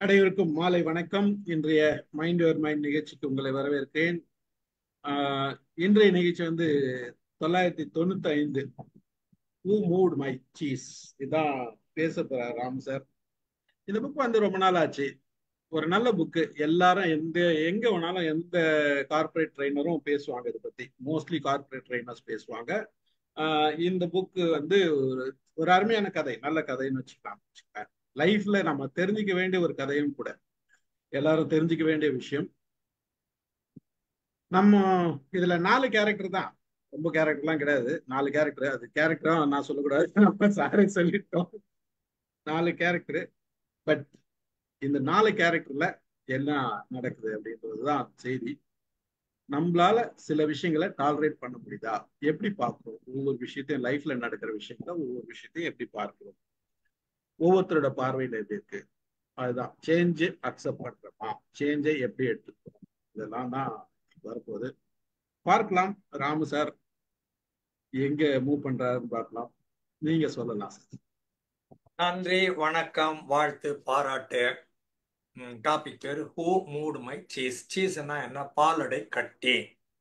அனைவருக்கும் மாலை வணக்கம் இன்றைய மைண்ட் யுவர் மைண்ட் நிகழ்ச்சிக்கு உங்களை வரவேற்கிறேன் ஆஹ் இன்றைய நிகழ்ச்சி வந்து தொள்ளாயிரத்தி தொண்ணூத்தி ஐந்து ஹூ மூட் மை சீஸ் இதான் பேச போறார் ராம் சார் இந்த புக் வந்து ரொம்ப நாள் ஆச்சு ஒரு நல்ல புக்கு எல்லாரும் எந்த எங்க வேணாலும் எந்த கார்பரேட் ட்ரைனரும் பேசுவாங்க இதை பத்தி மோஸ்ட்லி கார்பரேட் ட்ரைனர்ஸ் பேசுவாங்க ஆஹ் இந்த புக்கு வந்து ஒரு ஒரு அருமையான கதை நல்ல கதைன்னு வச்சுக்கலாம் லைஃப்ல நம்ம தெரிஞ்சுக்க வேண்டிய ஒரு கதையும் கூட எல்லாரும் தெரிஞ்சுக்க வேண்டிய விஷயம் நம்ம இதுல நாலு கேரக்டர் தான் ரொம்ப கேரக்டர்லாம் கிடையாது நாலு கேரக்டர் அது கேரக்டரா நான் சொல்லக்கூடாது நம்ம சாரே சொல்லிட்டோம் நாலு கேரக்டர் பட் இந்த நாலு கேரக்டர்ல என்ன நடக்குது அப்படின்றதுதான் செய்தி நம்மளால சில விஷயங்களை டாலரேட் பண்ண முடியுதா எப்படி பார்க்கிறோம் ஒவ்வொரு விஷயத்தையும் லைஃப்ல நடக்கிற விஷயங்களை ஒவ்வொரு விஷயத்தையும் எப்படி பார்க்கிறோம் ஒவ்வொருத்தரோட பார்வையில எப்படி இருக்கு அதுதான் சேஞ்சு அக்செப்ட் பண்றோமா சேஞ்சை எப்படி எடுத்துக்கிறோம் இதெல்லாம் தான் வரப்போகுது பார்க்கலாம் ராமு சார் எங்க மூவ் பண்றாருன்னு பார்க்கலாம் நீங்க சொல்லலாம் நன்றி வணக்கம் வாழ்த்து பாராட்டு டாபிக் பேர் ஹூ மூட் மை சீஸ் சீஸ்னா என்ன பாலடை கட்டி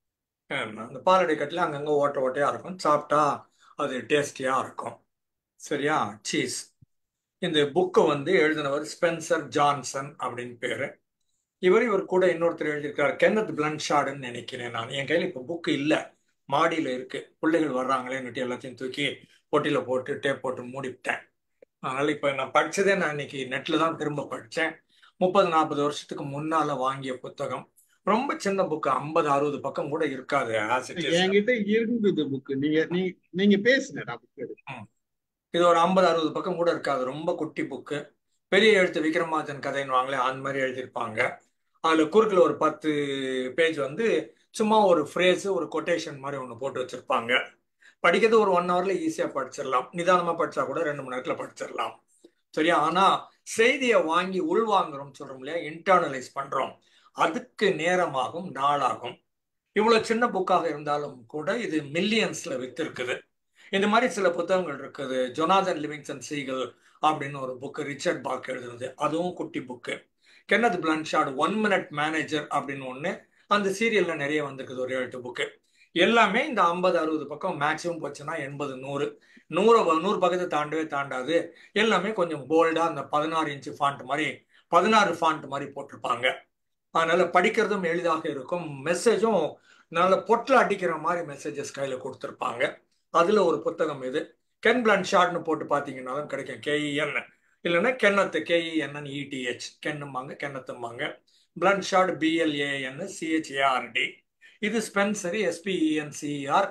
அந்த பாலடை கட்டில அங்கங்கே ஓட்ட ஓட்டையா இருக்கும் சாப்பிட்டா அது டேஸ்டியா இருக்கும் சரியா சீஸ் இந்த புக்கை வந்து எழுதினவர் ஸ்பென்சர் ஜான்சன் அப்படின்னு பேரு இவர் இவர் கூட இன்னொருத்தர் எழுதியிருக்காரு கென்னத் பிளன்ஷாடுன்னு நினைக்கிறேன் நான் என் கையில் இப்போ புக்கு இல்லை மாடியில் இருக்கு பிள்ளைகள் வர்றாங்களேன்னுட்டு எல்லாத்தையும் தூக்கி பொட்டியில் போட்டு டேப் போட்டு மூடிவிட்டேன் அதனால இப்போ நான் படிச்சதே நான் இன்னைக்கு நெட்ல தான் திரும்ப படித்தேன் முப்பது நாற்பது வருஷத்துக்கு முன்னால வாங்கிய புத்தகம் ரொம்ப சின்ன புக்கு ஐம்பது அறுபது பக்கம் கூட இருக்காது என்கிட்ட இருந்தது புக்கு நீங்க நீங்க பேசுங்க நான் புக் எடுத்து இது ஒரு ஐம்பது அறுபது பக்கம் கூட இருக்காது ரொம்ப குட்டி புக்கு பெரிய எழுத்து விக்ரமாதன் கதைன்னு வாங்களே அந்த மாதிரி எழுதியிருப்பாங்க அதில் குறுக்கில் ஒரு பத்து பேஜ் வந்து சும்மா ஒரு ஃப்ரேஸு ஒரு கொட்டேஷன் மாதிரி ஒன்று போட்டு வச்சுருப்பாங்க படிக்கிறது ஒரு ஒன் ஹவரில் ஈஸியாக படிச்சிடலாம் நிதானமாக படித்தா கூட ரெண்டு மணி நேரத்தில் படிச்சிடலாம் சரியா ஆனால் செய்தியை வாங்கி உள்வாங்குறோம் சொல்கிறோம் இல்லையா இன்டர்னலைஸ் பண்ணுறோம் அதுக்கு நேரமாகும் நாளாகும் இவ்வளோ சின்ன புக்காக இருந்தாலும் கூட இது மில்லியன்ஸில் விற்றுருக்குது இந்த மாதிரி சில புத்தகங்கள் இருக்குது ஜொனாதன் லிவிங்சன் சீகல் அப்படின்னு ஒரு புக்கு ரிச்சர்ட் பாக் எழுதுனது அதுவும் குட்டி book Kenneth Blanchard one minute manager அப்படின்னு ஒன்று அந்த சீரியலில் நிறைய வந்திருக்குது ஒரு எழுத்து புக்கு எல்லாமே இந்த ஐம்பது அறுபது பக்கம் மேக்ஸிமம் போச்சுன்னா எண்பது நூறு நூறு நூறு பக்கத்தை தாண்டவே தாண்டாது எல்லாமே கொஞ்சம் போல்டாக அந்த பதினாறு இன்ச்சு ஃபாண்ட் மாதிரி பதினாறு ஃபாண்ட் மாதிரி போட்டிருப்பாங்க அதனால படிக்கிறதும் எளிதாக இருக்கும் மெசேஜும் நல்ல பொட்டில் அடிக்கிற மாதிரி மெசேஜஸ் கையில் கொடுத்துருப்பாங்க அதில் ஒரு புத்தகம் இது கென் பிளன்ஷார்ட்னு போட்டு பார்த்தீங்கன்னாலும் கிடைக்கும் கேஇஎன் இல்லைன்னா கென்னத்து கேஇஎன்என் இடிஹெச் கென்னும்பாங்க கென்னத்தும்பாங்க பிளன்ஷார்ட் பிஎல்ஏஎன் சிஹெச்ஏஆர்டி இது ஸ்பென்சரி SPENCR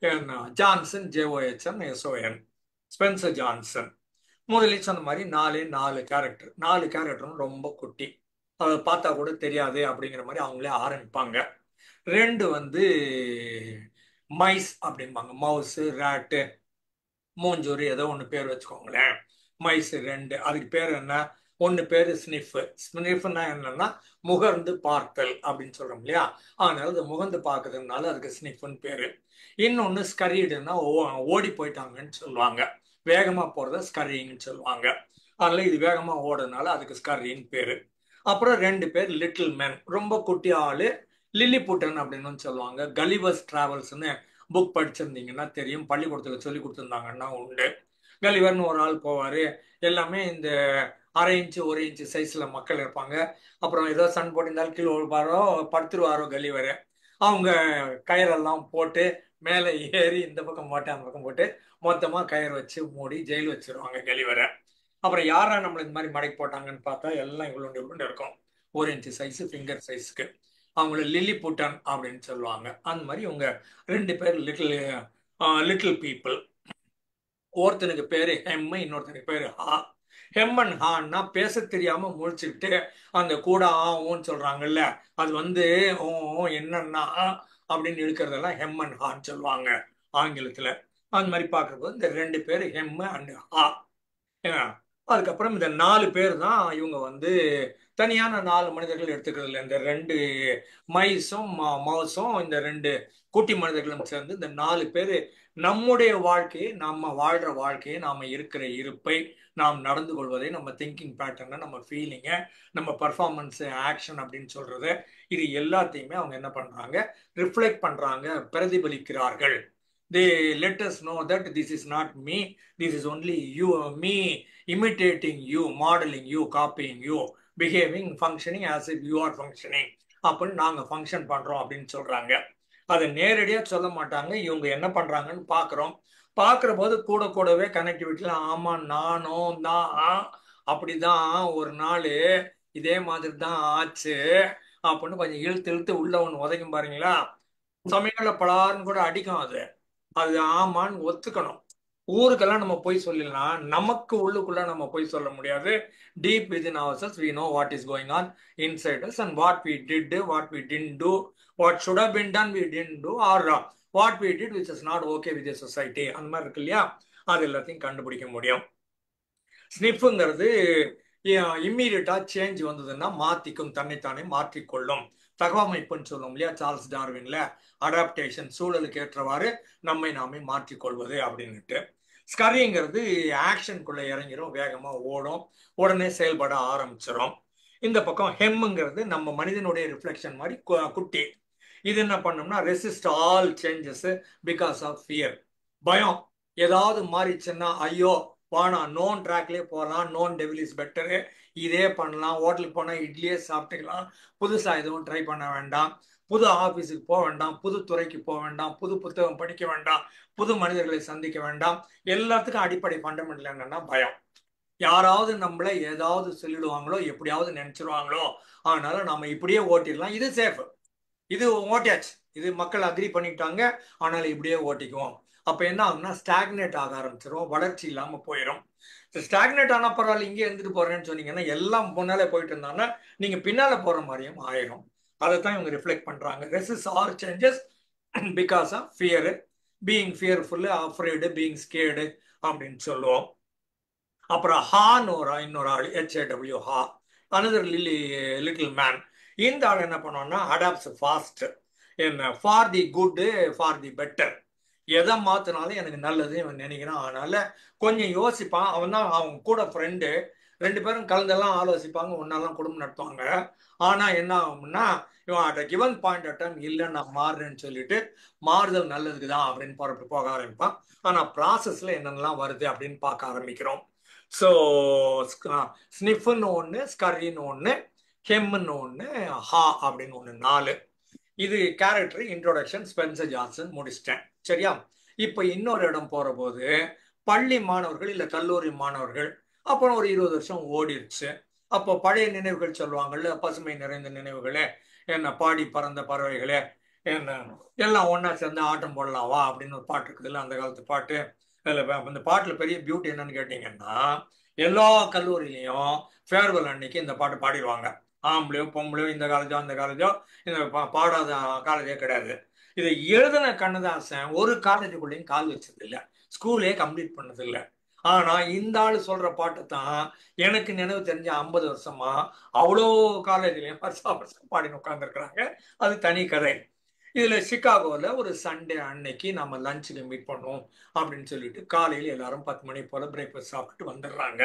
Johnson JOHN SON Spencer Johnson முதலில் சொன்ன மாதிரி நாலே நாலு கேரக்டர் நாலு கேரக்டரும் ரொம்ப குட்டி அதை பார்த்தா கூட தெரியாது அப்படிங்கிற மாதிரி அவங்களே ஆரம்பிப்பாங்க ரெண்டு வந்து மைஸ் அப்படிம்பாங்க மவுஸு ரேட்டு மூஞ்சூரி ஏதோ ஒன்று பேர் வச்சுக்கோங்களேன் மைஸ் ரெண்டு அதுக்கு பேர் என்ன ஒன்று பேர் ஸ்னிஃபு ஸ்னிஃப்னா என்னன்னா முகர்ந்து பார்த்தல் அப்படின்னு சொல்கிறோம் இல்லையா அதனால அது முகர்ந்து பார்க்கறதுனால அதுக்கு ஸ்னிஃப்னு பேர் இன்னொன்று ஸ்கரீடுன்னா ஓடி போயிட்டாங்கன்னு சொல்லுவாங்க வேகமாக போகிறத ஸ்கரின்னு சொல்லுவாங்க அதனால இது வேகமாக ஓடுறதுனால அதுக்கு ஸ்கரின்னு பேர் அப்புறம் ரெண்டு பேர் லிட்டில் மேன் ரொம்ப குட்டி ஆள் லில்லி புட்டன் அப்படின்னு சொல்லுவாங்க கலிவர்ஸ் டிராவல்ஸ்னு புக் படிச்சிருந்தீங்கன்னா தெரியும் பள்ளிக்கூடத்தில் சொல்லி கொடுத்துருந்தாங்கன்னா உண்டு கலிவர்னு ஒரு ஆள் போவார் எல்லாமே இந்த அரை இன்ச்சு ஒரு இன்ச்சு சைஸில் மக்கள் இருப்பாங்க அப்புறம் ஏதோ சன் போட்டிருந்தாலும் கீழே விழுப்பாரோ படுத்துருவாரோ கலிவர் அவங்க கயிறெல்லாம் போட்டு மேலே ஏறி இந்த பக்கம் போட்டு அந்த பக்கம் போட்டு மொத்தமாக கயிறு வச்சு மூடி ஜெயில் வச்சிருவாங்க கலிவரை அப்புறம் யாரா நம்மள இந்த மாதிரி மடக்கி போட்டாங்கன்னு பார்த்தா எல்லாம் இவ்வளோ இவ்வளோ இருக்கும் ஒரு இன்ச்சு சைஸு ஃபிங்கர் சைஸுக்கு அவங்கள லில்லி புட்டன் அப்படின்னு சொல்லுவாங்க அந்த மாதிரி இவங்க ரெண்டு பேர் லிட்டில் லிட்டில் பீப்புள் ஒருத்தனுக்கு பேர் ஹெம்மு இன்னொருத்தனுக்கு பேர் ஹா ஹெம்மன் ஹான்னா பேச தெரியாம முழிச்சுக்கிட்டு அந்த கூட ஆவும்னு சொல்றாங்கல்ல அது வந்து ஓ என்னன்னா அப்படின்னு இழுக்கிறதெல்லாம் ஹெம்மன் ஹான்னு சொல்லுவாங்க ஆங்கிலத்துல அந்த மாதிரி பார்க்குறப்போ இந்த ரெண்டு பேர் ஹெம்மு அண்ட் ஹா அதுக்கப்புறம் இந்த நாலு பேர் தான் இவங்க வந்து தனியான நாலு மனிதர்கள் எடுத்துக்கிறது இல்லை இந்த ரெண்டு மைஸும் மவுஸும் இந்த ரெண்டு குட்டி மனிதர்களும் சேர்ந்து இந்த நாலு பேர் நம்முடைய வாழ்க்கையை நம்ம வாழ்ற வாழ்க்கையை நாம இருக்கிற இருப்பை நாம் நடந்து கொள்வதை நம்ம திங்கிங் பேட்டர்னை நம்ம ஃபீலிங்கை நம்ம பர்ஃபார்மன்ஸ் ஆக்ஷன் அப்படின்னு சொல்றது இது எல்லாத்தையுமே அவங்க என்ன பண்றாங்க ரிஃப்ளெக்ட் பண்றாங்க பிரதிபலிக்கிறார்கள் they let us know that this is not me this is only you me imitating you modelling you copying you behaving functioning as if you are functioning அப்படின்னு நாங்கள் ஃபங்க்ஷன் பண்ணுறோம் அப்படின்னு சொல்கிறாங்க அதை நேரடியாக சொல்ல மாட்டாங்க இவங்க என்ன பண்ணுறாங்கன்னு பார்க்குறோம் பார்க்குற போது கூட கூடவே கனெக்டிவிட்டியில் ஆமாம் நானும் தான் அப்படிதான் ஒரு நாள் இதே மாதிரி தான் ஆச்சு அப்படின்னு கொஞ்சம் இழுத்து இழுத்து உள்ள ஒன்று உதைக்கும் பாருங்களா சமயங்களில் பலாருன்னு கூட அடிக்கும் அது அது ஆமான்னு ஒத்துக்கணும் ஊருக்கெல்லாம் நம்ம போய் சொல்லலாம் நமக்கு உள்ளுக்குள்ள நம்ம போய் சொல்ல முடியாது deep within our cells we know what is going on inside us and what we did what we didn't do what should have been done we didn't do or what we did which is not okay with society அந்த மாதிரி இருக்கு இல்லையா அது எல்லாத்தையும் கண்டுபிடிக்க முடியும் ஸ்னிஃபுங்கிறது இம்மீடியட்டா change வந்ததுன்னா மாத்திக்கும் தன்னைத்தானே மாற்றிக்கொள்ளும் தகவமைப்புன்னு சொல்லுவோம் இல்லையா சார்ல்ஸ் டார்வின்ல அடாப்டேஷன் சூழலுக்கு ஏற்றவாறு நம்மை நாமே மாற்றிக்கொள்வது அப்படின்னுட்டு ஸ்கரிங்கிறது ஆக்ஷனுக்குள்ள இறங்கிரும் வேகமா ஓடும் உடனே செயல்பட ஆரம்பிச்சிடும் இந்த பக்கம் ஹெம்முங்கிறது நம்ம மனிதனுடைய ரிஃப்ளெக்ஷன் மாதிரி குட்டி இது என்ன பண்ணோம்னா resist all changes because of fear பயம் ஏதாவது மாறிச்சுன்னா ஐயோ வானா நோன் ட்ராக்லேயே போகலாம் நோன் டெவில் இஸ் பெட்டரு இதே பண்ணலாம் ஹோட்டலுக்கு போனால் இட்லியே சாப்பிட்டுக்கலாம் புதுசாக எதுவும் ட்ரை பண்ண வேண்டாம் புது ஆஃபீஸுக்கு போக வேண்டாம் புது துறைக்கு போக வேண்டாம் புது புத்தகம் படிக்க வேண்டாம் புது மனிதர்களை சந்திக்க வேண்டாம் எல்லாத்துக்கும் அடிப்படை ஃபண்டமெண்டல் என்னன்னா பயம் யாராவது நம்மளை ஏதாவது சொல்லிடுவாங்களோ எப்படியாவது நினைச்சிருவாங்களோ அதனால நம்ம இப்படியே ஓட்டிடலாம் இது சேஃப் இது ஓட்டியாச்சு இது மக்கள் அக்ரி பண்ணிட்டாங்க ஆனால் இப்படியே ஓட்டிக்குவோம் அப்போ என்ன ஆகும்னா ஸ்டாக்னேட் ஆக ஆரம்பிச்சிடும் வளர்ச்சி இல்லாமல் போயிடும் ஸ்டாக்னேட் ஆனால் பரவாயில்ல இங்கே இருந்துட்டு போறேன்னு சொன்னீங்கன்னா எல்லாம் முன்னாலே போயிட்டு இருந்தாங்கன்னா நீங்கள் பின்னால போகிற மாதிரியும் ஆயிரும் அதை தான் இவங்க ரிஃப்ளெக்ட் பண்ணுறாங்க resist our changes because of fear being fearful afraid being scared அப்படின்னு சொல்லுவோம் அப்புறம் ஹான்னு ஒரு இன்னொரு ஆள் ஹெச்ஏடபிள்யூ ஹா அனதர் லில்லி லிட்டில் மேன் இந்த ஆள் என்ன பண்ணோம்னா அடாப்ட்ஸ் ஃபாஸ்ட் என்ன for the good for the better எதை மாத்தினாலும் எனக்கு நல்லது இவன் நினைக்கிறான் அதனால கொஞ்சம் யோசிப்பான் அவன் தான் அவங்க கூட ஃப்ரெண்டு ரெண்டு பேரும் கலந்தெல்லாம் ஆலோசிப்பாங்க ஒன்னாலாம் குடும்பம் நடத்துவாங்க ஆனா என்ன ஆகும்னா இவன் at given point of time இல்லை நான் மாறுறேன்னு சொல்லிட்டு மாறுதல் நல்லதுக்கு தான் அப்படின்னு போறப்ப போக ஆரம்பிப்பான் ஆனா ப்ராசஸ்ல என்னென்னலாம் வருது அப்படின்னு பார்க்க ஆரம்பிக்கிறோம் ஸோ ஸ்னிஃப்னு ஒன்று ஸ்கரின்னு ஒன்று ஹெம்னு ஒன்று ஹா அப்படின்னு ஒன்று நாலு இது கேரக்டர் இன்ட்ரோடக்ஷன் ஸ்பென்சர் ஜான்சன் முடிச்சிட்டேன் சரியா இப்போ இன்னொரு இடம் போற போது பள்ளி மாணவர்கள் இல்லை கல்லூரி மாணவர்கள் அப்புறம் ஒரு இருபது வருஷம் ஓடிடுச்சு அப்போ பழைய நினைவுகள் சொல்லுவாங்கல்ல பசுமை நிறைந்த நினைவுகளே என்ன பாடி பறந்த பறவைகளே என்ன எல்லாம் ஒன்னா சேர்ந்து ஆட்டம் போடலாம் வா அப்படின்னு ஒரு பாட்டு இருக்குதுல்ல அந்த காலத்து பாட்டு அதில் அந்த பாட்டில் பெரிய பியூட்டி என்னன்னு கேட்டிங்கன்னா எல்லா கல்லூரியிலையும் ஃபேர்வெல் அன்னைக்கு இந்த பாட்டு பாடிடுவாங்க ஆம்பளையோ பொம்பளையோ இந்த காலேஜோ அந்த காலேஜோ இந்த பாடாத காலேஜே கிடையாது இதை எழுதின கண்ணதாசன் ஒரு காலேஜுக்குள்ளேயும் கால் வச்சது இல்லை ஸ்கூலே கம்ப்ளீட் பண்ணது இல்லை ஆனா இந்த ஆள் சொல்ற பாட்டு தான் எனக்கு நினைவு தெரிஞ்ச ஐம்பது வருஷமா அவ்வளோ காலேஜ்லயும் வருஷம் வருஷம் பாடின்னு உட்காந்துருக்குறாங்க அது தனி கதை இதுல சிகாகோல ஒரு சண்டே அன்னைக்கு நம்ம லஞ்சுக்கு மீட் பண்ணுவோம் அப்படின்னு சொல்லிட்டு காலையில எல்லாரும் பத்து மணி போல பிரேக்ஃபாஸ்ட் சாப்பிட்டுட்டு வந்துடுறாங்க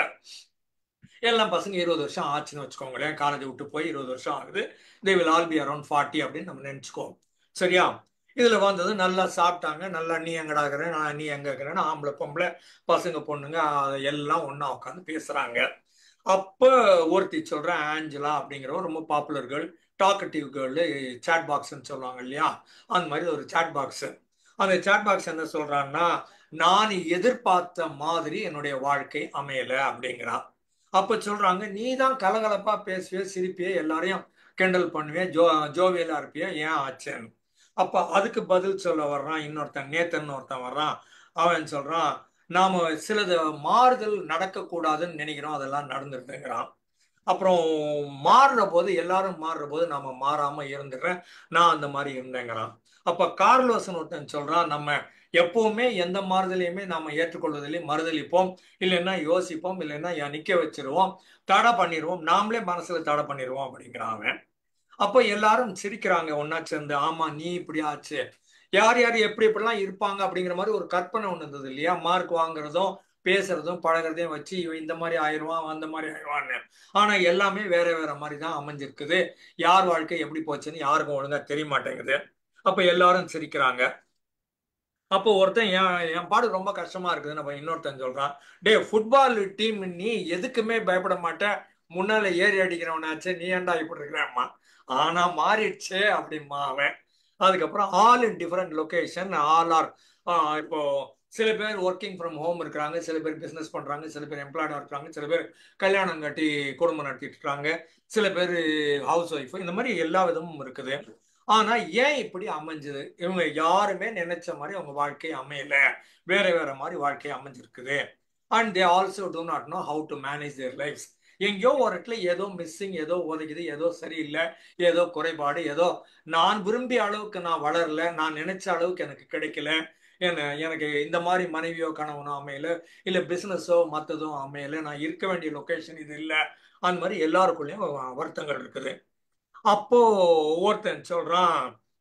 எல்லாம் பசங்க இருபது வருஷம் ஆச்சுன்னு வச்சுக்கோங்களேன் காலேஜ் விட்டு போய் இருபது வருஷம் ஆகுது they will all be around forty அப்படின்னு நம்ம நினச்சிக்கோம் சரியா இதில் வந்தது நல்லா சாப்பிட்டாங்க நல்லா நீ எங்கடா இருக்கிற நான் நீ எங்க இருக்கிறேன்னு ஆம்பளை பொம்பளை பசங்க பொண்ணுங்க எல்லாம் ஒன்றா உட்காந்து பேசுகிறாங்க அப்போ ஒருத்தி சொல்கிறேன் ஆஞ்சலா அப்படிங்கிற ரொம்ப popular girl talkative girl chat பாக்ஸ்ன்னு சொல்லுவாங்க இல்லையா அந்த மாதிரி ஒரு சாட் பாக்ஸு அந்த சாட் பாக்ஸ் என்ன சொல்கிறான்னா நான் எதிர்பார்த்த மாதிரி என்னுடைய வாழ்க்கை அமையலை அப்படிங்கிறான் அப்போ சொல்கிறாங்க நீ தான் கலகலப்பா பேசுவிய சிரிப்பிய எல்லாரையும் கிண்டல் பண்ணுவிய ஜோ ஜோவியலாக இருப்பிய ஏன் ஆச்சேன்னு அப்போ அதுக்கு பதில் சொல்ல வர்றான் இன்னொருத்தன் நேத்தன் ஒருத்தன் வர்றான் அவன் சொல்கிறான் நாம் சிலது மாறுதல் நடக்கக்கூடாதுன்னு நினைக்கிறோம் அதெல்லாம் நடந்துருதுங்கிறான் அப்புறம் மாறுற போது எல்லாரும் மாறுற போது நாம மாறாம இருந்துடுறேன் நான் அந்த மாதிரி இருந்தேங்கிறான் அப்ப கார்லோசன் ஒருத்தன் சொல்றான் நம்ம எப்பவுமே எந்த மாறுதலையுமே நாம ஏற்றுக்கொள்வதிலையும் மறுதளிப்போம் இல்லைன்னா யோசிப்போம் இல்லைன்னா நிக்க வச்சிருவோம் தடை பண்ணிடுவோம் நாமளே மனசுல தடை பண்ணிடுவோம் அப்படிங்கிறான் அவன் அப்போ எல்லாரும் சிரிக்கிறாங்க ஒன்னா சேர்ந்து ஆமா நீ இப்படி ஆச்சு யார் யார் எப்படி எப்படிலாம் இருப்பாங்க அப்படிங்கிற மாதிரி ஒரு கற்பனை ஒன்று இருந்தது இல்லையா மார்க் வாங்குறதும் பேசுறதும் பழகிறதையும் வச்சு இவன் இந்த மாதிரி ஆயிடுவான் அந்த மாதிரி ஆயிடுவான்னு ஆனா எல்லாமே வேற வேற மாதிரி தான் அமைஞ்சிருக்குது யார் வாழ்க்கை எப்படி போச்சுன்னு யாருக்கும் ஒழுங்கா தெரிய மாட்டேங்குது அப்ப எல்லாரும் சிரிக்கிறாங்க அப்போ ஒருத்தன் என் என் பாடு ரொம்ப கஷ்டமா இருக்குதுன்னு அப்ப இன்னொருத்தன் சொல்றான் டே ஃபுட்பால் டீம் நீ எதுக்குமே பயப்பட மாட்ட முன்னால ஏறி அடிக்கிறவனாச்சு நீ ஏன்டா இப்படி இருக்கிறாம்மா ஆனா மாறிடுச்சு அப்படிமா அவன் அதுக்கப்புறம் all in different location all are இப்போ சில பேர் ஒர்க்கிங் ஃப்ரம் ஹோம் இருக்கிறாங்க சில பேர் பிஸ்னஸ் பண்றாங்க சில பேர் எம்ப்ளாய்டா இருக்கிறாங்க சில பேர் கல்யாணம் கட்டி குடும்பம் நடத்திட்டு இருக்காங்க சில பேர் ஹவுஸ் ஒய்ஃப் இந்த மாதிரி எல்லா விதமும் இருக்குது ஆனா ஏன் இப்படி அமைஞ்சது இவங்க யாருமே நினைச்ச மாதிரி அவங்க வாழ்க்கை அமையல வேற வேற மாதிரி வாழ்க்கை அமைஞ்சிருக்குது and they also do not know how to manage their lifes எங்கேயோ ஒரு இடத்துல ஏதோ மிஸ்ஸிங் ஏதோ உதைக்குது ஏதோ சரியில்லை ஏதோ குறைபாடு ஏதோ நான் விரும்பிய அளவுக்கு நான் வளரல நான் நினைச்ச அளவுக்கு எனக்கு கிடைக்கல என்ன எனக்கு இந்த மாதிரி மனைவியோ கணவனோ அமையல இல்லை பிஸ்னஸோ மற்றதோ அமையல நான் இருக்க வேண்டிய லொக்கேஷன் இது இல்லை அந்த மாதிரி எல்லாருக்குள்ளேயும் வருத்தங்கள் இருக்குது அப்போ ஒருத்தன் சொல்றான்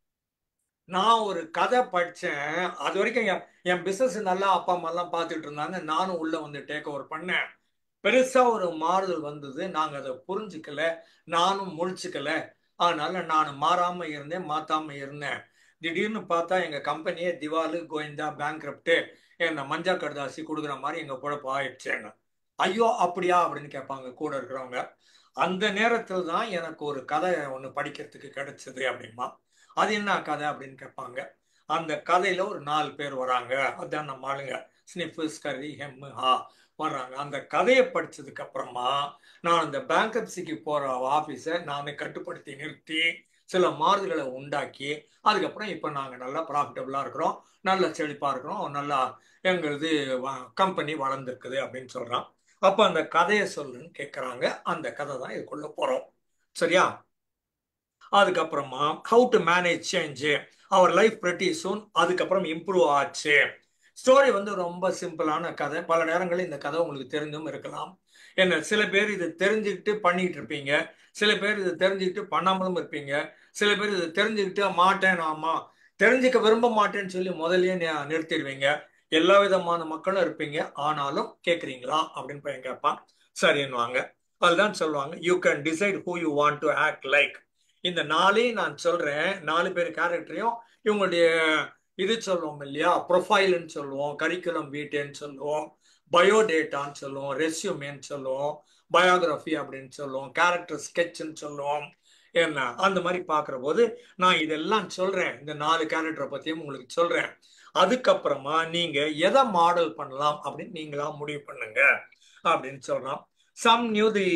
நான் ஒரு கதை படித்தேன் அது வரைக்கும் என் என் பிஸ்னஸ் நல்லா அப்பா அம்மாலாம் பார்த்துட்டு இருந்தாங்க நானும் உள்ள வந்து டேக் ஓவர் பண்ணேன் பெருசா ஒரு மாறுதல் வந்தது நாங்க அதை புரிஞ்சுக்கல நானும் முழிச்சுக்கல அதனால நான் மாறாம இருந்தேன் மாத்தாம இருந்தேன் திடீர்னு பார்த்தா எங்க கம்பெனியே திவாலு கோயந்தா பேங்க்ரப்டு என்ன மஞ்சா கடுதாசி கொடுக்குற மாதிரி எங்க குழப்பம் ஆயிடுச்சேங்க ஐயோ அப்படியா அப்படின்னு கேட்பாங்க கூட இருக்கிறவங்க அந்த நேரத்தில் தான் எனக்கு ஒரு கதை ஒன்று படிக்கிறதுக்கு கிடைச்சது அப்படிமா அது என்ன கதை அப்படின்னு கேட்பாங்க அந்த கதையில ஒரு நாலு பேர் வராங்க அதான் நம்ம ஆளுங்க ஸ்னிஃபு ஸ்கரி ஹெம்மு ஹா வர்றாங்க அந்த கதையை படிச்சதுக்கு அப்புறமா நான் அந்த பேங்கப்சிக்கு போற ஆஃபீஸை நான் கட்டுப்படுத்தி நிறுத்தி சில மாறுதல்களை உண்டாக்கி அதுக்கப்புறம் இப்போ நாங்கள் நல்லா ப்ராஃபிட்டபுளாக இருக்கிறோம் நல்ல செழிப்பாக இருக்கிறோம் நல்லா எங்களது கம்பெனி வளர்ந்துருக்குது அப்படின்னு சொல்கிறான் அப்போ அந்த கதையை சொல்லுன்னு கேட்குறாங்க அந்த கதை தான் இதுக்குள்ள போகிறோம் சரியா அதுக்கப்புறமா how to manage change our life pretty soon அதுக்கப்புறம் இம்ப்ரூவ் ஆச்சு ஸ்டோரி வந்து ரொம்ப சிம்பிளான கதை பல நேரங்களில் இந்த கதை உங்களுக்கு தெரிஞ்சும் இருக்கலாம் என்ன சில பேர் இது தெரிஞ்சுக்கிட்டு பண்ணிட்டு இருப்பீங்க சில பேர் இது தெரிஞ்சுக்கிட்டு பண்ணாமலும் இருப்பீங்க சில பேர் இது தெரிஞ்சுக்கிட்டு மாட்டேன் ஆமா தெரிஞ்சுக்க விரும்ப மாட்டேன்னு சொல்லி முதல்லயே நிறுத்திடுவீங்க எல்லா விதமான மக்களும் இருப்பீங்க ஆனாலும் கேட்குறீங்களா அப்படின்னு பையன் கேட்பான் சரின்னுவாங்க அதுதான் சொல்லுவாங்க you can decide who you want to act like இந்த நாளையும் நான் சொல்றேன் நாலு பேர் கேரக்டரையும் இவங்களுடைய இது சொல்லுவோம் இல்லையா ப்ரொஃபைல்னு சொல்லுவோம் கரிக்குலம் வீட்டேன்னு சொல்லுவோம் பயோடேட்டான்னு சொல்லுவோம் ரெஸ்யூமேன்னு சொல்லுவோம் பயோகிராஃபி அப்படின்னு சொல்லுவோம் கேரக்டர் ஸ்கெட்ச்னு சொல்லுவோம் என்ன அந்த மாதிரி பார்க்குற போது நான் இதெல்லாம் சொல்றேன் இந்த நாலு கேரக்டரை பற்றியும் உங்களுக்கு சொல்றேன் அதுக்கப்புறமா நீங்க எதை மாடல் பண்ணலாம் அப்படின்னு நீங்களா முடிவு பண்ணுங்க அப்படின்னு சொல்றோம் some new the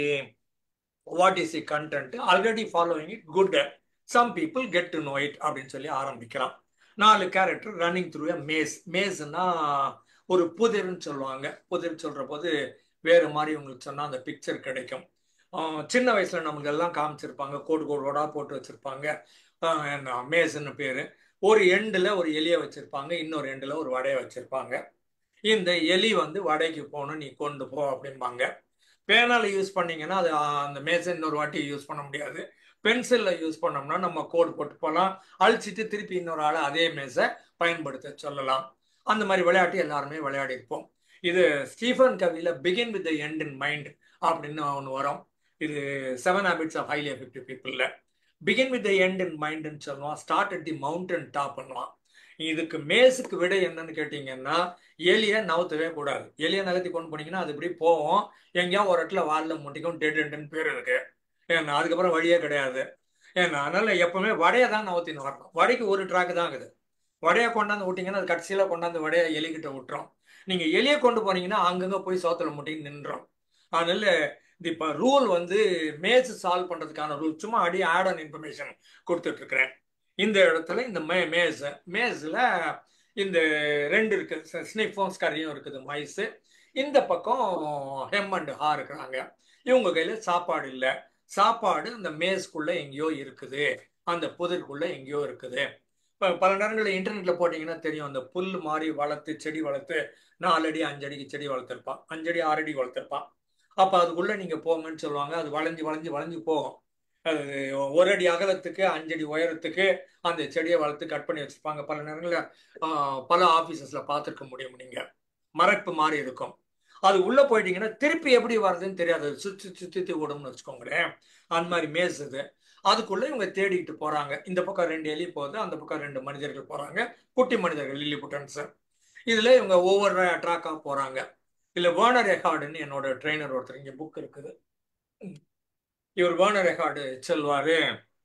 what is the content already following it good some people get to know it அப்படின்னு சொல்லி ஆரம்பிக்கிறான் நாலு character running through a maze மேஸ்னா ஒரு புதிர்னு சொல்லுவாங்க புதிர் சொல்ற போது வேறு மாதிரி உங்களுக்கு சொன்னால் அந்த பிக்சர் கிடைக்கும் சின்ன வயசுல நமக்கு எல்லாம் காமிச்சிருப்பாங்க கோடு கோடோடா போட்டு வச்சிருப்பாங்க மேஸ்ன்னு பேரு ஒரு எண்டில் ஒரு எலியை வச்சிருப்பாங்க இன்னொரு எண்டில் ஒரு வடையை வச்சிருப்பாங்க இந்த எலி வந்து வடைக்கு போகணும் நீ கொண்டு போ அப்படிம்பாங்க பேனால யூஸ் பண்ணீங்கன்னா அது அந்த மேசை இன்னொரு வாட்டி யூஸ் பண்ண முடியாது பென்சிலில் யூஸ் பண்ணோம்னா நம்ம கோடு போட்டு போகலாம் அழிச்சிட்டு திருப்பி இன்னொரு ஆளை அதே மேசை பயன்படுத்த சொல்லலாம் அந்த மாதிரி விளையாட்டு எல்லாருமே விளையாடி இருப்போம் இது ஸ்டீஃபன் கவியில begin with end in mind அப்படின்னு ஒன்று வரும் இது seven habits of highly effective பீப்புளில் பிகின் வித் எண்ட் இன் மைண்ட்னு சொல்லுவான் start at the mountain top பண்ணுவான் இதுக்கு மேஸுக்கு விட என்னன்னு கேட்டீங்கன்னா எலியை நவுத்தவே கூடாது எலியை நகர்த்தி கொண்டு போனீங்கன்னா அது இப்படி போவோம் எங்கேயா ஒரு இடத்துல வாலில் முட்டிக்கும் டெட் எண்டுன்னு பேர் இருக்கு ஏன்னா அதுக்கப்புறம் வழியே கிடையாது ஏன்னா அதனால எப்பவுமே வடையை தான் நவுத்தின்னு வரணும் வடைக்கு ஒரு ட்ராக் தான் இருக்குது வடையை கொண்டாந்து விட்டீங்கன்னா அது கடைசியில் கொண்டாந்து வடையை எலிக்கிட்ட விட்டுரும் நீங்கள் எலியை கொண்டு போனீங்கன்னா அங்கங்கே போய் சோத்துல முட்டின்னு நின்றோம் அதனால இப்போ ரூல் வந்து மேஸ் சால்வ் பண்ணுறதுக்கான ரூல் சும்மா அடி ஆட் ஆன் இன்ஃபர்மேஷன் கொடுத்துட்டு இருக்கிறேன் இந்த இடத்துல இந்த மே மேஸ் மேஸில் இந்த ரெண்டு இருக்கு ஸ்னிஃபோம் ஸ்கரியும் இருக்குது மைஸு இந்த பக்கம் ஹெம் அண்ட் ஹா இருக்கிறாங்க இவங்க கையில் சாப்பாடு இல்லை சாப்பாடு அந்த மேஸ்க்குள்ள எங்கேயோ இருக்குது அந்த புதிர்க்குள்ள எங்கேயோ இருக்குது இப்போ பல நேரங்களில் இன்டர்நெட்டில் போட்டிங்கன்னா தெரியும் அந்த புல் மாதிரி வளர்த்து செடி வளர்த்து நாலு அடி அஞ்சு அடிக்கு செடி வளர்த்துருப்பான் அஞ்சடி ஆறு அடி வளர்த்துருப்பான் அப்போ அதுக்குள்ளே நீங்கள் போங்கன்னு சொல்லுவாங்க அது வளைஞ்சு வளைஞ்சு வளைஞ்சு போகும் அது ஒரு அடி அகலத்துக்கு அஞ்சடி உயரத்துக்கு அந்த செடியை வளர்த்து கட் பண்ணி வச்சுருப்பாங்க பல நேரங்களில் பல ஆஃபீஸஸில் பார்த்துருக்க முடியும் நீங்கள் மறைப்பு மாதிரி இருக்கும் அது உள்ள போயிட்டீங்கன்னா திருப்பி எப்படி வருதுன்னு தெரியாது அது சுத்தி சுத்தி விடும்னு வச்சுக்கோங்களேன் அந்த மாதிரி மேஸ் இது அதுக்குள்ள இவங்க தேடிட்டு போறாங்க இந்த பக்கம் ரெண்டு எலி போகுது அந்த பக்கம் ரெண்டு மனிதர்கள் போறாங்க குட்டி மனிதர்கள் லில்லி புட்டன்ஸ் இதுல இவங்க ஒவ்வொரு ட்ராக்கா போறாங்க இல்ல வேர்னர் ரெக்கார்டுன்னு என்னோட ட்ரெயினர் ஒருத்தர் இங்க புக் இருக்குது இவர் வேர்னர் ரெக்கார்டு செல்வாரு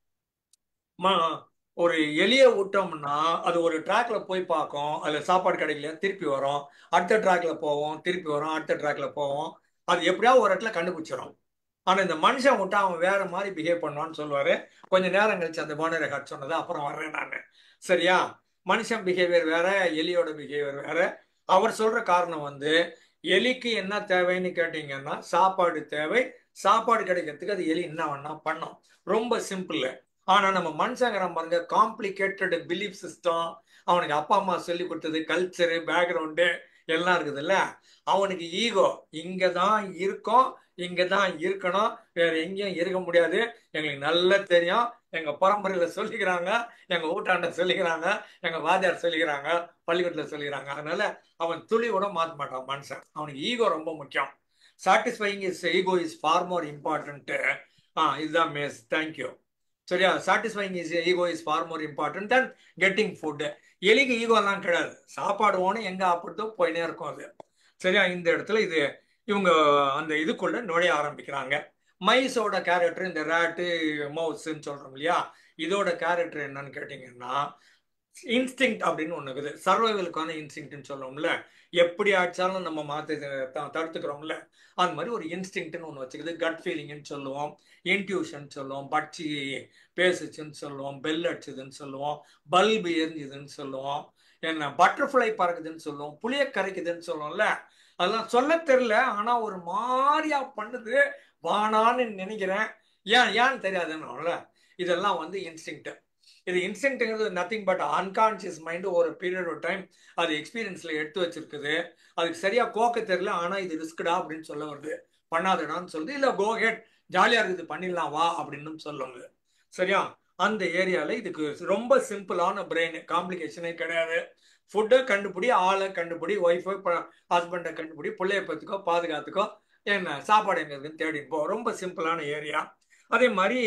ஒரு எலிய விட்டோம்னா அது ஒரு ட்ராக்ல போய் பார்க்கும் அதுல சாப்பாடு கிடைக்கல திருப்பி வரும் அடுத்த ட்ராக்ல போவோம் திருப்பி வரும் அடுத்த ட்ராக்ல போவோம் அது எப்படியாவது ஒரு இடத்துல கண்டுபிடிச்சிடும் ஆனா இந்த மனுஷன் விட்டா அவன் வேற மாதிரி பிஹேவ் பண்ணுவான்னு சொல்லுவாரு கொஞ்ச நேரம் கழிச்சு அந்த வேர்னர் ரெக்கார்ட் சொன்னது அப்புறம் வர்றேன் நான் சரியா மனுஷன் பிஹேவியர் வேற எலியோட பிஹேவியர் வேற அவர் சொல்ற காரணம் வந்து எலிக்கு என்ன தேவைன்னு கேட்டீங்கன்னா சாப்பாடு தேவை சாப்பாடு கிடைக்கிறதுக்கு அது எலி என்ன வேணா பண்ணும் ரொம்ப சிம்பிள் ஆனா நம்ம மனுஷங்கிறான் பாருங்க காம்ப்ளிகேட்டட் பிலீஃப் சிஸ்டம் அவனுக்கு அப்பா அம்மா சொல்லி கொடுத்தது கல்ச்சரு பேக்ரவுண்டு எல்லாம் இருக்குதுல்ல அவனுக்கு ஈகோ இங்க தான் இருக்கும் இங்க தான் இருக்கணும் வேற எங்கேயும் இருக்க முடியாது எங்களுக்கு நல்லா தெரியும் எங்க பரம்பரையில சொல்லிக்கிறாங்க எங்க ஊட்டாண்ட சொல்லிக்கிறாங்க எங்க வாத்தியார் சொல்லிக்கிறாங்க பள்ளிக்கூடத்துல சொல்லிக்கிறாங்க அதனால அவன் துளி கூட மாற்ற மாட்டான் மனுஷன் அவனுக்கு ஈகோ ரொம்ப முக்கியம் satisfying is ego is far more important ah இதுதான் மேஸ் தேங்க்யூ சரியா satisfying is ego is far more important then getting food எலிக்கு ஈகோலாம் கிடையாது சாப்பாடு ஓணும் எங்க ஆப்பிட்டோ போயினே இருக்கும் அது சரியா இந்த இடத்துல இது இவங்க அந்த இதுக்குள்ள நுழைய ஆரம்பிக்கிறாங்க மைஸோட கேரக்டர் இந்த ரேட்டு மவுஸ்ன்னு சொல்றோம் இல்லையா இதோட கேரக்டர் என்னன்னு கேட்டீங்கன்னா இன்ஸ்டிங் அப்படின்னு ஒண்ணு இருக்குது சர்வைவலுக்கான இன்ஸ்டிங்ட்னு சொல்லுவோம்ல எப்படி ஆச்சாலும் நம்ம மாத்த தடுத்துக்கிறோம்ல அந்த மாதிரி ஒரு இன்ஸ்டிங்ட்னு ஒன்று வச்சுக்குது கட் ஃபீலிங்னு சொல்லுவோம் இன்ட்யூஷன் சொல்லுவோம் பட்சி பேசுச்சுன்னு சொல்லுவோம் பெல் அடிச்சதுன்னு சொல்லுவோம் பல்பு எரிஞ்சுதுன்னு சொல்லுவோம் என்ன பட்டர்ஃப்ளை பறக்குதுன்னு சொல்லுவோம் புளிய கரைக்குதுன்னு சொல்லுவோம்ல அதெல்லாம் சொல்ல தெரியல ஆனா ஒரு மாதிரியா பண்ணுது வானான்னு நினைக்கிறேன் ஏன் ஏன்னு தெரியாதுன்னு இதெல்லாம் வந்து இன்ஸ்டிங் இது இன்ஸ்டிங்கிறது நத்திங் பட் அன்கான்சியஸ் மைண்டு ஒரு பீரியட் ஆஃப் டைம் அது எக்ஸ்பீரியன்ஸ்ல எடுத்து வச்சிருக்குது அதுக்கு சரியா கோக்க தெரியல ஆனா இது ரிஸ்க்டா அப்படின்னு சொல்ல வருது பண்ணாதடான்னு சொல்லுது இல்ல கோ ஹெட் ஜாலியா இருக்குது பண்ணிடலாம் வா அப்படின்னு சொல்லுங்க சரியா அந்த ஏரியால இதுக்கு ரொம்ப சிம்பிளான பிரெயின் காம்ப்ளிகேஷனே கிடையாது ஃபுட்டை கண்டுபிடி ஆளை கண்டுபிடி ஒய்ஃபை ஹஸ்பண்டை கண்டுபிடி பிள்ளைய பத்துக்கோ பாதுகாத்துக்கோ என்ன சாப்பாடு எங்க இருக்குன்னு தேடிட்டு போ ரொம்ப சிம்பிளான ஏரியா அதே மாதிரி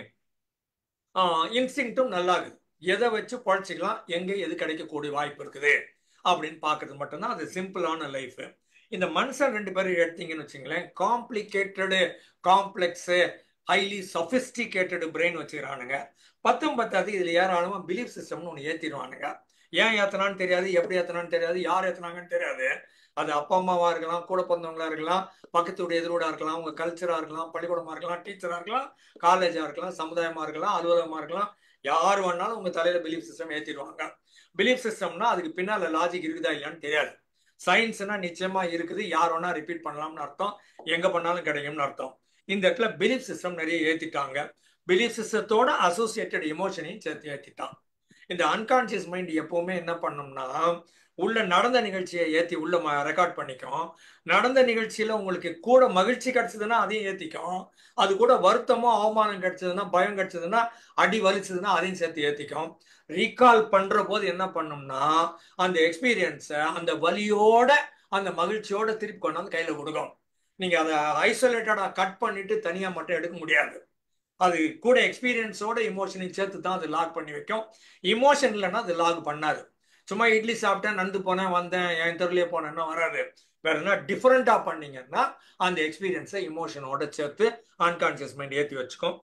இன்ஸ்டிங்ட்டும் நல்லா இருக்குது எதை வச்சு பழச்சிக்கலாம் எங்கே எது கிடைக்கக்கூடிய வாய்ப்பு இருக்குது அப்படின்னு பார்க்கறது மட்டும்தான் அது சிம்பிளான லைஃப் இந்த மனுஷன் ரெண்டு பேரும் எடுத்தீங்கன்னு வச்சுங்களேன் complicated complex highly sophisticated brain வச்சுக்கிறானுங்க பத்தும் பத்தாது இதில் ஏராளமா பிலீஃப் சிஸ்டம்னு ஒன்று ஏற்றிடுவானுங்க ஏன் ஏத்தனான்னு தெரியாது எப்படி ஏத்தனான்னு தெரியாது யார் ஏத்தனாங்கன்னு தெரியாது அது அப்பா அம்மாவா இருக்கலாம் கூட பிறந்தவங்களா இருக்கலாம் பக்கத்துடைய எதிரோடா இருக்கலாம் உங்க கல்ச்சரா இருக்கலாம் பள்ளிக்கூடமா இருக்கலாம் டீச்சரா இருக்கலாம் காலேஜா இருக்கலாம் சமுதாயமா இருக்கலாம் அலுவலகமா இருக்கலாம் யார் வேணாலும் உங்க தலையில பிலீஃப் சிஸ்டம் ஏத்திடுவாங்க பிலீஃப் சிஸ்டம்னா அதுக்கு பின்னால லாஜிக் இருக்குதா இல்லையான்னு தெரியாது சயின்ஸ்னா நிச்சயமா இருக்குது யார் வேணா ரிப்பீட் பண்ணலாம்னு அர்த்தம் எங்க பண்ணாலும் கிடைக்கும்னு அர்த்தம் இந்த இடத்துல பிலீஃப் சிஸ்டம் நிறைய ஏத்திட்டாங்க பிலீஃப் சிஸ்டத்தோட அசோசியேட்டட் எமோஷனையும் சேர்த்து ஏத்திட்டான் இந்த அன்கான்சியஸ் மைண்ட் எப்பவுமே என்ன பண்ணும்னா உள்ள நடந்த நிகழ்ச்சியை ஏத்தி உள்ள ரெக்கார்ட் பண்ணிக்கும் நடந்த நிகழ்ச்சியில உங்களுக்கு கூட மகிழ்ச்சி கிடைச்சதுன்னா அதையும் ஏத்திக்கும் அது கூட வருத்தமோ அவமானம் கிடைச்சதுன்னா பயம் கிடைச்சதுன்னா அடி வலிச்சதுன்னா அதையும் சேர்த்து ஏத்திக்கும் ரீகால் பண்ற போது என்ன பண்ணும்னா அந்த எக்ஸ்பீரியன்ஸை அந்த வலியோட அந்த மகிழ்ச்சியோட திருப்பி கொண்டாந்து கையில கொடுக்கும் நீங்க அதை ஐசோலேட்டடா கட் பண்ணிட்டு தனியா மட்டும் எடுக்க முடியாது அது கூட எக்ஸ்பீரியன்ஸோட இமோஷனையும் சேர்த்து தான் அது லாக் பண்ணி வைக்கும் இமோஷன் இல்லைன்னா அது லாக் பண்ணாது சும்மா இட்லி சாப்பிட்டேன் நந்து போனேன் வந்தேன் என் தெருலயே போனேன்னா வராது வேற என்ன டிஃப்ரெண்டா பண்ணீங்கன்னா அந்த எக்ஸ்பீரியன்ஸை இமோஷனோட சேர்த்து அன்கான்சியஸ் மைண்ட் ஏற்றி வச்சுக்கும்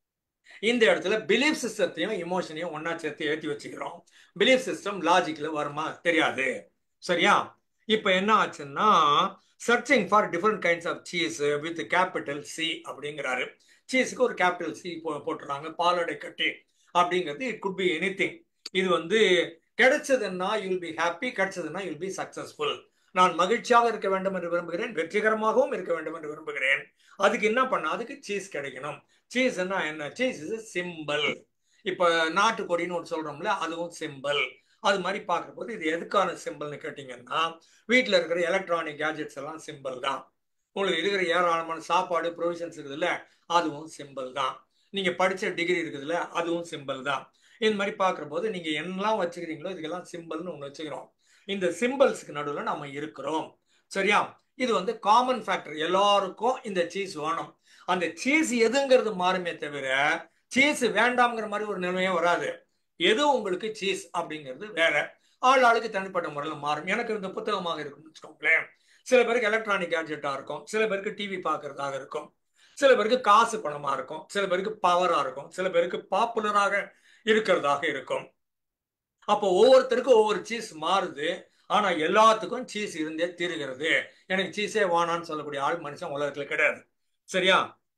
இந்த இடத்துல பிலீஃப் சிஸ்டத்தையும் இமோஷனையும் ஒன்னா சேர்த்து ஏற்றி வச்சுக்கிறோம் பிலீஃப் சிஸ்டம் லாஜிக்ல வருமா தெரியாது சரியா இப்ப என்ன ஆச்சுன்னா searching for different kinds of cheese with capital C அப்படிங்கிறாரு சீஸுக்கு ஒரு கேபிட்டல் சி போட்டுறாங்க பாலடை கட்டி அப்படிங்கிறது it could be anything இது வந்து கிடைச்சதுன்னா யூல் பி ஹாப்பி கிடைச்சதுன்னா யூல் பி சக்சஸ்ஃபுல் நான் மகிழ்ச்சியாக இருக்க வேண்டும் என்று விரும்புகிறேன் வெற்றிகரமாகவும் இருக்க வேண்டும் என்று விரும்புகிறேன் அதுக்கு என்ன பண்ண அதுக்கு சீஸ் கிடைக்கணும் சீஸ்னா என்ன சீஸ் இஸ் சிம்பிள் இப்ப நாட்டுக்கொடின்னு ஒன்று சொல்றோம்ல அதுவும் சிம்பிள் அது மாதிரி பார்க்குற போது இது எதுக்கான சிம்பிள்னு கேட்டீங்கன்னா வீட்டில் இருக்கிற எலக்ட்ரானிக் கேஜெட்ஸ் எல்லாம் சிம்பிள் தான் உங்களுக்கு இருக்கிற ஏராளமான சாப்பாடு ப்ரொவிஷன்ஸ் இருக்குதுல்ல அதுவும் சிம்பிள் தான் நீங்க படிச்ச டிகிரி இருக்குதுல்ல அதுவும் சிம்பிள் தான் இந்த மாதிரி பார்க்குற போது நீங்க என்னெல்லாம் வச்சுக்கிறீங்களோ இதுக்கெல்லாம் சிம்பிள்னு ஒன்று வச்சுக்கிறோம் இந்த சிம்பிள்ஸ்க்கு நடுவில் நம்ம இருக்கிறோம் சரியா இது வந்து காமன் ஃபேக்டர் எல்லாருக்கும் இந்த சீஸ் வேணும் அந்த சீஸ் எதுங்கிறது மாறுமே தவிர சீஸ் வேண்டாம்ங்கிற மாதிரி ஒரு நிலைமையே வராது எது உங்களுக்கு சீஸ் அப்படிங்கிறது வேற ஆள் ஆளுக்கு தனிப்பட்ட முறையில் மாறும் எனக்கு இந்த புத்தகமாக இருக்கும்னு வச்சுக்கோங்களேன் சில பேருக்கு எலக்ட்ரானிக் கேட்ஜெட்டா இருக்கும் சில பேருக்கு டிவி பார்க்கறதாக இருக்கும் சில பேருக்கு காசு பணமா இருக்கும் சில பேருக்கு பவரா இருக்கும் சில பேருக்கு பாப்புலராக இருக்கிறதாக இருக்கும் அப்போ ஒவ்வொருத்தருக்கும் ஒவ்வொரு சீஸ் மாறுது ஆனா எல்லாத்துக்கும் சீஸ் இருந்தே தீருகிறது எனக்கு சீஸே வானான்னு சொல்லக்கூடிய ஆள் மனுஷன் உலகத்துல கிடையாது சரியா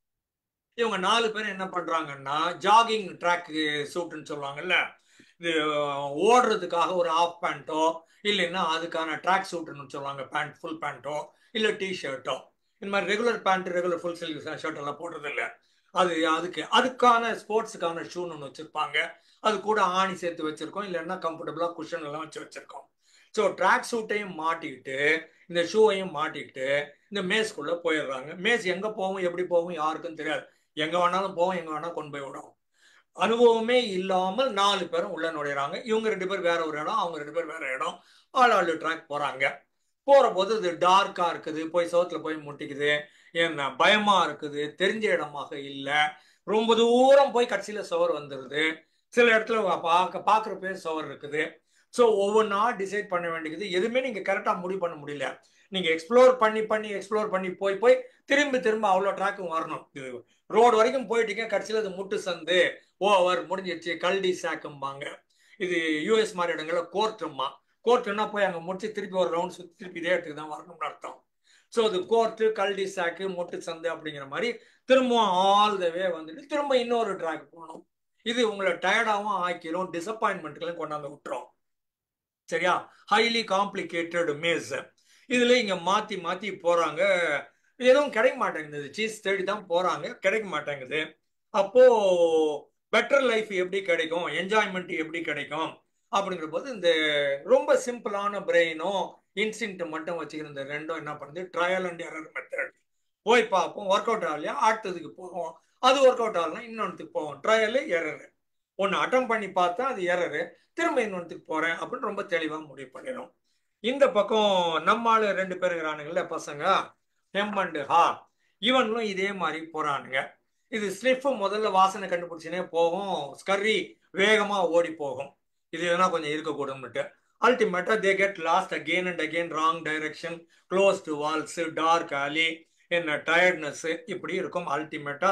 இவங்க நாலு பேர் என்ன பண்றாங்கன்னா ஜாகிங் ட்ராக் சூட்டுன்னு சொல்லுவாங்கல்ல இது ஓடுறதுக்காக ஒரு ஆஃப் பேண்ட்டோ இல்லைன்னா அதுக்கான ட்ராக் சூட்டுன்னு சொல்லுவாங்க பேண்ட் ஃபுல் பேண்ட்டோ இல்லை டிஷர்ட்டோ இந்த மாதிரி regular pant regular full sleeve shirt எல்லாம் போடுறது இல்லை அது அதுக்கு அதுக்கான ஸ்போர்ட்ஸுக்கான ஷூன்னு ஒன்று வச்சிருப்பாங்க அது கூட ஆணி சேர்த்து வச்சிருக்கோம் இல்லைன்னா கம்ஃபர்டபுளா குஷன் எல்லாம் வச்சு வச்சிருக்கோம் ஸோ ட்ராக் சூட்டையும் மாட்டிக்கிட்டு இந்த ஷூவையும் மாட்டிக்கிட்டு இந்த மேஸ்க்குள்ள போயிடுறாங்க மேஸ் எங்க போகும் எப்படி போகும் யாருக்கும் தெரியாது எங்க வேணாலும் போவோம் எங்க வேணாலும் கொண்டு போய் விடும் அனுபவமே இல்லாமல் நாலு பேரும் உள்ள நுழையிறாங்க இவங்க ரெண்டு பேர் வேற ஒரு இடம் அவங்க ரெண்டு பேர் வேற இடம் ஆள் ஆளு ட்ராக் போறாங்க போற போது இது டார்க்கா இருக்குது போய் சவுத்துல போய் முட்டிக்குது என்ன பயமா இருக்குது தெரிஞ்ச இடமாக இல்லை ரொம்ப தூரம் போய் கடைசியில சுவர் வந்துருது சில இடத்துல பார்க்க பார்க்குறப்பே சுவர் இருக்குது ஸோ ஒவ்வொன்றா டிசைட் பண்ண வேண்டியது எதுவுமே நீங்க கரெக்டாக முடிவு பண்ண முடியல நீங்க எக்ஸ்ப்ளோர் பண்ணி பண்ணி எக்ஸ்ப்ளோர் பண்ணி போய் போய் திரும்பி திரும்ப அவ்வளோ ட்ராக்கும் வரணும் இது ரோடு வரைக்கும் போயிட்டீங்க கடைசியில் அது முட்டு சந்து ஓவர் முடிஞ்சிருச்சு கல்டி சாக்கும்பாங்க இது யூஎஸ் மாதிரி இடங்கள்ல கோர்ட்டுமா கோர்ட்டுன்னா போய் அங்கே முடிச்சு திருப்பி ஒரு ரவுண்ட் சுற்றி திருப்பி இதே இடத்துக்கு தான் வரணும்னு அர்த்தம் ஸோ அது கோர்ட்டு கல்டி சாக்கு முட்டு சந்து அப்படிங்கிற மாதிரி திரும்பவும் ஆல் த வே வந்துட்டு திரும்ப இன்னொரு ட்ராக் போகணும் இது உங்களை டயர்டாகவும் ஆக்கிரும் டிசப்பாயின்மெண்ட்களையும் கொண்டாந்து விட்டுரும் சரியா ஹைலி காம்ப்ளிகேட்டட் மேஸ் இதுல இங்க மாத்தி மாத்தி போறாங்க எதுவும் கிடைக்க மாட்டேங்குது சீஸ் தேடி தான் போறாங்க கிடைக்க மாட்டேங்குது அப்போ பெட்டர் லைஃப் எப்படி கிடைக்கும் என்ஜாய்மெண்ட் எப்படி கிடைக்கும் அப்படிங்கிற போது இந்த ரொம்ப சிம்பிளான பிரெயினும் இன்ஸ்டிங்ட் மட்டும் வச்சுக்கிற இந்த ரெண்டும் என்ன பண்ணுது ட்ரையல் அண்ட் எரர் மெத்தட் போய் பார்ப்போம் ஒர்க் அவுட் ஆகலையா அடுத்ததுக்கு போவோம் அது ஒர்க் அவுட் ஆகலாம் இன்னொன்றுக்கு போவோம் ட்ரையலு எரரு ஒன்று அட்டம் பண்ணி பார்த்தா அது எரரு திரும்ப இன்னொன்றுக்கு போறேன் அப்படின்னு ரொம்ப தெளிவாக முடிவு பண்ணிடும் இந்த பக்கம் நம்மால ரெண்டு பேர் இருக்கிறானுங்கல்ல பசங்க ஹெம் அண்ட் ஹா இவனும் இதே மாதிரி போறானுங்க இது ஸ்லிஃப் முதல்ல வாசனை கண்டுபிடிச்சுனே போகும் ஸ்கர்ரி வேகமா ஓடி போகும் இது எதனா கொஞ்சம் இருக்கக்கூடும்னுட்டு அல்டிமேட்டா they get lost again and again wrong direction close to walls dark alley என்ன டயர்ட்னஸ் இப்படி இருக்கும் அல்டிமேட்டா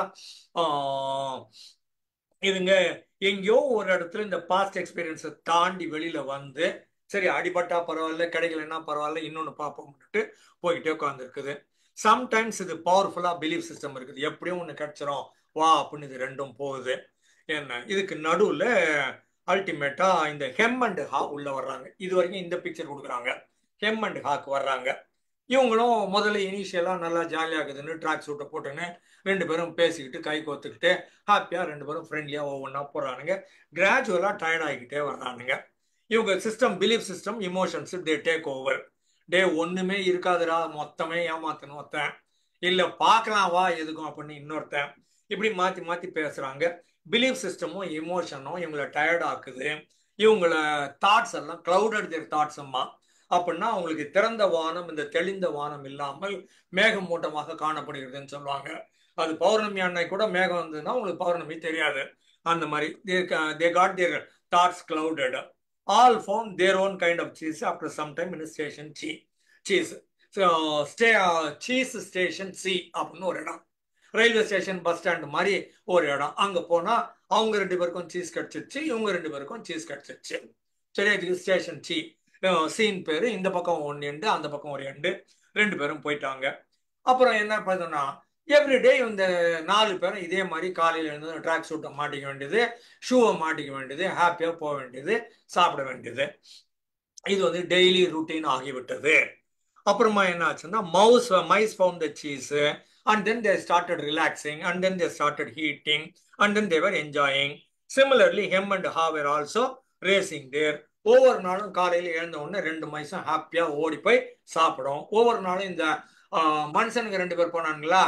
இதுங்க எங்கேயோ ஒரு இடத்துல இந்த பாஸ்ட் எக்ஸ்பீரியன்ஸை தாண்டி வெளியில வந்து சரி அடிபட்டா பரவாயில்ல கிடைக்கலன்னா பரவாயில்ல இன்னொன்று பார்ப்போம்ட்டு போய்கிட்டே உட்காந்துருக்குது சம்டைம்ஸ் இது பவர்ஃபுல்லா பிலீஃப் சிஸ்டம் இருக்குது எப்படியும் ஒன்று கிடைச்சிரும் வா அப்படின்னு இது ரெண்டும் போகுது என்ன இதுக்கு நடுவில் அல்டிமேட்டா இந்த ஹெம் அண்ட் ஹா உள்ள வர்றாங்க இது வரைக்கும் இந்த பிக்சர் கொடுக்குறாங்க ஹெம் அண்ட் ஹாக்கு வர்றாங்க இவங்களும் முதல்ல இனிஷியலாக நல்லா ஜாலியாகுதுன்னு ட்ராக் சூட்டை போட்டுன்னு ரெண்டு பேரும் பேசிக்கிட்டு கை கோத்துக்கிட்டு ஹாப்பியாக ரெண்டு பேரும் ஃப்ரெண்ட்லியாக ஒவ்வொன்றா போடுறானுங்க கிராஜுவலாக டயர்ட் ஆகிக்கிட்டே வர்றானுங்க இவங்க system belief system emotions they take over day ஒன்றுமே இருக்காதுடா மொத்தமே ஏமாத்தணும் ஒருத்தன் இல்லை பார்க்கலாம் வா எதுக்கும் அப்படின்னு இன்னொருத்தன் இப்படி மாற்றி மாற்றி பேசுகிறாங்க பிலீஃப் சிஸ்டமும் இமோஷனும் இவங்களை டயர்ட் ஆக்குது இவங்கள தாட்ஸ் எல்லாம் க்ளவுடட் தேர் தாட்ஸ் அம்மா அப்படின்னா அவங்களுக்கு திறந்த வானம் இந்த தெளிந்த வானம் இல்லாமல் மேகமூட்டமாக காணப்படுகிறதுன்னு சொல்லுவாங்க அது பௌர்ணமி அன்னைக்கு கூட மேகம் வந்ததுன்னா உங்களுக்கு பௌர்ணமி தெரியாது அந்த மாதிரி they got their thoughts clouded all found their own kind of cheese after some time in station C cheese stay cheese station C அப்படின்னு ஒரு இடம் ரயில்வே ஸ்டேஷன் பஸ் ஸ்டாண்ட் மாதிரி ஒரு இடம் அங்கே போனால் அவங்க ரெண்டு பேருக்கும் சீஸ் கிடச்சிருச்சு இவங்க ரெண்டு பேருக்கும் சீஸ் கிடச்சிருச்சு சரி இதுக்கு ஸ்டேஷன் சி சீன் பேர் இந்த பக்கம் ஒன்று எண்டு அந்த பக்கம் ஒரு எண்டு ரெண்டு பேரும் போயிட்டாங்க அப்புறம் என்ன பார்த்தோம்னா எவ்ரிடே இந்த நாலு பேரும் இதே மாதிரி காலையில் எழுந்து ட்ராக் சூட்டை மாட்டிக்க வேண்டியது ஷூவை மாட்டிக்க வேண்டியது ஹாப்பியாக போக வேண்டியது சாப்பிட வேண்டியது இது வந்து டெய்லி ரூட்டீன் ஆகிவிட்டது அப்புறமா என்ன ஆச்சுன்னா mouse mice found the cheese and then they started relaxing and then they started eating and then they were enjoying similarly Hem and Haw also racing there ஒவ்வொரு நாளும் காலையில் எழுந்த உடனே ரெண்டு மைஸும் ஹாப்பியாக ஓடி போய் சாப்பிடும் ஒவ்வொரு நாளும் இந்த மனுஷனுக்கு ரெண்டு பேர் போனானுங்களா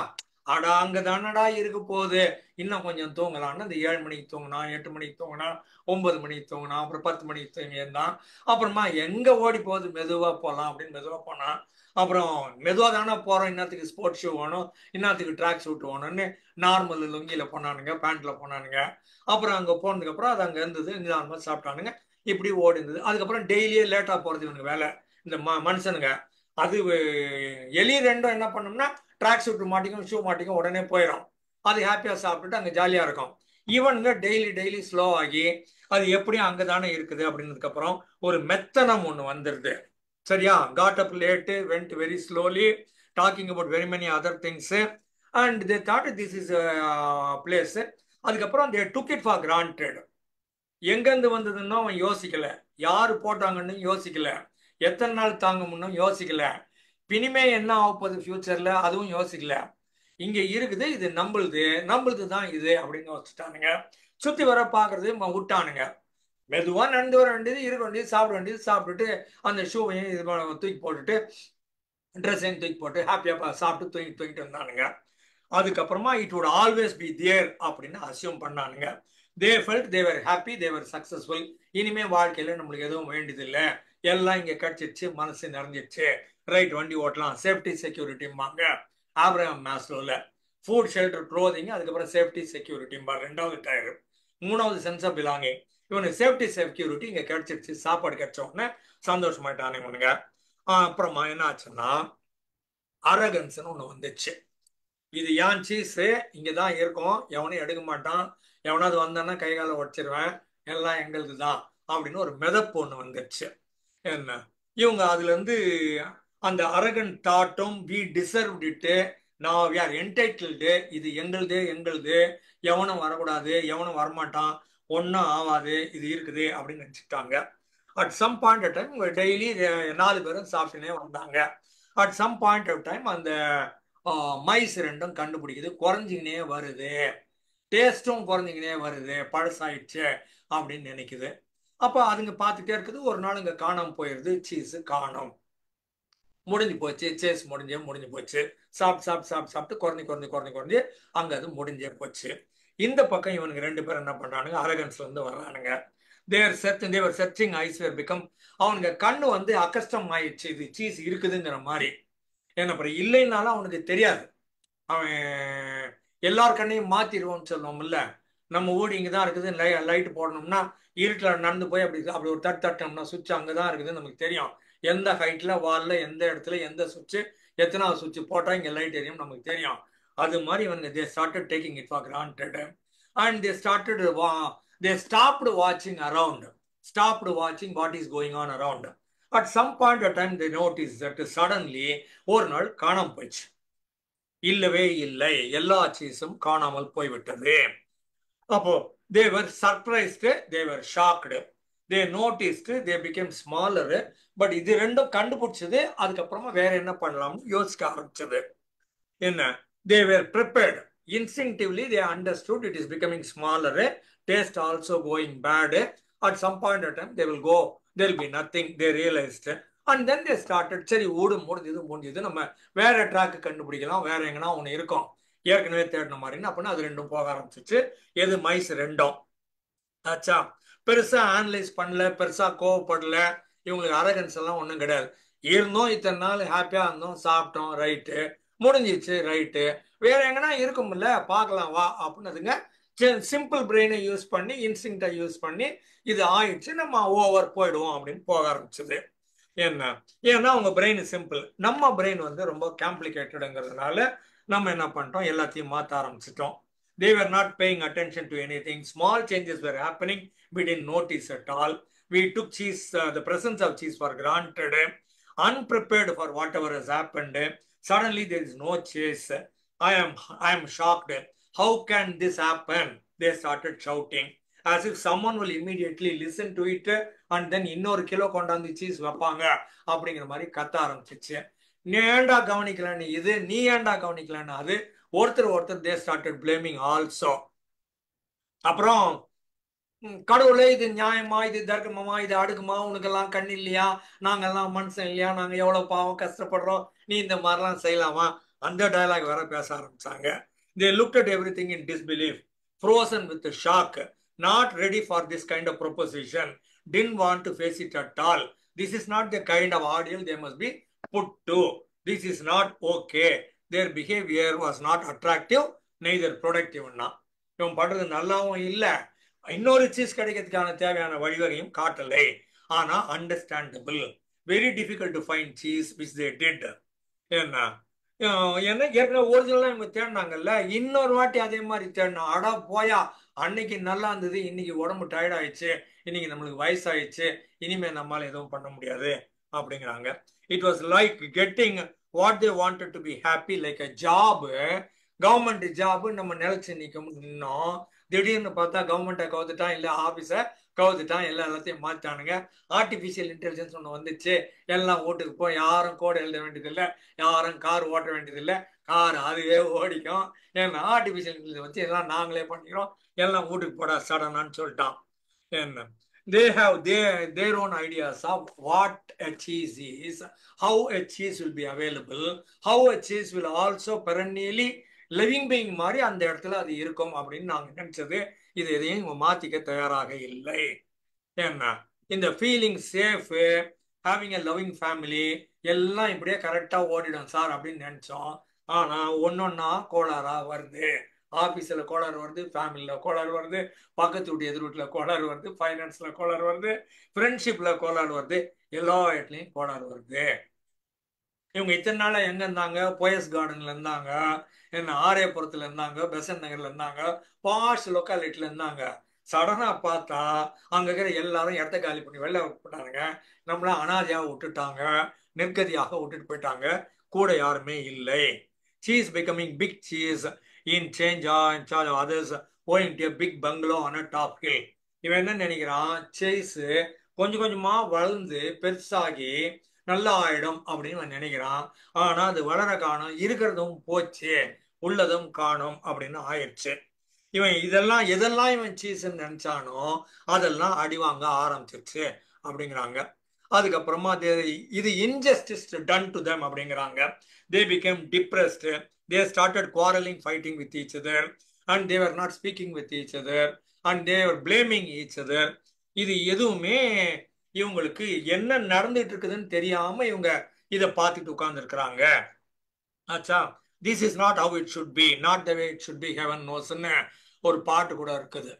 அடா அங்க தானடா இருக்க போகுது இன்னும் கொஞ்சம் தூங்கலாம்னு அந்த ஏழு மணிக்கு தூங்கினா எட்டு மணிக்கு தூங்கினா ஒன்பது மணிக்கு தூங்கினா அப்புறம் பத்து மணிக்கு தூங்கி இருந்தான் அப்புறமா எங்க ஓடி போகுது மெதுவா போகலாம் அப்படின்னு மெதுவா போனான் அப்புறம் மெதுவா தானே போறோம் இன்னத்துக்கு ஸ்போர்ட்ஸ் ஷூ வேணும் இன்னத்துக்கு ட்ராக் சூட் வேணும்னு நார்மல் லுங்கியில போனானுங்க பேண்ட்ல போனானுங்க அப்புறம் அங்க போனதுக்கு அப்புறம் அது அங்க இருந்தது நார்மல் சாப்பிட்டானுங்க இப்படி ஓடி இருந்தது அதுக்கப்புறம் டெய்லியே லேட்டா போறது இவனுக்கு வேலை இந்த ம மனுஷனுங்க அது அஹ், எலி ரெண்டும் என்ன பண்ணோம்னா ட்ராக் சூட் மாட்டிக்கும் ஷூ மாட்டிக்கும் உடனே போயிடும் அது ஹாப்பியா சாப்பிட்டுட்டு அங்க ஜாலியா இருக்கும் இவனுங்க டெய்லி டெய்லி ஸ்லோ ஆகி அது எப்படியும் அங்கதானே இருக்குது அப்படின்னதுக்கு அப்புறம் ஒரு மெத்தனம் ஒண்ணு வந்துருது சரியா got up late went very slowly talking about very many other things and they thought this is place அதுக்கப்புறம் they took it for granted எங்கேருந்து வந்ததுன்னு அவன் யோசிக்கல யாரு போட்டாங்கன்னு யோசிக்கல எத்தனை நாள் தாங்க முன்னும் யோசிக்கல இனிமே என்ன ஆக போகுது ஃபியூச்சர்ல அதுவும் யோசிக்கல இங்க இருக்குது இது நம்மளுது நம்மளுது தான் இது அப்படின்னு வச்சுட்டானுங்க சுத்தி வர பாக்குறது ம- விட்டானுங்க மெதுவா நடந்து வர வேண்டியது இருக்க வேண்டியது சாப்பிட வேண்டியது சாப்பிட்டுட்டு அந்த ஷூவையும் இது பண்ண- தூக்கி போட்டுட்டு ட்ரெஸ்ஸையும் தூக்கி போட்டு ஹாப்பியா சாப்பிட்டு தூங்கி தூங்கிட்டு இருந்தானுங்க அதுக்கப்புறமா it would always be there அப்படின்னு அசியூம் பண்ணானுங்க they felt they were happy they were successful இனிமே வாழ்க்கையில நம்மளுக்கு எதுவும் வேண்டியது இல்லை எல்லாம் இங்க கிடைச்சிருச்சு மனசு நிறைஞ்சிருச்சு ரைட் வண்டி ஓட்டலாம் சேஃப்டி செக்யூரிட்டிம்பாங்க ஆப்ரஹாம் மேஸ்லோல ஃபுட் ஷெல்டர் க்ளோதிங் அதுக்கப்புறம் சேஃப்டி செக்யூரிட்டிம்பா ரெண்டாவது டயர் மூணாவது சென்ஸ் ஆஃப் பிலாங்கிங் இவனுக்கு சேஃப்டி செக்யூரிட்டி இங்க கிடைச்சிருச்சு சாப்பாடு கிடைச்ச உடனே சந்தோஷமாயிட்டானே இவனுங்க ஆஹ் அப்புறமா என்ன ஆச்சுன்னா அரகன்ஸ்னு ஒண்ணு வந்துச்சு இது ஏன் சீஸ் இங்கதான் இருக்கும் எவனையும் எடுக்க மாட்டான் எவனாவது வந்தான்னா கை காலை உடச்சிருவேன் எல்லாம் எங்களுது தான் அப்படின்னு ஒரு மிதப்பு ஒண்ணு வந்துடுச்சு என்ன இவங்க அதுல இருந்து அந்த அரகன் தாட்டும் வி டிசர்வ்ட் இட்டு நான் வி ஆர் என்டைட்டில்டு இது எங்களுது எங்களுது எவனும் வரக்கூடாது எவனும் வரமாட்டான் ஒன்றும் ஆகாது இது இருக்குது அப்படின்னு நினச்சிட்டாங்க at some point of time daily நாலு பேரும் சாப்பிட்டுனே வந்தாங்க at some point of time அந்த மைஸ் ரெண்டும் கண்டுபிடிக்குது குறைஞ்சிக்கினே வருது டேஸ்ட்டும் குறைஞ்சிக்கினே வருது பழசாயிடுச்சு அப்படின்னு நினைக்குது அப்போ அதுங்க பார்த்துட்டே இருக்குது ஒரு நாள் இங்கே காணாம போயிடுது சீஸு காணோம் முடிஞ்சு போச்சு சேஸ் முடிஞ்சே முடிஞ்சு போச்சு சாப்பிட்டு சாப்பிட்டு சாப்பிட்டு சாப்பிட்டு குறைஞ்சி குறைஞ்சி குறைஞ்சி குறைஞ்சி அங்கே அது முடிஞ்சே போச்சு இந்த பக்கம் இவனுக்கு ரெண்டு பேரும் என்ன பண்றானுங்க அரகன்ஸ்ல இருந்து வர்றானுங்க their search they were searching eyes were become அவனுங்க கண்ணு வந்து அக்கஷ்டம் ஆயிடுச்சு இது சீஸ் இருக்குதுங்கிற மாதிரி என்ன அப்புறம் இல்லைன்னாலும் அவனுக்கு தெரியாது அவன் எல்லார் கண்ணையும் மாத்திடுவோம்னு சொல்லுவோம்ல நம்ம ஊடி இங்கே தான் இருக்குது லை லைட் போடணும்னா இருட்டில் நடந்து போய் அப்படி அப்படி ஒரு தட்டு தட்டோம்னா சுவிட்ச் அங்கே தான் இருக்குதுன்னு நமக்கு தெரியும் எந்த ஹைட்டில் வாலில் எந்த இடத்துல எந்த சுவிட்சு எத்தனாவது சுவிட்ச் போட்டால் இங்கே லைட் எரியும் நமக்கு தெரியும் அது மாதிரி இவனுங்க they started taking it for granted and they started they stopped வாட்சிங் அரவுண்ட் ஸ்டாப்டு வாட்சிங் what is going on around at some point of time they notice that suddenly ஒரு நாள் காணாம போயிடுச்சு இல்லவே இல்லை எல்லா சீஸும் காணாமல் போய்விட்டது அப்போ they were surprised they were shocked they noticed they became smaller but இது ரெண்டும் கண்டுபிடிச்சது அதுக்கப்புறமா வேற என்ன பண்ணலாம்னு யோசிக்க ஆரம்பிச்சது என்ன they were prepared instinctively they understood it is becoming smaller taste also going bad at some point of time they will go there be nothing they realised and then they started சரி ஓடு முடிஞ்சது முடிஞ்சது நம்ம வேற track கண்டுபிடிக்கலாம் வேற எங்கன்னா ஒன்று இருக்கும் ஏற்கனவே தேடின மாதிரின்னு அப்படின்னா அது ரெண்டும் போக ஆரம்பிச்சிச்சு எது மைஸ் ரெண்டும் ஆச்சா பெருசா அனலைஸ் பண்ணல பெருசா கோவப்படல இவங்களுக்கு அரகன்ஸ் எல்லாம் ஒன்றும் கிடையாது இருந்தோம் இத்தனை நாள் ஹாப்பியா இருந்தோம் சாப்பிட்டோம் ரைட்டு முடிஞ்சிச்சு ரைட்டு வேற எங்கன்னா இருக்கும்ல பார்க்கலாம் வா அப்படின்னதுங்க சிம்பிள் பிரெயினை யூஸ் பண்ணி இன்ஸ்டிங்டை யூஸ் பண்ணி இது ஆயிடுச்சு நம்ம ஓவர் போயிடுவோம் அப்படின்னு போக ஆரம்பிச்சது என்ன ஏன்னா உங்க பிரெயின் சிம்பிள் நம்ம பிரெயின் வந்து ரொம்ப காம்ப்ளிகேட்டடுங்கிறதுனால நம்ம என்ன பண்ணிட்டோம் எல்லாத்தையும் மாற்ற ஆரம்பிச்சிட்டோம் they were not paying attention to anything small changes were happening we didn't notice at all we took cheese uh, the presence of cheese for granted unprepared for whatever has happened suddenly there is no chase i am i am shocked how can this happen they started shouting as if someone will immediately listen to it and then இன்னொரு kilo கொண்டாந்து cheese வைப்பாங்க அப்படிங்கிற மாதிரி கத்த ஆரம்பிச்சிச்சு நீ ஏன்டா கவனிக்கலன்னு இது நீ ஏன்டா கவனிக்கலன்னு அது ஒருத்தர் ஒருத்தர் தே ஸ்டார்டட் பிளேமிங் ஆல்சோ அப்புறம் கடவுளே இது நியாயமா இது தர்க்கமா இது அடுக்குமா உனக்கெல்லாம் கண் இல்லையா நாங்கெல்லாம் மனுஷன் இல்லையா நாங்க எவ்வளவு பாவம் கஷ்டப்படுறோம் நீ இந்த மாதிரிலாம் செய்யலாமா அந்த டயலாக் வேற பேச ஆரம்பிச்சாங்க they look at everything in disbelief frozen with shock not ready for this kind of proposition didn't want to face it at all this is not the kind of ideal they must be put to this is not okay their behaviour was not attractive neither ப்ரொடக்டிவ்னா இவன் பண்றது நல்லாவும் இல்லை இன்னொரு cheese கிடைக்கிறதுக்கான தேவையான வழிவகையும் காட்டலை ஆனா understandable very difficult to find cheese which they did என்ன ஏன்னா ஏற்கனவே ஒரிஜினலாக இவங்க தேடினாங்கல்ல இன்னொரு வாட்டி அதே மாதிரி தேடினா அடா போயா அன்னைக்கு நல்லா இருந்தது இன்னைக்கு உடம்பு டயர்ட் ஆயிடுச்சு இன்னைக்கு நம்மளுக்கு வயசாயிடுச்சு இனிமே நம்மளால எதுவும் பண்ண முடியாது அப்படிங்கிறாங்க it was like getting what they wanted to be happy like a job government job நம்ம நிலைச்சு நிற்க நின்னோம் திடீர்னு பார்த்தா கவர்மெண்ட்டை கவுத்துட்டான் இல்லை ஆஃபீஸை கவுத்துட்டான் எல்லாம் எல்லாத்தையும் மாற்றிட்டானுங்க ஆர்டிஃபிஷியல் இன்டெலிஜென்ஸ் ஒன்று வந்துச்சு எல்லாம் ஓட்டுக்கு போய் யாரும் கோடை எழுத வேண்டியதில்லை யாரும் கார் ஓட்ட வேண்டியதில்லை கார் அதுவே ஓடிக்கும் ஏன்னா ஆர்டிஃபிஷியல் இன்டெலிஜென்ஸ் வச்சு எல்லாம் நாங்களே பண்ணிக்கிறோம் எல்லாம் வீட்டுக்கு போட சடனான்னு சொல்லிட்டான் என்ன they have their their own ideas of what a cheese is how a cheese will be available how a cheese will also perennially living being மாதிரி அந்த இடத்துல அது இருக்கும் அப்படின்னு நாங்க நினைச்சது இது எதையும் இவங்க மாத்திக்க தயாராக இல்லை ஏன்னா இந்த feeling safe having a loving family எல்லாம் இப்படியே கரெக்டா ஓடிடும் சார் அப்படின்னு நினைச்சோம் ஆனா ஒன்னொன்னா கோளாறா வருது ஆஃபீஸில் கோளாறு வருது ஃபேமிலியில் கோளாறு வருது பக்கத்து வீட்டு எதிர் வீட்டில் கோளாறு வருது ஃபைனான்ஸில் கோளாறு வருது ஃப்ரெண்ட்ஷிப்பில் கோளாறு வருது எல்லா இடத்துலையும் கோளாறு வருது இவங்க இத்தனை நாளாக எங்கே இருந்தாங்க போயஸ் கார்டனில் இருந்தாங்க என்ன ஆரியபுரத்தில் இருந்தாங்க பெசன் நகரில் இருந்தாங்க பாஷ் லொக்காலிட்டியில் இருந்தாங்க சடனாக பார்த்தா அங்கே இருக்கிற எல்லாரும் இடத்த காலி பண்ணி வெளில போட்டாங்க நம்மள அனாதையாக விட்டுட்டாங்க நிர்கதியாக விட்டுட்டு போயிட்டாங்க கூட யாருமே இல்லை cheese becoming big cheese in change in charge of others owing to big bungalow on a top hill இவன் என்ன நினைக்கிறான் சேஸ் கொஞ்சம் கொஞ்சமா வளர்ந்து பெருசாகி நல்லா ஆயிடும் அப்படின்னு அவன் நினைக்கிறான் ஆனா அது வளர காணும் இருக்கிறதும் போச்சு உள்ளதும் காணும் அப்படின்னு ஆயிடுச்சு இவன் இதெல்லாம் எதெல்லாம் இவன் சீஸ்ன்னு நினைச்சானோ அதெல்லாம் அடிவாங்க ஆரம்பிச்சிருச்சு அப்படிங்கிறாங்க அதுக்கப்புறமா இது இன்ஜஸ்டிஸ் டன் டு தம் அப்படிங்கிறாங்க they became depressed they started quarreling fighting with each other and they were not speaking with each other and they were blaming each other இது எதுவுமே இவங்களுக்கு என்ன நடந்துட்டு இருக்குதுன்னு தெரியாம இவங்க இதை பார்த்துட்டு உட்கார்ந்துருக்குறாங்க ஆச்சா this is not how it should be not the way it should be heaven நோஸ்ன்னு ஒரு பாட்டு கூட இருக்குது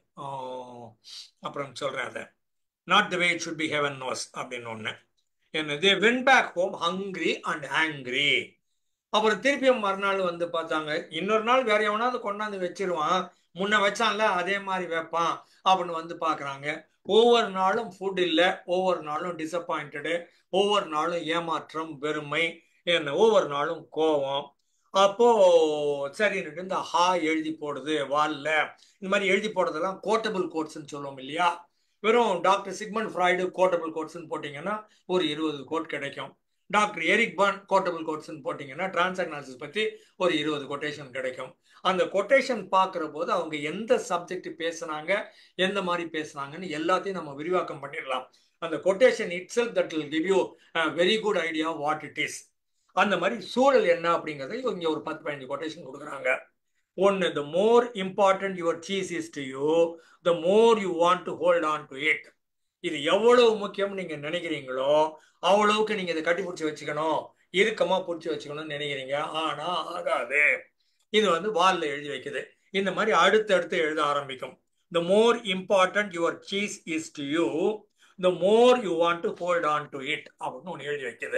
அப்புறம் சொல்றேன் அதை not the way it should be heaven knows அப்படின்னு ஒன்று என்ன they went back home hungry and angry அப்புறம் திருப்பியும் மறுநாள் வந்து பார்த்தாங்க இன்னொரு நாள் வேற எவனாவது கொண்டாந்து வச்சிருவான் முன்ன வச்சான்ல அதே மாதிரி வைப்பான் அப்படின்னு வந்து பார்க்குறாங்க ஒவ்வொரு நாளும் ஃபுட் இல்லை ஒவ்வொரு நாளும் டிசப்பாயிண்டடு ஒவ்வொரு நாளும் ஏமாற்றம் வெறுமை என்ன ஒவ்வொரு நாளும் கோவம் அப்போ சரின்னுட்டு இந்த ஹா எழுதி போடுது வால்ல இந்த மாதிரி எழுதி போடுறதெல்லாம் கோட்டபிள் கோட்ஸ்ன்னு சொல்லுவோம் இல்லையா வெறும் டாக்டர் சிக்மன் ஃப்ராய்டு கோட்டபிள் கோட்ஸ்ன்னு போட்டிங்கன்னா ஒரு இருபது கோட் கிடைக்கும் டாக்டர் எரிக் பான் கோட்டபிள் கோட்ஸ்ன்னு போட்டிங்கன்னா டிரான்சாக்னாலிசிஸ் பற்றி ஒரு இருபது கொட்டேஷன் கிடைக்கும் அந்த கொட்டேஷன் பார்க்குற போது அவங்க எந்த சப்ஜெக்ட் பேசுனாங்க எந்த மாதிரி பேசுனாங்கன்னு எல்லாத்தையும் நம்ம விரிவாக்கம் பண்ணிடலாம் அந்த quotation itself that will give you very good idea what it is அந்த மாதிரி சூழல் என்ன அப்படிங்கிறத இவங்க ஒரு பத்து பதினஞ்சு கொட்டேஷன் கொடுக்குறாங்க ஒன்று the more important your cheese is to you the more you want to hold on to it இது எவ்வளவு முக்கியம் நீங்க நினைக்கிறீங்களோ அவ்வளவுக்கு நீங்க இதை கட்டி பிடிச்சி வச்சுக்கணும் இறுக்கமா பிடிச்சி வச்சுக்கணும்னு நினைக்கிறீங்க ஆனா ஆகாது இது வந்து வால்ல எழுதி வைக்குது இந்த மாதிரி அடுத்தடுத்து எழுத ஆரம்பிக்கும் the more important your cheese is to you the more you want to hold on to it அப்படின்னு ஒன்று எழுதி வைக்குது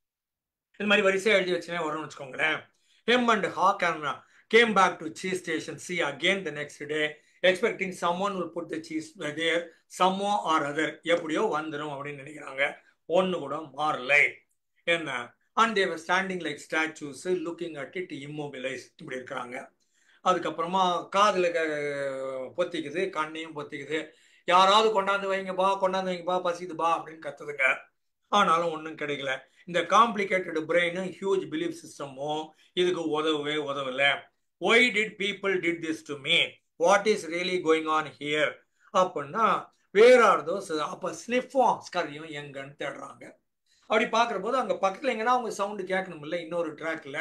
இந்த மாதிரி வரிசையாக எழுதி வச்சுனே வரும்னு வச்சுக்கோங்களேன் Hem and Haw came back to cheese station C again the next day expecting someone will put the cheese there somehow or other எப்படியோ வந்துடும் அப்படின்னு நினைக்கிறாங்க ஒன்று கூட மாறலை என்ன and they were standing like statues looking at it immobilise இப்படி இருக்கிறாங்க அதுக்கப்புறமா காதில் பொத்திக்குது கண்ணையும் பொத்திக்குது யாராவது கொண்டாந்து வைங்கப்பா கொண்டாந்து வைங்கப்பா பசிக்குதுப்பா அப்படின்னு கத்துதுங்க ஆனாலும் ஒன்றும் கிடைக்கல இந்த காம்ப்ளிகேட்டட் பிரெயினும் ஹியூஜ் பிலீஃப் சிஸ்டமும் இதுக்கு உதவவே உதவல why did people did this to me what is really going on here அப்படின்னா வேர் ஆர் தோஸ் அப்போ ஸ்னிஃபும் ஸ்கரியும் எங்கன்னு தேடுறாங்க அப்படி பார்க்குற போது அங்கே பக்கத்தில் எங்கன்னா அவங்க சவுண்டு கேட்கணும் இல்லை இன்னொரு ட்ராக்ல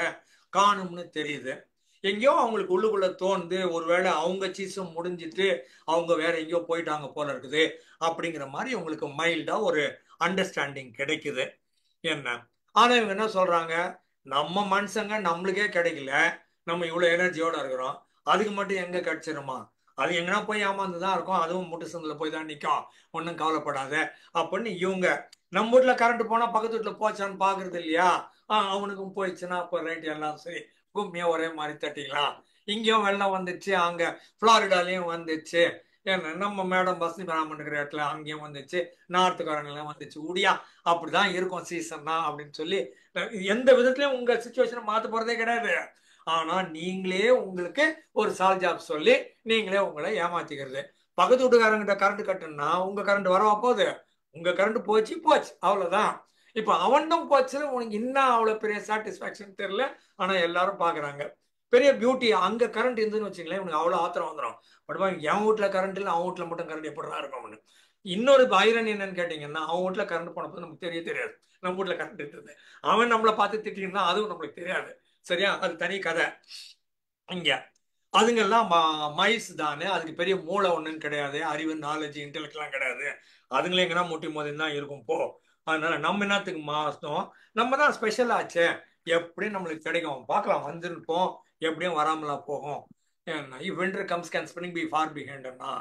காணும்னு தெரியுது எங்கேயோ அவங்களுக்கு உள்ளுக்குள்ள தோணுது ஒருவேளை அவங்க சீஸும் முடிஞ்சிட்டு அவங்க வேற எங்கேயோ போயிட்டாங்க போல இருக்குது அப்படிங்கிற மாதிரி உங்களுக்கு மைல்டா ஒரு அண்டர்ஸ்டாண்டிங் கிடைக்குது என்ன ஆனா இவங்க என்ன சொல்றாங்க நம்ம மனுஷங்க நம்மளுக்கே கிடைக்கல நம்ம இவ்வளவு எனர்ஜியோட இருக்கிறோம் அதுக்கு மட்டும் எங்க கிடைச்சிருமா அது எங்கன்னா போய் ஏமாந்து தான் இருக்கும் அதுவும் முட்டு சந்தில போய் தான் நிற்கும் ஒன்றும் கவலைப்படாத அப்படின்னு இவங்க நம்ம வீட்டுல கரண்ட் போனா பக்கத்து வீட்டுல போச்சான்னு பாக்குறது இல்லையா ஆஹ் அவனுக்கும் போயிடுச்சுன்னா அப்போ ரைட் எல்லாம் சரி கும்மியா ஒரே மாதிரி தட்டிக்கலாம் இங்கேயும் வெள்ளம் வந்துச்சு அங்க புளாரிடாலையும் வந்துச்சு ஏன்னா நம்ம மேடம் பஸ்னி பிராமன் இருக்கிற இடத்துல அங்கேயும் வந்துச்சு நார்த்துக்காரங்கெல்லாம் வந்துச்சு உடியா அப்படிதான் இருக்கும் சீசன் தான் அப்படின்னு சொல்லி எந்த விதத்துலயும் உங்க சுச்சுவேஷனை மாத்த போறதே கிடையாது ஆனா நீங்களே உங்களுக்கு ஒரு சால் ஜாப் சொல்லி நீங்களே உங்களை ஏமாத்திக்கிறது பக்கத்து வீட்டுக்காரங்கிட்ட கரண்ட் கட்டுனா உங்க கரண்ட் வரவா போகுது உங்க கரண்ட் போச்சு போச்சு அவ்வளவுதான் இப்ப அவன்டும் போச்சு உனக்கு இன்னும் அவ்வளவு பெரிய சாட்டிஸ்பாக்சன் தெரியல ஆனா எல்லாரும் பாக்குறாங்க பெரிய பியூட்டி அங்க கரண்ட் இருந்துன்னு வச்சுங்களேன் உனக்கு அவ்வளவு ஆத்திரம் வந்துடும் பட் என் வீட்டுல கரண்ட் இல்லை அவன் வீட்டுல மட்டும் கரண்ட் எப்படிதான் இருக்கும்னு இன்னொரு ஐரன் என்னன்னு கேட்டீங்கன்னா அவன் வீட்டுல கரண்ட் போனப்போ நமக்கு தெரிய தெரியாது நம்ம வீட்டுல கரண்ட் இருந்தது அவன் நம்மளை பார்த்து திட்டிருந்தா அதுவும் நம்மளுக்கு தெரியாது சரியா அது தனி கதை இங்க அதுங்கெல்லாம் மைஸ் தானே அதுக்கு பெரிய மூளை ஒன்றுன்னு கிடையாது அறிவு நாலேஜ் இன்டெலெக்ட்லாம் கிடையாது அதுங்களே எங்கன்னா முட்டி மோதி தான் இருக்கும் போ அதனால நம்ம என்னத்துக்கு மாசம் நம்ம தான் ஸ்பெஷல் ஆச்சே எப்படியும் நம்மளுக்கு கிடைக்கும் பார்க்கலாம் வந்துருப்போம் எப்படியும் வராமலா போகும் if winter comes can spring be far பிஹைண்ட்னா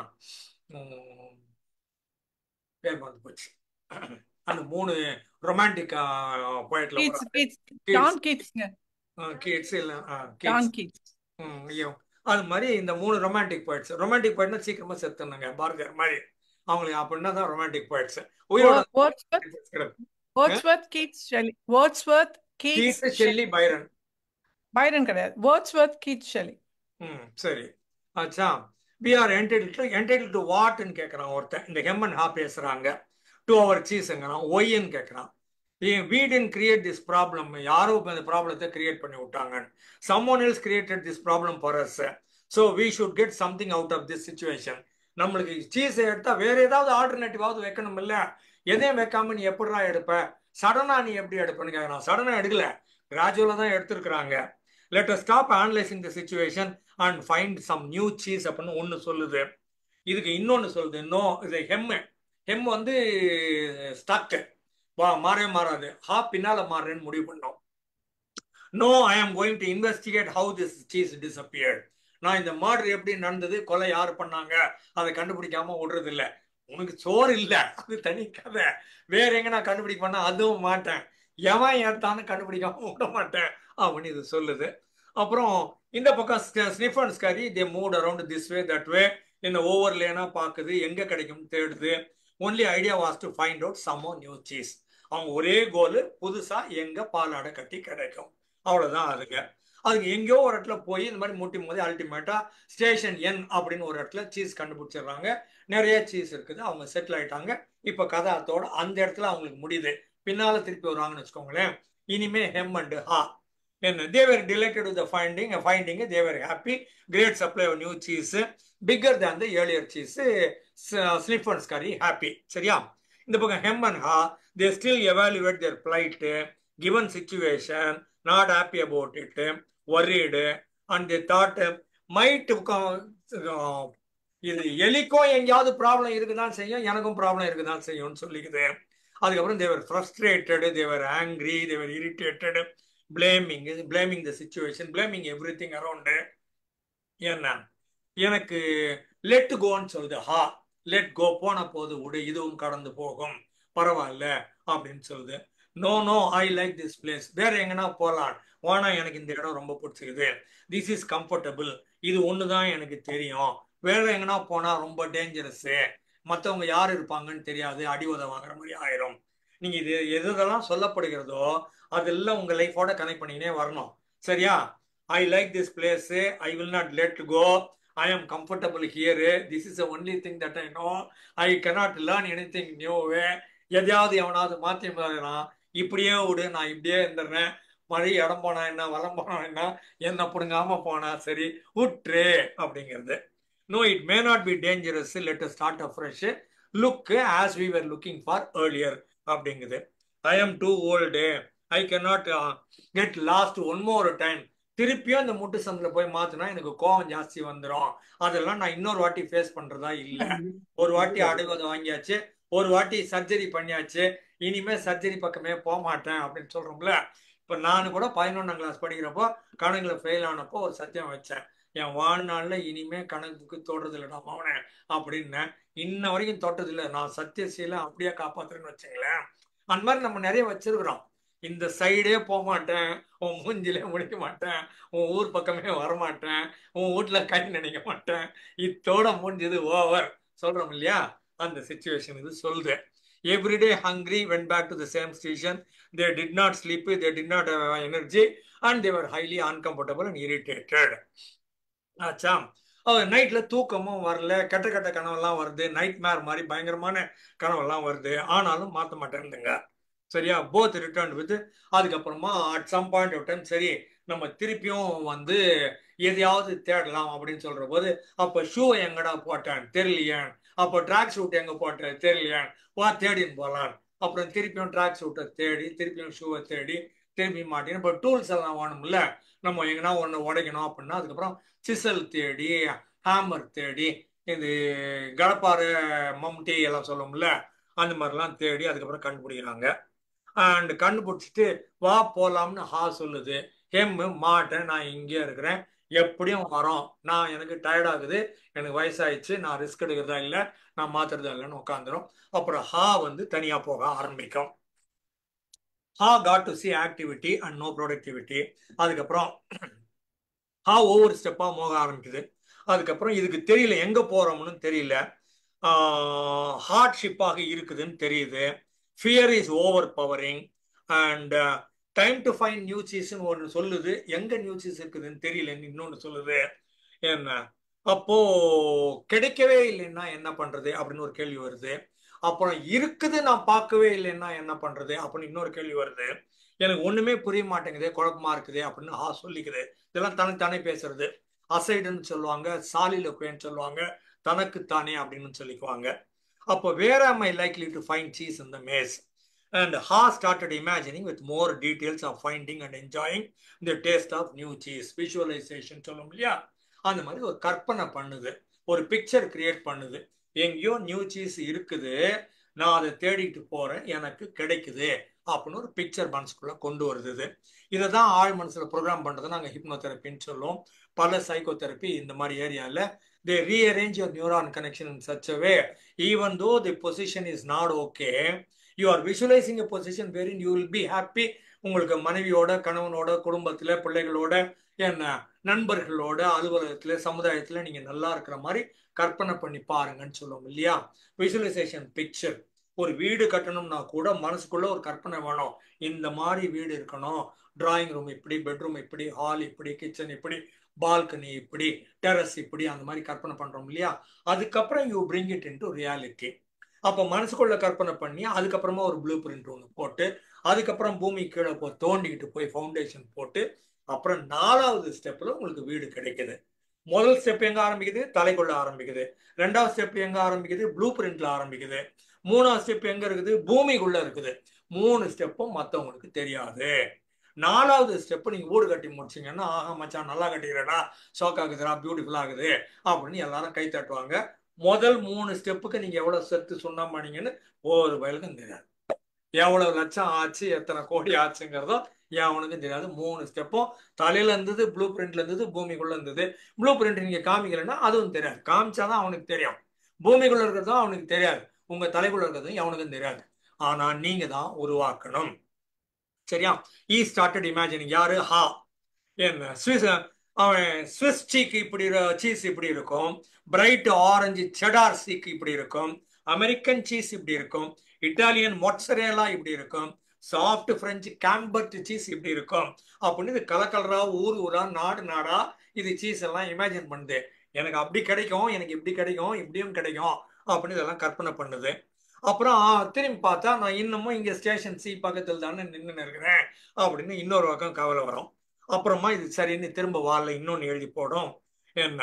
பேர் வந்து போச்சு அந்த மூணு ரொமான்டிக் போயிட்ல கிட்ஸ் கிட்ஸ் டான் கிட்ஸ்ங்க கிட்ஸ் இல்ல டான் கிட்ஸ் கிட்ஸ் ஐயோ அது மாதிரி இந்த மூணு ரொமான்டிக் போயிட்ஸ் ரொமான்டிக் போயிட்னா சீக்கிரமா செத்துனாங்க பாரதியார் மாதிரி அவங்களுக்கு அப்படின்னா தான் ரொமான்டிக் போயிட்ஸ் உயிரோட Wordsworth Wordsworth Keats Shelley Wordsworth Keats Keats Shelley Byron Byron கிடையாது வேர்ட்ஸ்வர்த் கிட்ஸ் ஷெல்லி ம் சரி ஆச்சா we are entitled to entitled to வாட்னு கேட்குறான் ஒருத்தன் இந்த ஹெம்மன் ஹா பேசுறாங்க டூ அவர் சீஸுங்கிறான் ஒய்ன்னு கேட்குறான் we tend create this problem யாரோ இப்போ இந்த ப்ராப்ளத்தை கிரியேட் பண்ணி விட்டாங்க someone else created this problem for us so we should get something out of this situation நம்மளுக்கு சீஸை எடுத்தா வேற ஏதாவது ஆல்டர்னேட்டிவாவது வைக்கணும் இல்ல எதையும் வைக்காம நீ எப்படிடா எடுப்ப சடனா நீ எப்படி எடுப்பேன்னு கேட்கறான் சடனா எடுக்கல கிராஜுவலா தான் எடுத்திருக்கிறாங்க let stop analysing the situation and find some new cheese அப்படின்னு ஒன்று சொல்லுது இதுக்கு இன்னொன்று சொல்லுது இன்னும் இது ஹெம்மு ஹெம் வந்து ஸ்டக்கு வா மாறவே மாறாது ஹா பின்னால மாறுறேன்னு முடிவு பண்ணோம் no I am going to investigate how this cheese disappeared நான் இந்த மர்டர் எப்படி நடந்தது கொலை யார் பண்ணாங்க அதை கண்டுபிடிக்காம விடுறது இல்ல உனக்கு சோறு இல்ல அது தனி கதை வேற எங்க நான் கண்டுபிடிக்க பண்ணா அதுவும் மாட்டேன் எவன் எடுத்தான்னு கண்டுபிடிக்காம விட மாட்டேன் அப்படின்னு இது சொல்லுது அப்புறம் இந்த பக்கம் Sniff and Scurry they moved around this way that way இந்த ஓவர் லேனா பாக்குது எங்க கிடைக்கும் தேடுது only idea was to find out somehow new cheese அவங்க ஒரே கோல் புதுசா எங்க பாலாடை கட்டி கிடைக்கும் அவ்வளவுதான் அதுங்க அதுக்கு எங்கேயோ ஒரு இடத்துல போய் இந்த மாதிரி முட்டி மோதி அல்டிமேட்டா ஸ்டேஷன் என் அப்படின்னு ஒரு இடத்துல சீஸ் கண்டுபிடிச்சிடுறாங்க நிறைய சீஸ் இருக்குது அவங்க செட்டில் ஆயிட்டாங்க இப்ப கதை அத்தோட அந்த இடத்துல அவங்களுக்கு முடியுது பின்னால திருப்பி வருவாங்கன்னு வச்சுக்கோங்களேன் இனிமே ஹெம் அண்ட் ஹா என்ன they were delighted with finding finding they were happy great supply of new cheese bigger than the earlier cheese Sniff and Scurry happy சரியா இந்த பக்கம் Hem and Haw they still evaluate their plight given situation not happy about it worried and the thought might இது எலிக்கும் எங்கேயாவது problem இருக்குதான் செய்யும் எனக்கும் problem இருக்குதான் செய்யும்னு சொல்லிக்குது அதுக்கப்புறம் they were frustrated they were angry they were irritated blaming blaming the situation blaming everything around என்ன எனக்கு லெட் கோன்னு சொல்லுது ஹா லெட் கோ போன போது விடு இதுவும் கடந்து போகும் பரவாயில்ல அப்படின்னு சொல்லுது no no I like this place வேற எங்கன்னா போகலாம் வானா எனக்கு இந்த இடம் ரொம்ப பிடிச்சிருக்குது திஸ் இஸ் கம்ஃபர்டபுள் இது ஒன்று தான் எனக்கு தெரியும் வேற எங்கன்னா போனா ரொம்ப டேஞ்சரஸ் மற்றவங்க யார் இருப்பாங்கன்னு தெரியாது அடி உத வாங்குற மாதிரி ஆயிரும் நீங்க இது எது எதெல்லாம் சொல்லப்படுகிறதோ அதெல்லாம் உங்க லைஃபோட கனெக்ட் பண்ணினே வரணும் சரியா I like this place I will not let go I am comfortable here this is only thing that I know I cannot learn anything நியூவே எதையாவது எவனாவது மாற்றி மாறினான் இப்படியே விடு நான் இப்படியே இருந்துடுறேன் மழை இடம் போனா என்ன வளம் போனா என்ன என்ன பிடுங்காம போனா சரி உற்று அப்படிங்கிறது no it may not be dangerous let start a fresh look as we were looking for earlier அப்படிங்குது I am too old I cannot get lost one more time திருப்பியும் அந்த முட்டு சந்தில போய் மாத்தினா எனக்கு கோவம் ஜாஸ்தி வந்துடும் அதெல்லாம் நான் இன்னொரு வாட்டி ஃபேஸ் பண்றதா இல்ல ஒரு வாட்டி அடைவதை வாங்கியாச்சு ஒரு வாட்டி சர்ஜரி பண்ணியாச்சு இனிமே சர்ஜரி பக்கமே போக மாட்டேன் அப்படின்னு சொல்றோம்ல இப்ப நான் கூட பதினொன்னாம் கிளாஸ் படிக்கிறப்போ கணக்குல ஃபெயில் ஆனப்போ ஒரு சத்தியம் வச்சேன் என் வாழ்நாள்ல இனிமே கணக்குக்கு தொடுறது இல்லைடா மவனே அப்படின்னு இன்ன வரைக்கும் தொட்டது இல்லை நான் சத்தியசீல அப்படியே காப்பாத்துறேன்னு வச்சுங்களேன் அந்த மாதிரி நம்ம நிறைய வச்சிருக்கிறோம் இந்த சைடே போக மாட்டேன் உன் மூஞ்சிலே முடிக்க மாட்டேன் உன் ஊர் பக்கமே வரமாட்டேன் உன் வீட்டுல கை நினைக்க மாட்டேன் இத்தோட முடிஞ்சது ஓவர் சொல்றோம் இல்லையா அந்த சுச்சுவேஷன் இது சொல்லுது everyday hungry went back to the same station they did not sleep they did not energy and they were highly uncomfortable and irritated ஆச்சா நைட்ல தூக்கமும் வரல கெட்ட கெட்ட கனவெல்லாம் வருது நைட் மேர் மாதிரி பயங்கரமான கனவெல்லாம் வருது ஆனாலும் மாற்ற மாட்டேன்னுங்க சரியா போத் ரிட்டர்ன் வித் அதுக்கப்புறமா at some point of time சரி நம்ம திருப்பியும் வந்து எதையாவது தேடலாம் அப்படின்னு சொல்ற போது அப்ப ஷூ எங்கடா போட்டேன் தெரியலையே அப்போ ட்ராக் ஷூட் எங்க போட்டேன் தெரியலையே வா தேடின்னு போகலாம் அப்புறம் திருப்பியும் ட்ராக் ஷூட்டை தேடி திருப்பியும் ஷூவை தேடி திருப்பி மாட்டேன் இப்போ டூல்ஸ் எல்லாம் வேணும்ல நம்ம எங்கன்னா ஒன்று உடைக்கணும் அப்படின்னா அதுக்கப்புறம் சிசல் தேடி ஹேமர் தேடி இது கடப்பாறை மம்டி எல்லாம் சொல்லுவோம்ல அந்த மாதிரிலாம் தேடி அதுக்கப்புறம் கண்டுபிடிக்கிறாங்க அண்ட் கண்டுபிடிச்சிட்டு வா போலாம்னு ஹா சொல்லுது ஹெம்மு மாட்டேன் நான் இங்கே இருக்கிறேன் எப்படியும் வரோம் நான் எனக்கு டயர்ட் ஆகுது எனக்கு வயசாயிடுச்சு நான் ரிஸ்க் எடுக்கிறதா இல்லை நான் மாத்துறதா இல்லைன்னு உட்காந்துரும் அப்புறம் ஹா வந்து தனியாக போக ஆரம்பிக்கும் ah got to see activity and no productivity அதுக்கப்புறம் ஹா ஒவ்வொரு ஸ்டெப்பாக போக ஆரம்பிக்குது அதுக்கப்புறம் இதுக்கு தெரியல எங்கே போகிறோம்னு தெரியல ஹார்ட்ஷிப்பாக இருக்குதுன்னு தெரியுது fear is overpowering and time to find new சீஸ்ன்னு ஒன்று சொல்லுது எங்கே நியூ சீஸ் இருக்குதுன்னு தெரியலன்னு இன்னொன்று சொல்லுது என்ன அப்போ கிடைக்கவே இல்லைன்னா என்ன பண்றது அப்படின்னு ஒரு கேள்வி வருது அப்புறம் இருக்குது நான் பார்க்கவே இல்லைன்னா என்ன பண்றது அப்படின்னு இன்னொரு கேள்வி வருது எனக்கு ஒண்ணுமே புரிய மாட்டேங்குது குழப்பமா இருக்குது அப்படின்னு ஆ சொல்லிக்குது இதெல்லாம் தனக்கு பேசுறது அசைடுன்னு சொல்லுவாங்க சாலிலோக்குவேன்னு சொல்லுவாங்க தனக்குத்தானே அப்படின்னு சொல்லிக்குவாங்க அப்போ where am I likely to find cheese in the maze and ah started imagining with more details of finding and enjoying the taste of new cheese visualisation சொல்லும் இல்லையா அந்த மாதிரி ஒரு கற்பனை பண்ணுது ஒரு பிக்சர் கிரியேட் பண்ணுது எங்கேயோ நியூ சீஸ் இருக்குது நான் அதை தேடிட்டு போறேன் எனக்கு கிடைக்குது அப்படின்னு ஒரு பிக்சர் மனசுக்குள்ள கொண்டு வருது இதை தான் ஆழ் மனசுல ப்ரோக்ராம் பண்றது நாங்கள் ஹிப்னோதெரப்பின்னு சொல்லுவோம் பல சைக்கோதெரப்பி இந்த மாதிரி ஏரியாவில் they rearrange your neuron connection in such way even though the position is not okay you are visualising a position wherein you will be happy உங்களுக்கு மனைவியோட கணவனோட குடும்பத்துல பிள்ளைகளோட என்ன நண்பர்களோட அலுவலகத்துல சமுதாயத்துல நீங்க நல்லா இருக்கிற மாதிரி கற்பனை பண்ணி பாருங்கன்னு சொல்லுவோம் இல்லையா விஷுவலைசேஷன் பிக்சர் ஒரு வீடு கட்டணும்னா கூட மனசுக்குள்ள ஒரு கற்பனை வேணும் இந்த மாதிரி வீடு இருக்கணும் டிராயிங் ரூம் இப்படி பெட்ரூம் இப்படி ஹால் இப்படி கிச்சன் இப்படி பால்கனி இப்படி டெரஸ் இப்படி அந்த மாதிரி கற்பனை பண்றோம் இல்லையா அதுக்கப்புறம் you bring it into reality அப்போ மனசுக்குள்ள கற்பனை பண்ணி அதுக்கப்புறமா ஒரு ப்ளூ பிரிண்ட் ஒன்று போட்டு அதுக்கப்புறம் பூமி கீழே போ தோண்டிக்கிட்டு போய் ஃபவுண்டேஷன் போட்டு அப்புறம் நாலாவது ஸ்டெப்ல உங்களுக்கு வீடு கிடைக்குது முதல் ஸ்டெப் எங்க ஆரம்பிக்குது தலைக்குள்ள ஆரம்பிக்குது ரெண்டாவது ஸ்டெப் எங்க ஆரம்பிக்குது ப்ளூ பிரிண்ட்ல ஆரம்பிக்குது மூணாவது ஸ்டெப் எங்க இருக்குது பூமிக்குள்ள இருக்குது மூணு ஸ்டெப்பும் மற்றவங்களுக்கு தெரியாது நாலாவது ஸ்டெப் நீங்க வீடு கட்டி முடிச்சீங்கன்னா ஆஹா மச்சான் நல்லா கட்டிக்கிறடா ஷோக் ஆகுதுடா பியூட்டிஃபுல் ஆகுது அப்படின்னு எல்லாரும் கை தட்டுவாங்க முதல் மூணு ஸ்டெப்புக்கு நீங்க எவ்வளவு செத்து சொன்னா பண்ணீங்கன்னு ஒரு வயலுக்கும் தெரியாது எவ்வளவு லட்சம் ஆச்சு எத்தனை கோடி ஆச்சுங்கிறதோ எவனுக்கும் தெரியாது மூணு ஸ்டெப்பும் தலையில இருந்தது ப்ளூ பிரிண்ட்ல இருந்தது பூமிக்குள்ள இருந்தது ப்ளூ பிரிண்ட் நீங்க காமிக்கலன்னா அதுவும் தெரியாது காமிச்சாதான் அவனுக்கு தெரியும் பூமிக்குள்ள இருக்கிறதும் அவனுக்கு தெரியாது உங்க தலைக்குள்ள இருக்கிறதும் எவனுக்கும் தெரியாது ஆனா நீங்க தான் உருவாக்கணும் சரியா ஈ ஸ்டார்டட் இமேஜினிங் யாரு ஹா என்ன ஸ்விஸ் அவன் ஸ்விஸ் சீக் இப்படி சீஸ் இப்படி இருக்கும் பிரைட் ஆரஞ்சு செடார் சீக் இப்படி இருக்கும் அமெரிக்கன் சீஸ் இப்படி இருக்கும் இட்டாலியன் மொட்சரேலா இப்படி இருக்கும் சாஃப்ட் பிரெஞ்சு கேம்பர்ட் சீஸ் இப்படி இருக்கும் அப்படின்னு இது கலர் கலரா ஊர் ஊரா நாடு நாடா இது சீஸ் எல்லாம் இமேஜின் பண்ணுது எனக்கு அப்படி கிடைக்கும் எனக்கு இப்படி கிடைக்கும் இப்படியும் கிடைக்கும் அப்படின்னு இதெல்லாம் கற்பனை பண்ணுது அப்புறம் திரும்பி பார்த்தா நான் இன்னமும் இங்க ஸ்டேஷன் சி பக்கத்தில் தானே நின்று இருக்கிறேன் அப்படின்னு இன்னொரு பக்கம் கவலை வரும் அப்புறமா இது சரின்னு திரும்ப வால்ல இன்னொன்னு எழுதி போடும் என்ன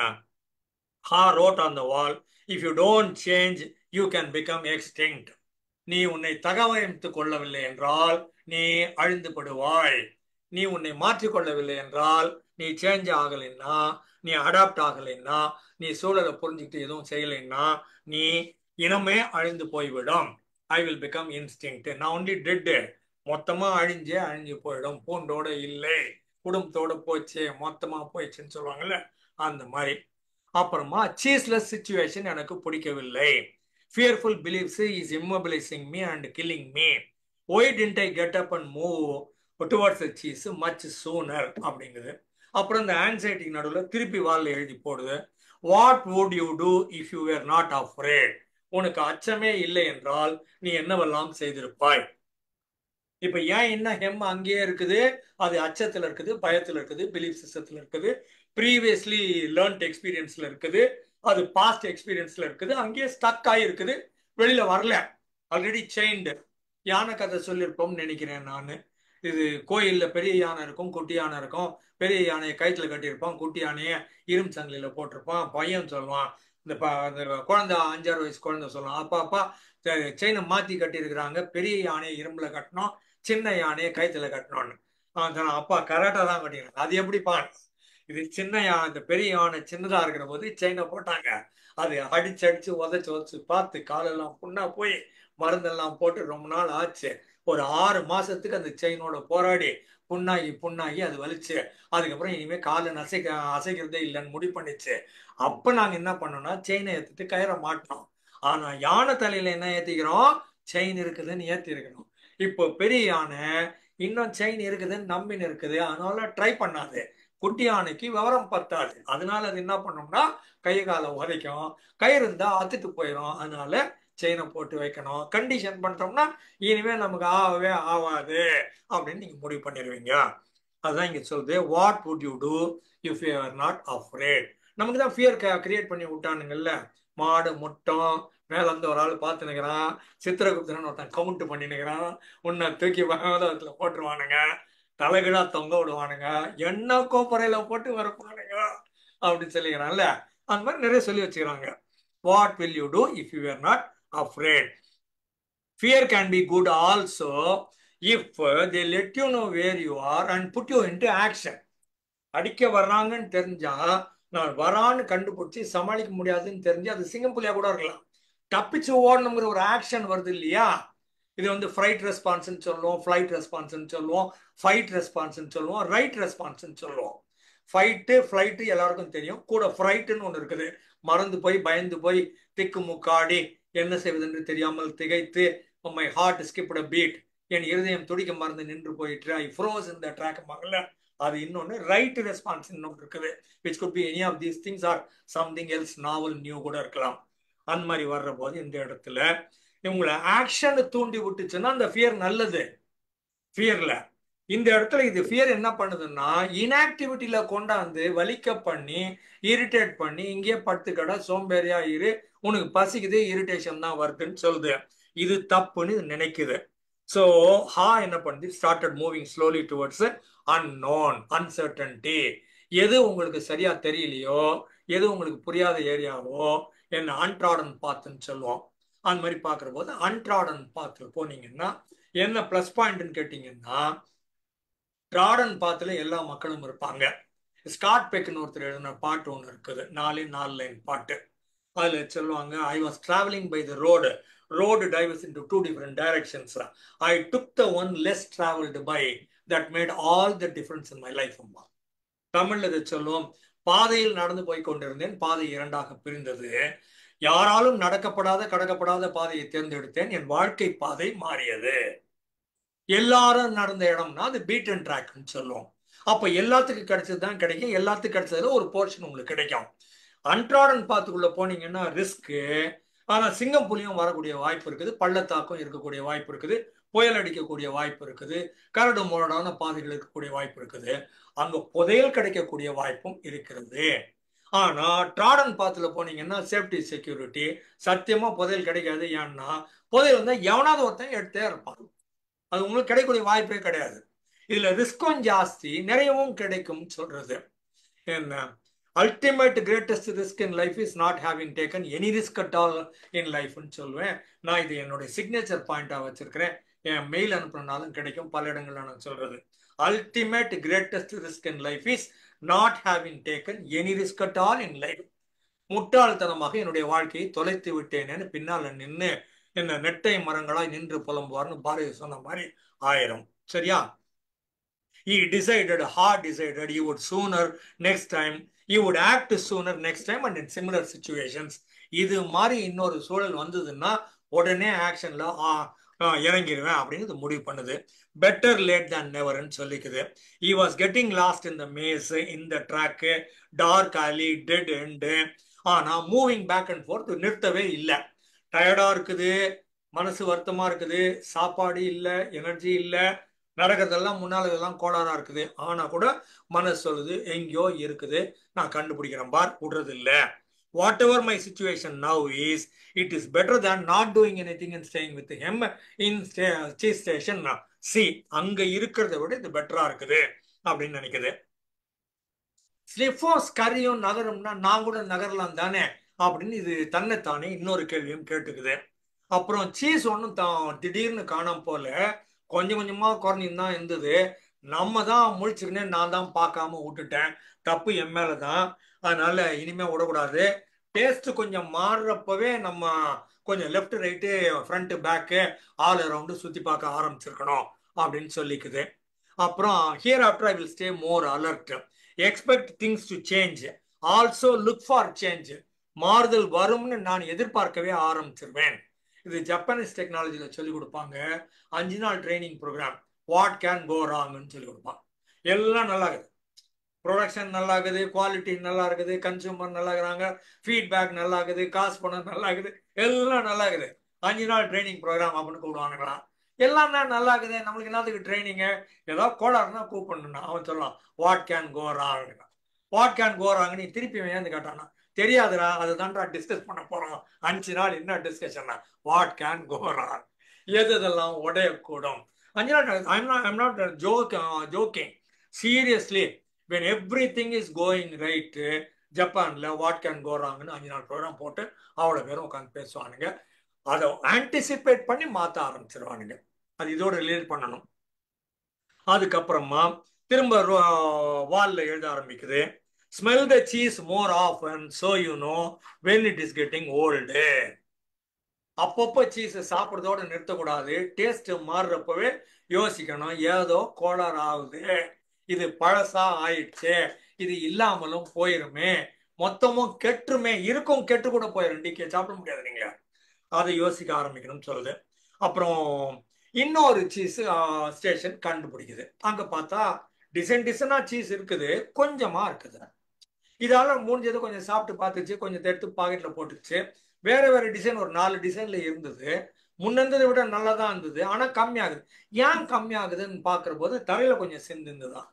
ah wrote on the wall if you don't change you can become extinct நீ உன்னை தகவமைத்துக் கொள்ளவில்லை என்றால் நீ அழிந்து படுவாய் நீ உன்னை மாற்றிக்கொள்ளவில்லை என்றால் நீ சேஞ்ச் ஆகலைன்னா நீ அடாப்ட் ஆகலைன்னா நீ சூழலை புரிஞ்சுக்கிட்டு எதுவும் செய்யலைன்னா நீ இனமே அழிந்து போய்விடும் ஐ வில் பிகம் இன்ஸ்டிங்க்ட் நான் ஒன்லி டெட்டு மொத்தமா அழிஞ்சே அழிஞ்சு போயிடும் பூண்டோட இல்லை குடும்பத்தோட போச்சு மொத்தமா போயிடுச்சுன்னு சொல்லுவாங்கல்ல அந்த மாதிரி அப்புறமா சீஸ்லெஸ் சுச்சுவேஷன் எனக்கு பிடிக்கவில்லை fearful beliefs is immobilising me and killing me why don't I get up and move towards the cheese much sooner அப்படிங்குது அப்புறம் இந்த ஆன்சைட்டி நடுவில் திருப்பி வாலில் எழுதி போடுது what would you do if you were not afraid உனக்கு அச்சமே இல்லை என்றால் நீ என்னவெல்லாம் செய்திருப்பாய் இப்ப ஏன் என்ன ஹெம் அங்கேயே இருக்குது அது அச்சத்துல இருக்குது பயத்துல இருக்குது பிலீஃப் சிஸ்டத்துல இருக்குது ப்ரீவியஸ்லி லேர்ன்ட் எக்ஸ்பீரியன்ஸ்ல இருக்குது அது பாஸ்ட் எக்ஸ்பீரியன்ஸ்ல இருக்குது அங்கேயே ஸ்டக் ஆகி இருக்குது வெளியில வரல ஆல்ரெடி செயின்டு யானை கதை சொல்லியிருப்போம்னு நினைக்கிறேன் நான் இது கோயில்ல பெரிய யானை இருக்கும் குட்டி யானை இருக்கும் பெரிய யானையை கயிற்றுல கட்டியிருப்பான் குட்டி யானையை இரும் சங்கிலியில போட்டிருப்பான் பையன் சொல்லுவான் இந்த ப அந்த குழந்தை அஞ்சாறு வயசு குழந்தை சொல்லுவான் அப்பா அப்பா செயினை மாத்தி கட்டியிருக்கிறாங்க பெரிய யானையை இரும்புல கட்டணும் சின்ன யானையை கயிற்றுல கட்டணும்னு அவன் சொன்னான் அப்பா கரெக்டா தான் கட்டிக்கிறாங்க அது எப்படிப்பா இது சின்ன யானை இந்த பெரிய யானை சின்னதா இருக்கிற போது செயினை போட்டாங்க அது அடிச்சு அடிச்சு உதச்சு உதச்சு பார்த்து காலெல்லாம் புண்ணா போய் மருந்தெல்லாம் போட்டு ரொம்ப நாள் ஆச்சு ஒரு ஆறு மாசத்துக்கு அந்த செயினோட போராடி புண்ணாகி புண்ணாகி அது வலிச்சு அதுக்கப்புறம் இனிமே காலை அசைக்க அசைக்கிறதே இல்லைன்னு முடிவு பண்ணிச்சு அப்ப நாங்க என்ன பண்ணோம்னா செயினை ஏத்துட்டு கயிறை மாட்டோம் ஆனா யானை தலையில என்ன ஏத்திக்கிறோம் செயின் இருக்குதுன்னு ஏத்தி இருக்கணும் இப்போ பெரிய யானை இன்னும் செயின் இருக்குதுன்னு நம்பின்னு இருக்குது அதனால ட்ரை பண்ணாது குட்டி யானைக்கு விவரம் பத்தாது அதனால அது என்ன பண்ணோம்னா கை காலை உதைக்கும் கயிறு இருந்தா அத்துட்டு போயிடும் அதனால செயினை போட்டு வைக்கணும் கண்டிஷன் பண்ணிட்டோம்னா இனிமே நமக்கு ஆகவே ஆகாது அப்படின்னு நீங்க முடிவு பண்ணிடுவீங்க அதுதான் இங்க சொல்லுது what would you do if you are not afraid நமக்கு தான் ஃபியர் கிரியேட் பண்ணி விட்டானுங்கல்ல மாடு முட்டம் மேல இருந்து ஒரு ஆள் பார்த்து நிற்கிறான் சித்திரகுப்தன் ஒருத்தன் கவுண்ட் பண்ணி நிற்கிறான் உன்னை தூக்கி பகவதத்துல போட்டுருவானுங்க தலைகீழா தொங்க விடுவானுங்க என்ன கோப்பறையில போட்டு வரப்பானுங்க அப்படின்னு சொல்லிக்கிறான்ல அந்த மாதிரி நிறைய சொல்லி வச்சுக்கிறாங்க what will you do if you are not afraid. Fear can be good also if they let you know where you are and put you into action. அடிக்க வர்றாங்கன்னு தெரிஞ்சா நான் வரான்னு கண்டுபிடிச்சி சமாளிக்க முடியாதுன்னு தெரிஞ்சு அது சிங்கப்புலியா கூட இருக்கலாம் தப்பிச்சு ஓடணுங்கிற ஒரு ஆக்ஷன் வருது இல்லையா இது வந்து ஃப்ரைட் ரெஸ்பான்ஸ்னு சொல்லுவோம் ஃப்ளைட் ரெஸ்பான்ஸ்னு சொல்லுவோம் ஃபைட் ரெஸ்பான்ஸ்னு சொல்லுவோம் ரைட் ரெஸ்பான்ஸ்னு சொல்லுவோம் ஃபைட்டு ஃப்ளைட்டு எல்லாருக்கும் தெரியும் கூட ஃப்ரைட்டுன்னு ஒன்று இருக்குது மறந்து போய் பயந்து போய் திக்கு முக்காடி என்ன செய்வதென்று தெரியாமல் திகைத்து மை ஹார்ட் ஸ்கிப்ட் பீட் என் இருதயம் துடிக்க மறந்து நின்று போயிட்டு ஐ ஃப்ரோஸ் இந்த ட்ராக் மகள அது இன்னொன்று ரைட் ரெஸ்பான்ஸ் இன்னொன்று இருக்குது which could be any of these things or something else novel new கூட இருக்கலாம் அந்த மாதிரி வர்ற போது இந்த இடத்துல இவங்களை ஆக்ஷன் தூண்டி விட்டுச்சுன்னா அந்த ஃபியர் நல்லது ஃபியர்ல இந்த இடத்துல இது ஃபியர் என்ன பண்ணுதுன்னா இன்ஆக்டிவிட்டியில கொண்டாந்து வலிக்க பண்ணி இரிட்டேட் பண்ணி இங்கேயே படுத்துக்கடா சோம்பேறியா இரு உனக்கு பசிக்குது இரிட்டேஷன் தான் வருதுன்னு சொல்லுது இது தப்புன்னு இது நினைக்குது ஸோ ஹா என்ன பண்ணுது started moving slowly towards unknown uncertainty எது உங்களுக்கு சரியா தெரியலையோ எது உங்களுக்கு புரியாத ஏரியாவோ என்ன அன்ட்ராடன் பாத்துன்னு சொல்லுவோம் அந்த மாதிரி பார்க்குற போது அன்ட்ராடன் பாத்து போனீங்கன்னா என்ன ப்ளஸ் பாயிண்ட்னு கேட்டீங்கன்னா ட்ராடன் பாத்துல எல்லா மக்களும் இருப்பாங்க ஸ்காட் பெக்னு ஒருத்தர் எழுதின பாட்டு ஒன்று இருக்குது நாலே நாலு லைன் பாட்டு அதில் சொல்லுவாங்க I was travelling by the road road diverges into two different directions I took the one less travelled by that made all the difference in my life அம்மா தமிழ்ல இதை சொல்லுவோம் பாதையில் நடந்து போய் கொண்டிருந்தேன் பாதை இரண்டாக பிரிந்தது யாராலும் நடக்கப்படாத கடக்கப்படாத பாதையை தேர்ந்தெடுத்தேன் என் வாழ்க்கை பாதை மாறியது எல்லாரும் நடந்த இடம்னா அது பீட் அண்ட் ட்ராக்னு சொல்லுவோம் அப்போ எல்லாத்துக்கும் கிடைச்சது தான் கிடைக்கும் எல்லாத்துக்கும் கிடைச்சதுல ஒரு போர்ஷன் உங்களுக்கு கிடைக்கும் அன்றாடன் பாத்துக்குள்ள போனீங்கன்னா ரிஸ்க்கு ஆனா சிங்கம் புலியும் வரக்கூடிய வாய்ப்பு இருக்குது பள்ளத்தாக்கும் இருக்கக்கூடிய வாய்ப்பு இருக்குது புயல் அடிக்கக்கூடிய வாய்ப்பு இருக்குது கரடு முரடான பாதைகள் இருக்கக்கூடிய வாய்ப்பு இருக்குது அங்க புதையல் கிடைக்கக்கூடிய வாய்ப்பும் இருக்கிறது ஆனா ட்ராடன் பாத்துல போனீங்கன்னா சேஃப்டி செக்யூரிட்டி சத்தியமா புதையல் கிடைக்காது ஏன்னா புதையல் வந்து எவனாவது ஒருத்தன் எடுத்தே இருப்பான் அது உங்களுக்கு கிடைக்கக்கூடிய வாய்ப்பே கிடையாது இதுல ரிஸ்கும் ஜாஸ்தி நிறையவும் கிடைக்கும் சொல்றது என்ன ultimate greatest risk in life is not having taken any risk at all in லைஃப்னு சொல்லுவேன் நான் இது என்னுடைய சிக்னேச்சர் பாயிண்டா வச்சிருக்கிறேன் என் மெயில் அனுப்புனாலும் கிடைக்கும் பல இடங்கள்ல நான் சொல்றது ultimate greatest risk in life is not having taken any risk at all in life முட்டாள்தனமாக என்னுடைய வாழ்க்கையை தொலைத்து விட்டேனேன்னு பின்னால நின்று என்ன நெட்டை மரங்களாய் நின்று புலம்புவார்னு பாரதி சொன்ன மாதிரி ஆயிரம் சரியா he decided hard decided he would sooner next time he would act sooner next time and in similar situations இது மாதிரி இன்னொரு சூழல் வந்ததுன்னா உடனே ஆக்ஷன்ல இறங்கிடுவேன் அப்படின்னு முடிவு பண்ணுது பெட்டர் லேட் than நெவர்னு சொல்லிக்குது he was getting lost in the maze in the track dark alley dead end ஆனா மூவிங் பேக் அண்ட் ஃபோர்த் நிறுத்தவே இல்லை டயர்டா இருக்குது மனசு வருத்தமா இருக்குது சாப்பாடு இல்லை எனர்ஜி இல்லை நடக்கிறதெல்லாம் முன்னால் இதெல்லாம் கோளாறா இருக்குது ஆனா கூட மனசு சொல்லுது எங்கேயோ இருக்குது நான் கண்டுபிடிக்கிறேன் பார் விடுறது இல்லை whatever my situation now is it is better than not doing anything in staying with Hem in cheese station C அங்க இருக்கிறத விட இது பெட்டரா இருக்குது அப்படின்னு நினைக்குது ஸ்லிஃபோஸ் கரியும் நகரும்னா நான் கூட நகரலாம் தானே அப்படின்னு இது தன்னைத்தானே இன்னொரு கேள்வியும் கேட்டுக்குது அப்புறம் சீஸ் ஒன்றும் தான் திடீர்னு காணாம போல கொஞ்சம் கொஞ்சமா குறைஞ்சின்னு தான் இருந்தது நம்ம தான் முழிச்சுக்கினே நான் தான் பார்க்காம விட்டுட்டேன் தப்பு என் மேல தான் அதனால இனிமே விடக்கூடாது டேஸ்ட் கொஞ்சம் மாறுறப்பவே நம்ம கொஞ்சம் left right front back all around சுத்தி பார்க்க ஆரம்பிச்சிருக்கணும் அப்படின்னு சொல்லிக்குது அப்புறம் hereafter I will stay more alert expect things to change also look for change மாறுதல் வரும்னு நான் எதிர்பார்க்கவே ஆரம்பிச்சிருவேன் இது ஜப்பானீஸ் டெக்னாலஜியில் சொல்லிக் கொடுப்பாங்க அஞ்சு நாள் training programme what can go ராங்னு சொல்லி கொடுப்பாங்க எல்லாம் நல்லா இருக்குது ப்ரொடக்ஷன் நல்லா இருக்குது குவாலிட்டி நல்லா இருக்குது கன்சூமர் நல்லா இருக்கிறாங்க ஃபீட்பேக் நல்லா இருக்குது காசு பணம் நல்லா இருக்குது எல்லாம் நல்லா இருக்குது அஞ்சு நாள் ட்ரைனிங் ப்ரோக்ராம் அப்படின்னு கூப்பிடுவாங்களாம் எல்லாம் தான் நல்லா இருக்குது நம்மளுக்கு என்னத்துக்கு ட்ரைனிங்கு ஏதோ கோளாறுனா கூப்பிடணும் அவன் சொல்லலாம் what can go wrong what can go wrong நீ திருப்பி ஏன்னு கேட்டானா தெரியாதுடா அதுதான்டா டிஸ்கஸ் பண்ண போறோம் அஞ்சு நாள் என்ன discussion what can go wrong எது இதெல்லாம் உடையக்கூடும் அஞ்சு நாள் I'm not I'm not joke joking seriously when everything is going right ஜப்பான்ல வாட் கேன் கோ ராங்னு அஞ்சு நாள் ப்ரோக்ராம் போட்டு அவ்வளோ பேரும் உட்காந்து பேசுவானுங்க அதை ஆன்டிசிபேட் பண்ணி மாற்ற ஆரம்பிச்சிருவானுங்க அது இதோட ரிலேட் பண்ணணும் அதுக்கப்புறமா திரும்ப வால்ல எழுத ஆரம்பிக்குது ஸ்மெல் த சீஸ் மோர் ஆஃப் அண்ட் so you know when it is getting old அப்பப்போ சீஸை சாப்பிட்றதோட நிறுத்தக்கூடாது டேஸ்ட் மாறுறப்பவே யோசிக்கணும் ஏதோ கோளாறு ஆகுது இது பழசா ஆயிடுச்சு இது இல்லாமலும் போயிருமே மொத்தமும் கெட்டுருமே இருக்கும் கெட்டு கூட போயிடும் டிக்கே சாப்பிட முடியாது நீங்க அதை யோசிக்க ஆரம்பிக்கணும்னு சொல்லுது அப்புறம் இன்னொரு சீஸ் ஸ்டேஷன் கண்டுபிடிக்குது அங்க பார்த்தா டிசைன் டிசைனா சீஸ் இருக்குது கொஞ்சமா இருக்குது இதால முடிஞ்சது கொஞ்சம் சாப்பிட்டு பார்த்துச்சு கொஞ்சம் எடுத்து பாக்கெட்ல போட்டுச்சு வேற வேற டிசைன் ஒரு நாலு டிசைன்ல இருந்தது முன்னந்ததை விட நல்லா தான் இருந்தது ஆனா கம்மியாகுது ஏன் கம்மியாகுதுன்னு பாக்குற போது தலையில கொஞ்சம் சிந்துதான்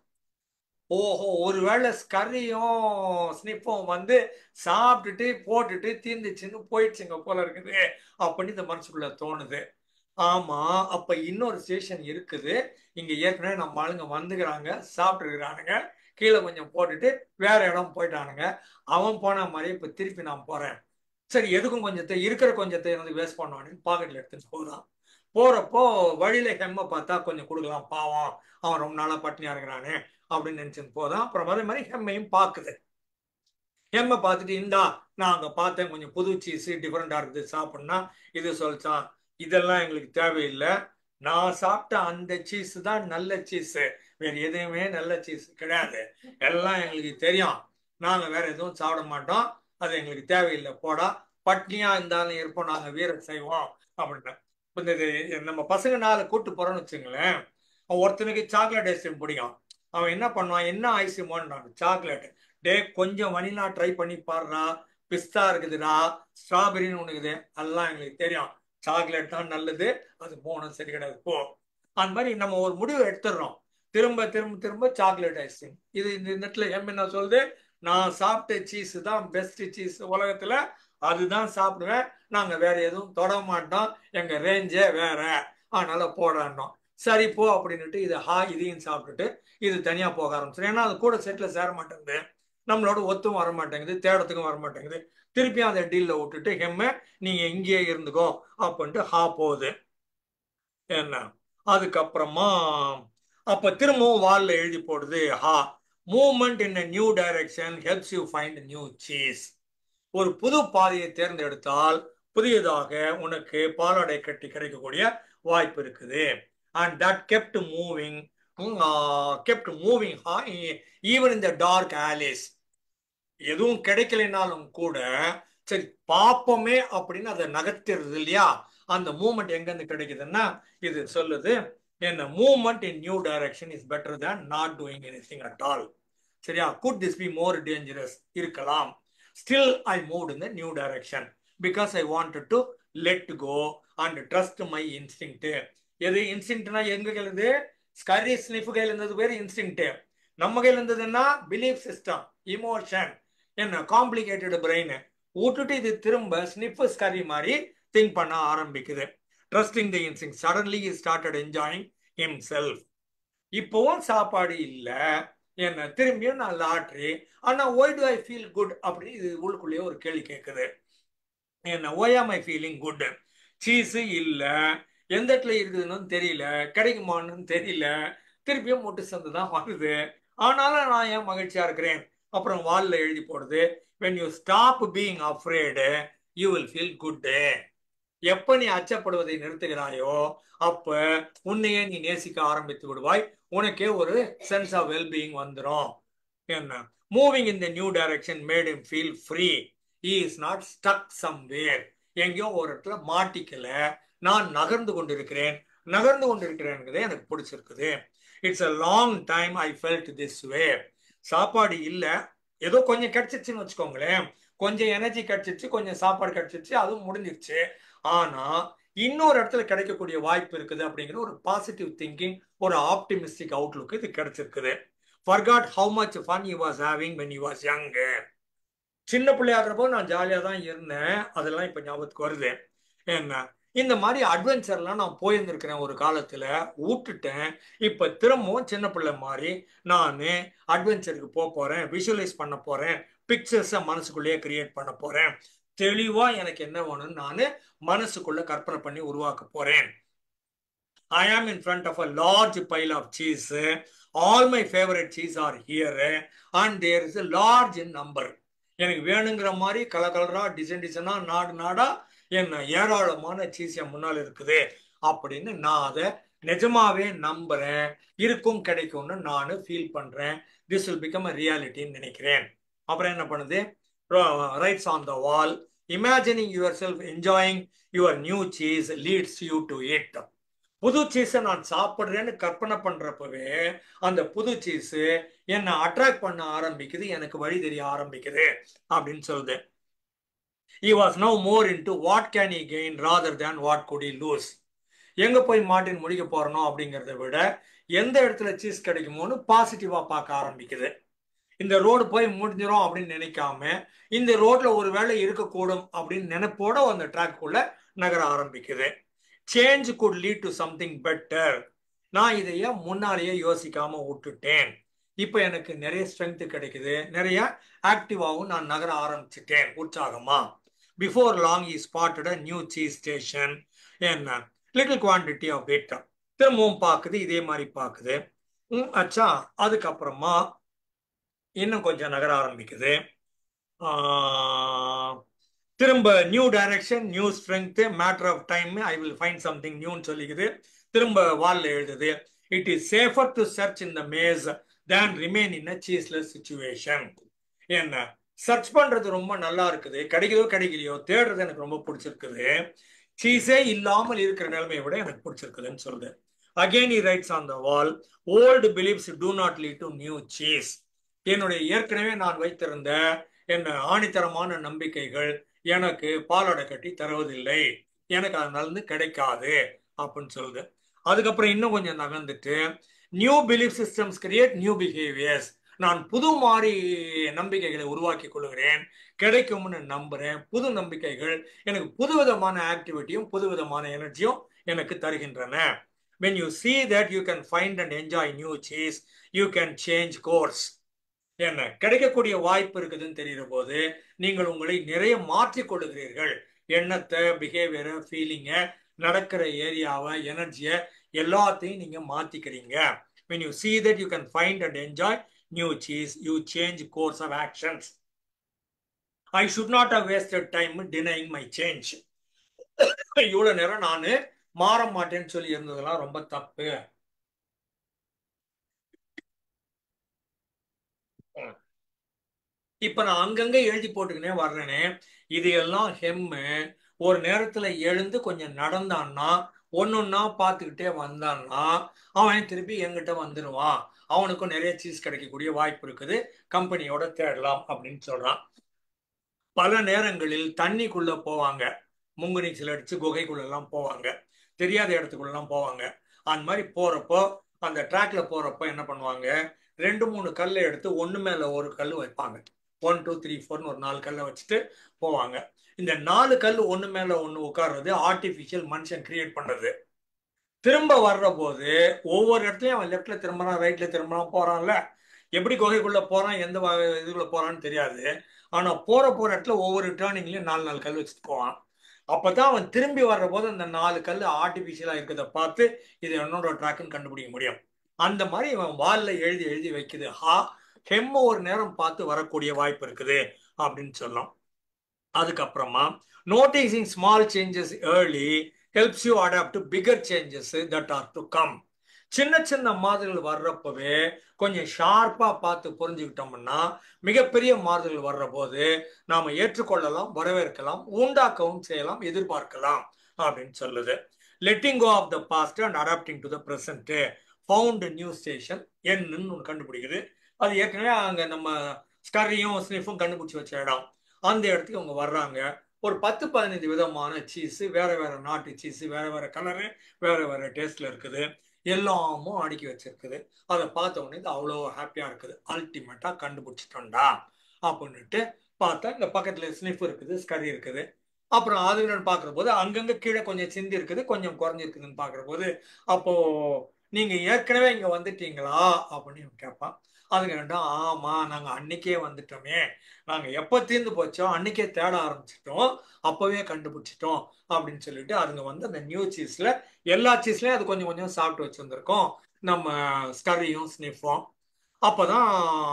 ஓஹோ ஒருவேளை ஸ்கரியும் ஸ்னிப்பும் வந்து சாப்பிட்டுட்டு போட்டுட்டு தீர்ந்துச்சுன்னு போயிடுச்சுங்க போல இருக்குது அப்படின்னு இந்த மனசுக்குள்ள தோணுது ஆமா அப்ப இன்னொரு ஸ்டேஷன் இருக்குது இங்க ஏற்கனவே நம்ம ஆளுங்க வந்துக்கிறாங்க சாப்பிட்டு இருக்கிறானுங்க கீழே கொஞ்சம் போட்டுட்டு வேற இடம் போயிட்டானுங்க அவன் போன மாதிரி இப்ப திருப்பி நான் போறேன் சரி எதுக்கும் கொஞ்சத்தை இருக்கிற கொஞ்சத்தை வந்து வேஸ்ட் பண்ணுவானு பாக்கெட்ல எடுத்துட்டு போறான் போறப்போ வழியில ஹெம்ம பார்த்தா கொஞ்சம் கொடுக்கலாம் பாவம் அவன் ரொம்ப நாளா பட்டினியா இருக்கிறானே அப்படின்னு நினைச்சுட்டு போதான் அப்புறம் அதே மாதிரி ஹெம்மையும் பாக்குது ஹெம்ம பார்த்துட்டு இந்தா நான் அங்க பார்த்தேன் கொஞ்சம் புது சீஸ் டிஃப்ரெண்டா இருக்குது சாப்பிட்னா இது சொல்லிச்சான் இதெல்லாம் எங்களுக்கு தேவையில்லை நான் சாப்பிட்ட அந்த சீஸ் தான் நல்ல சீஸ் வேற எதுவுமே நல்ல சீஸ் கிடையாது எல்லாம் எங்களுக்கு தெரியும் நாங்க வேற எதுவும் சாப்பிட மாட்டோம் அது எங்களுக்கு தேவையில்லை போடா பட்னியா இருந்தாலும் இருப்போம் நாங்க வீர செய்வோம் அப்படின்னு இந்த நம்ம பசங்க நாளை கூட்டு போறோம்னு வச்சுங்களேன் ஒருத்தனுக்கு சாக்லேட் ஐஸ்கிரீம் பிடிக்கும் அவன் என்ன பண்ணுவான் என்ன ஐஸ்கிரீமோன்றான் சாக்லேட் டே கொஞ்சம் வனிலா ட்ரை பண்ணி பாடுறா பிஸ்தா இருக்குதுடா ஸ்ட்ராபெரின்னு ஒன்று இருக்குது எல்லாம் எங்களுக்கு தெரியும் சாக்லேட் தான் நல்லது அது போகணும் சரி கிடையாது போ அந்த மாதிரி நம்ம ஒரு முடிவு எடுத்துடுறோம் திரும்ப திரும்ப திரும்ப சாக்லேட் ஐஸ்கிரீம் இது இந்த நெட்ல எம் என்ன சொல்லுது நான் சாப்பிட்ட சீஸ் தான் பெஸ்ட் சீஸ் உலகத்துல அதுதான் சாப்பிடுவேன் நாங்க வேற எதுவும் தொட மாட்டோம் எங்க ரேஞ்சே வேற அதனால போடாண்டோம் சரி போ அப்படின்னுட்டு இது ஹா இதையும் சாப்பிட்டுட்டு இது தனியா போக ஆரம்பிச்சிடும் ஏன்னா அது கூட செட்ல சேர மாட்டேங்குது நம்மளோட ஒத்தும் வர மாட்டேங்குது தேடத்துக்கும் வர மாட்டேங்குது திருப்பியும் அதை டீல்ல விட்டுட்டு ஹெம்ம நீங்க இங்கேயே இருந்துக்கோ அப்படின்ட்டு ஹா போகுது என்ன அதுக்கப்புறமா அப்ப திரும்பவும் வால்ல எழுதி போடுது ah movement in new direction helps you find new cheese ஒரு புது பாதையை தேர்ந்தெடுத்தால் புதியதாக உனக்கு பாலாடை கட்டி கிடைக்கக்கூடிய வாய்ப்பு இருக்குது and that kept moving kept moving even இந்த டார்க் ஆலிஸ் எதுவும் கிடைக்கலைனாலும் கூட சரி பார்ப்போமே அப்படின்னு அதை நகர்த்திடுறது இல்லையா அந்த மூமெண்ட் எங்கேருந்து கிடைக்குதுன்னா இது சொல்லுது என்ன moment in new direction is better than not doing anything at all சரியா good this be more dangerous இருக்கலாம் still I move in the new direction because I wanted to let go and trust my instinct எது இன்ஸ்டிங்க்ட்னா எங்க கையிலிருந்து ஸ்கரி sniff கையில் இருந்தது பேர் instinct நம்ம கையில் இருந்ததுன்னா பிலீஃப் சிஸ்டம் இமோஷன் என்ன காம்ப்ளிகேட்டட் பிரெயின் விட்டுட்டு இது திரும்ப ஸ்னிஃப் ஸ்கரி மாதிரி திங்க் பண்ண ஆரம்பிக்குது trusting the instinct suddenly is started enjoying himself இப்போவும் சாப்பாடு இல்லை என்ன திரும்பியும் நான் லாட்ரி ஆனா why do I feel good அப்படின்னு இது உள்ளுக்குள்ளேயே ஒரு கேள்வி கேட்குது என்ன why am I feeling good cheese இல்லை எந்த இடத்துல இருக்குதுன்னு தெரியல கிடைக்குமான்னு தெரியல திருப்பியும் முட்டு சந்து தான் வருது ஆனாலும் நான் ஏன் மகிழ்ச்சியா இருக்கிறேன் அப்புறம் வால்ல எழுதி போடுது when you stop being afraid you will feel good எப்ப நீ அச்சப்படுவதை நிறுத்துகிறாயோ அப்ப உன்னையே நீ நேசிக்க ஆரம்பித்து விடுவாய் உனக்கே ஒரு சென்ஸ் ஆஃப் வெல்பீயிங் வந்துடும் என்ன moving in the new direction made him feel free he is not stuck somewhere எங்கேயோ ஒரு இடத்துல மாட்டிக்கல நான் நகர்ந்து கொண்டிருக்கிறேன் நகர்ந்து கொண்டிருக்கிறேங்கிறதே எனக்கு பிடிச்சிருக்குது it's a long time I felt this way சாப்பாடு இல்லை ஏதோ கொஞ்சம் கிடைச்சிச்சுன்னு வச்சுக்கோங்களேன் கொஞ்சம் எனர்ஜி கிடைச்சிச்சு கொஞ்சம் சாப்பாடு கிடைச்சிச்சு அதுவும் முடிஞ்சிருச்சு ஆனா இன்னொரு இடத்துல கிடைக்கக்கூடிய வாய்ப்பு இருக்குது அப்படிங்கிற ஒரு பாசிட்டிவ் திங்கிங் ஒரு ஆப்டிமிஸ்டிக் அவுட்லுக் இது கிடைச்சிருக்குது forgot how much fun you was having when you was young சின்ன பிள்ளையாகிறப்போ நான் ஜாலியாக தான் இருந்தேன் அதெல்லாம் இப்போ ஞாபகத்துக்கு வருது என்ன இந்த மாதிரி அட்வென்ச்சர்லாம் நான் போயிருந்திருக்கிறேன் ஒரு காலத்தில் விட்டுட்டேன் இப்போ திரும்பவும் சின்ன பிள்ளை மாதிரி நான் அட்வென்ச்சருக்கு போக போகிறேன் விஷுவலைஸ் பண்ண போகிறேன் பிக்சர்ஸை மனசுக்குள்ளேயே கிரியேட் பண்ண போகிறேன் தெளிவாக எனக்கு என்ன வேணும்னு நான் மனசுக்குள்ள கற்பனை பண்ணி உருவாக்க போகிறேன் I am in front of a large pile of cheese all my favourite cheese are here and there is large in number எனக்கு வேணுங்கிற மாதிரி கலர் கலரா டிசைன் டிசைனா நாடு நாடா என்ன ஏராளமான சீஸ் என் முன்னால் இருக்குது அப்படின்னு நான் அதை நிஜமாவே நம்புறேன் இருக்கும் கிடைக்கும்னு நான் ஃபீல் பண்றேன் திஸ் வில் பிகம் அ ரியாலிட்டின்னு நினைக்கிறேன் அப்புறம் என்ன பண்ணுது writes on the wall imagining yourself enjoying your new cheese leads you to it புது சீஸை நான் சாப்பிட்றேன்னு கற்பனை பண்றப்பவே அந்த புது சீஸ் என்னை அட்ராக்ட் பண்ண ஆரம்பிக்குது எனக்கு வழி தெரிய ஆரம்பிக்குது அப்படின்னு சொல்லுது he was now more into what can he gain rather than what could he lose எங்க போய் மாட்டின் முடிக்க போறனோ அப்படிங்கிறத விட எந்த இடத்துல சீஸ் கிடைக்குமோன்னு பாசிட்டிவா பார்க்க ஆரம்பிக்குது இந்த ரோடு போய் முடிஞ்சிரும் அப்படின்னு நினைக்காம இந்த ரோட்ல ஒரு வேலை இருக்கக்கூடும் அப்படின்னு நினைப்போட அந்த ட்ராக்குள்ள நகர ஆரம்பிக்குது change good lead to something better நான் இதைய முன்னாலேயே யோசிக்காம விட்டுட்டேன் இப்போ எனக்கு நிறைய ஸ்ட்ரென்த் கிடைக்குது நிறைய ஆக்டிவாகவும் நான் நகர ஆரம்பிச்சிட்டேன் உற்சாகமா before long he spotted a new cheese station என்ன லிட்டில் குவான்டிட்டி ஆஃப் இட் திரும்பவும் பார்க்குது இதே மாதிரி பார்க்குது அச்சா அதுக்கப்புறமா இன்னும் கொஞ்சம் நகர ஆரம்பிக்குது திரும்ப new direction new strength matter of time I will find something நியூன்னு சொல்லிக்குது திரும்ப வால்ல எழுதுது it is safer to search in the maze than remain in a cheeseless situation என்ன சர்ச் பண்றது ரொம்ப நல்லா இருக்குது கிடைக்குதோ கிடைக்கலையோ தேடுறது எனக்கு ரொம்ப பிடிச்சிருக்குது சீஸே இல்லாமல் இருக்கிற நிலைமையை விட எனக்கு பிடிச்சிருக்குதுன்னு சொல்லுது again he writes on the wall old beliefs do not lead to new cheese என்னுடைய ஏற்கனவே நான் வைத்திருந்த என்ன ஆணித்தரமான நம்பிக்கைகள் எனக்கு பாலாடை கட்டி தருவதில்லை எனக்கு அதனால கிடைக்காது அப்படின்னு சொல்லுது அதுக்கப்புறம் இன்னும் கொஞ்சம் நகர்ந்துட்டு new belief systems create new behaviours நான் புது மாதிரி நம்பிக்கைகளை உருவாக்கி கொள்கிறேன் கிடைக்கும்னு நம்புறேன் புது நம்பிக்கைகள் எனக்கு புதுவிதமான ஆக்டிவிட்டியும் புதுவிதமான எனர்ஜியும் எனக்கு தருகின்றன when you see that you can find and enjoy new cheese you can change course என்ன கிடைக்கக்கூடிய வாய்ப்பு இருக்குதுன்னு தெரிகிற போது நீங்கள் உங்களை நிறைய மாற்றிக் கொள்ளுகிறீர்கள் எண்ணத்தை பிஹேவியரை ஃபீலிங்கை நடக்கிற ஏரியாவை எனர்ஜியை எல்லாத்தையும் நீங்க மாத்திக்கிறீங்க when you see that you can find and enjoy new cheese, you change course of actions. I should not have wasted time denying my change. இவ்வளவு நேரம் நான் மாற மாட்டேன்னு சொல்லி இருந்ததெல்லாம் ரொம்ப தப்பு இப்ப நான் அங்கங்க எழுதி போட்டுக்கினே வர்றேனே இது எல்லாம் ஹெம்மு ஒரு நேரத்துல எழுந்து கொஞ்சம் நடந்தான்னா ஒன்னொன்னா பார்த்துக்கிட்டே வந்தான்னா அவன் திருப்பி எங்கிட்ட வந்துடுவான் அவனுக்கும் நிறைய சீஸ் கிடைக்கக்கூடிய வாய்ப்பு இருக்குது கம்பெனியோட தேடலாம் அப்படின்னு சொல்றான் பல நேரங்களில் தண்ணிக்குள்ள போவாங்க முங்கு நீச்சல் அடிச்சு குகைக்குள்ள எல்லாம் போவாங்க தெரியாத இடத்துக்குள்ள எல்லாம் போவாங்க அந்த மாதிரி போறப்போ அந்த ட்ராக்ல போறப்போ என்ன பண்ணுவாங்க ரெண்டு மூணு கல்லை எடுத்து ஒண்ணு மேல ஒரு கல் வைப்பாங்க ஒன் டூ த்ரீ ஃபோர்னு ஒரு நாலு கல்லை வச்சுட்டு போவாங்க இந்த நாலு கல் ஒண்ணு மேல ஒண்ணு உட்கார்றது ஆர்டிபிஷியல் மனுஷன் கிரியேட் பண்றது திரும்ப வர்ற போது ஒவ்வொரு இடத்துலயும் அவன் லெஃப்ட்ல திரும்பறான் ரைட்ல திரும்பறான் போறான்ல எப்படி குகைக்குள்ள போறான் எந்த வ- இதுக்குள்ள போறான்னு தெரியாது ஆனா போற போற இடத்துல ஒவ்வொரு டேர்னிங்லயும் நாலு நாலு கல் வச்சுட்டு போவான் அப்பதான் அவன் திரும்பி வர்ற போது அந்த நாலு கல் ஆர்டிபிஷியலா இருக்கிறத பார்த்து இது என்னோட ட்ராக்குன்னு கண்டுபிடிக்க முடியும் அந்த மாதிரி இவன் வால்ல எழுதி எழுதி வைக்குது ஹா ஹெம்ம ஒரு நேரம் பார்த்து வரக்கூடிய வாய்ப்பு இருக்குது அப்படின்னு சொல்லலாம் அதுக்கப்புறமா noticing small changes early helps you adapt to bigger changes that are to come சின்ன சின்ன மாறுதல்கள் வர்றப்பவே கொஞ்சம் ஷார்ப்பா பார்த்து புரிஞ்சுக்கிட்டோம்னா மிகப்பெரிய மாறுதல்கள் வர்ற போது நாம ஏற்றுக்கொள்ளலாம் வரவேற்கலாம் உண்டாக்கவும் செய்யலாம் எதிர்பார்க்கலாம் அப்படின்னு சொல்லுது letting go of the past and adapting to the present found new station என்னன்னு ஒன்று கண்டுபிடிக்குது அது ஏற்கனவே அங்க நம்ம ஸ்கரியும் ஸ்னிஃபும் கண்டுபிடிச்சி வச்ச இடம் அந்த இடத்துக்கு அவங்க வர்றாங்க ஒரு பத்து பதினைந்து விதமான சீஸ் வேற வேற நாட்டு சீஸ் வேற வேற கலரு வேற வேற டேஸ்ட்ல இருக்குது எல்லாமும் அடுக்கி வச்சிருக்குது அதை பார்த்த உடனே இது அவ்வளோ ஹாப்பியா இருக்குது அல்டிமேட்டா கண்டுபிடிச்சிட்டோம்டா அப்படின்னுட்டு பார்த்தா இந்த பக்கத்துல ஸ்னிஃப் இருக்குது ஸ்கரி இருக்குது அப்புறம் அதுன்னு பார்க்குற போது அங்கங்க கீழே கொஞ்சம் சிந்தி இருக்குது கொஞ்சம் குறைஞ்சிருக்குதுன்னு பார்க்குற போது அப்போ நீங்க ஏற்கனவே இங்க வந்துட்டீங்களா அப்படின்னு இவன் கேட்பான் அதுக்கு ரெண்டும் ஆமா நாங்க அன்னைக்கே வந்துட்டோமே நாங்க எப்ப தீர்ந்து போச்சோ அன்னைக்கே தேட ஆரம்பிச்சிட்டோம் அப்பவே கண்டுபிடிச்சிட்டோம் அப்படின்னு சொல்லிட்டு அதுங்க வந்து அந்த நியூ சீஸ்ல எல்லா சீஸ்லயும் அது கொஞ்சம் கொஞ்சம் சாப்பிட்டு வச்சிருந்திருக்கோம் நம்ம ஸ்கரியும் ஸ்னிஃபும் அப்பதான்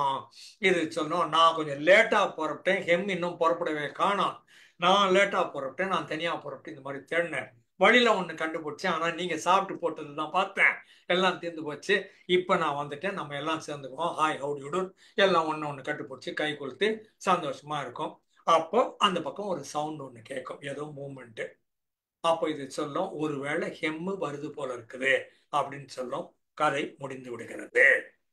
இது சொன்னோம் நான் கொஞ்சம் லேட்டா புறப்பட்டேன் ஹெம் இன்னும் புறப்படவே காணோம் நான் லேட்டா புறப்பட்டேன் நான் தனியா புறப்பட்டு இந்த மாதிரி தேடினேன் வழியில ஒண்ணு கண்டுபிடிச்சேன் ஆனா நீங்க சாப்பிட்டு போட்டது தான் பார்த்தேன் எல்லாம் தீர்ந்து போச்சு இப்ப நான் வந்துட்டேன் நம்ம எல்லாம் சேர்ந்துக்குவோம் ஹாய் ஹவுடி யுடூர் எல்லாம் ஒண்ணு ஒண்ணு கட்டுப்பிடிச்சு கை கொளுத்து சந்தோஷமா இருக்கும் அப்போ அந்த பக்கம் ஒரு சவுண்ட் ஒண்ணு கேட்கும் ஏதோ மூமெண்ட் அப்போ இது சொல்லும் ஒருவேளை ஹெம்மு வருது போல இருக்குது அப்படின்னு சொல்லும் கதை முடிந்து விடுகிறது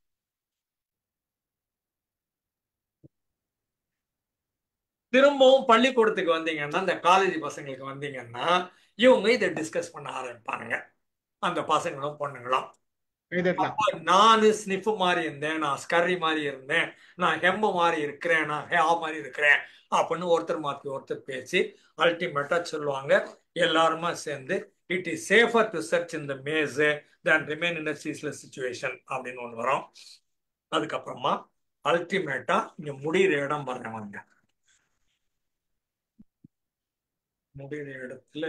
திரும்பவும் பள்ளிக்கூடத்துக்கு வந்தீங்கன்னா இந்த காலேஜ் பசங்களுக்கு வந்தீங்கன்னா இவங்க இதை டிஸ்கஸ் பண்ண ஆரம்பிப்பானுங்க அந்த பசங்களும் பொண்ணுங்களும் கைதட்டலாம் அப்போ நானு ஸ்னிஃப் மாதிரி இருந்தேன் நான் ஸ்கர்ரி மாதிரி இருந்தேன் நான் ஹெம்மு மாதிரி இருக்கிறேன் நான் ஹே மாதிரி இருக்கிறேன் அப்படின்னு ஒருத்தர் மாற்றி ஒருத்தர் பேசி அல்டிமேட்டா சொல்லுவாங்க எல்லாருமா சேர்ந்து it is safer to search in the maze than remain in cheeseless situation அப்படின்னு ஒன்று வரும் அதுக்கப்புறமா அல்டிமேட்டா இங்க முடிகிற இடம் பாருங்க முடிகிற இடத்துல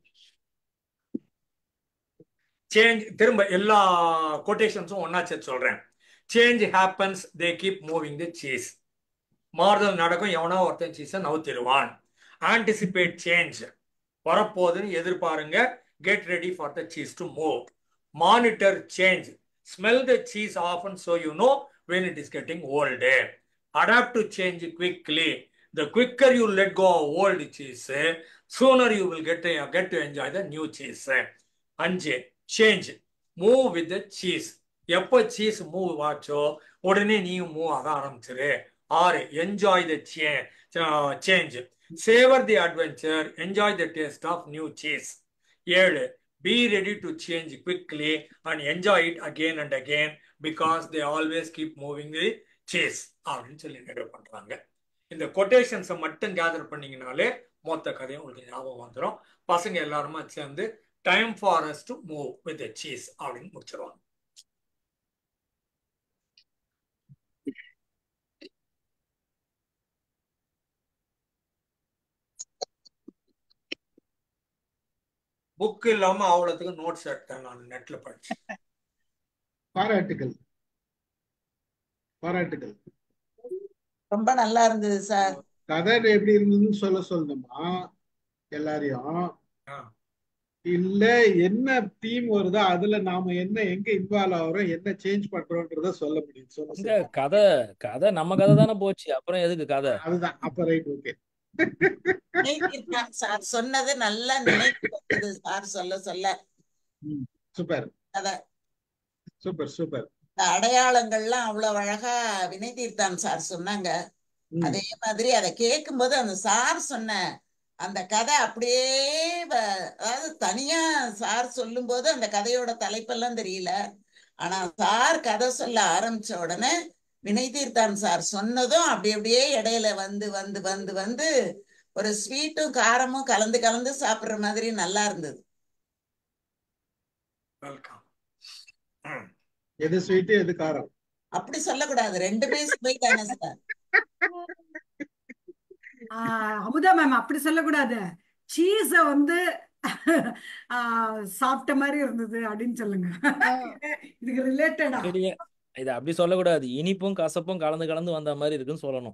சேஞ்ச் திரும்ப எல்லா கொட்டேஷன்ஸும் ஒன்னா சேர்த்து சொல்றேன் change happens they keep moving the cheese மாறுதல் நடக்கும் எவனோ ஒருத்தன் சீஸை நவுத்திடுவான் ஆன்டிசிபேட் சேஞ்ச் வரப்போகுதுன்னு எதிர்பாருங்க get ready for the cheese to move monitor change smell the cheese often so you know when it is getting old adapt to change quickly the quicker you let go of old cheese, sooner you will get, get to enjoy the new cheese. அஞ்சு change move with the cheese எப்போ cheese move ஆச்சோ உடனே நீயும் move ஆக ஆரம்பிச்சிரு ஆறு enjoy the change savour the adventure enjoy the taste of new cheese ஏழு be ready to change quickly and enjoy it again and again because they always keep moving the cheese அப்படின்னு சொல்லி நிறைவு பண்றாங்க இந்த கொட்டேஷன்ஸை மட்டும் கேதர் பண்ணீங்கனாலே மொத்த கதையும் உங்களுக்கு ஞாபகம் வந்துடும் பசங்க எல்லாருமே சேர்ந்து time for us to move with cheese அப்படின்னு முடிச்சிருவாங்க புக் இல்லாம அவ்வளோத்துக்கு நோட்ஸ் எடுத்தேன் நான் நெட்ல படிச்சேன் பாராட்டுகள் பாராட்டுகள் ரொம்ப நல்லா இருந்தது சார் கதை எப்படி இருந்ததுன்னு சொல்ல சொல்லணுமா எல்லாரையும் ஆ. இல்ல என்ன தீம் வருதோ அதுல நாம என்ன எங்க இன்வால்வ் ஆகுறோம் என்ன சேஞ்ச் பண்றோம்ன்றத சொல்ல முடியும் சொல்ல இங்க சொல்லுங்க கதை கதை நம்ம கதை தானே போச்சு அப்புறம் எதுக்கு கதை அதுதான் அப்ப ரைட் ஓகே நினைத்திருக்கான் சார் சொன்னது நல்லா நினைவு வந்தது சார் சொல்ல சொல்ல சூப்பர் அத சூப்பர் சூப்பர் இந்த அடையாளங்கள்லாம் அவ்வளவு அழகா வினை தீர்த்தான் சார் சொன்னாங்க அதே மாதிரி அதை கேட்கும்போது அந்த சார் சொன்ன அந்த கதை அப்படியே வ- அதாவது தனியா சார் சொல்லும்போது அந்த கதையோட தலைப்பெல்லாம் தெரியல ஆனா சார் கதை சொல்ல ஆரம்பிச்ச உடனே வினை தீர்த்தான் சார் சொன்னதும் அப்படி அப்படியே இடையில வந்து வந்து வந்து வந்து ஒரு ஸ்வீட்டும் காரமும் கலந்து கலந்து சாப்பிடுற மாதிரி நல்லா இருந்தது வெல்கம் எது ஸ்வீட் எது காரம் அப்படி சொல்லக்கூடாது ரெண்டுமே சுவை தானே சார் ஆஹ் அமுதா மேம் அப்படி சொல்லக்கூடாது சீஸ வந்து ஆஹ் சாப்பிட்ட மாதிரி இருந்தது அப்படின்னு சொல்லுங்க இதுக்கு ரிலேட்டடா சரியா இது அப்படி சொல்லக்கூடாது இனிப்பும் கசப்பும் கலந்து கலந்து வந்த மாதிரி இருக்குன்னு சொல்லணும்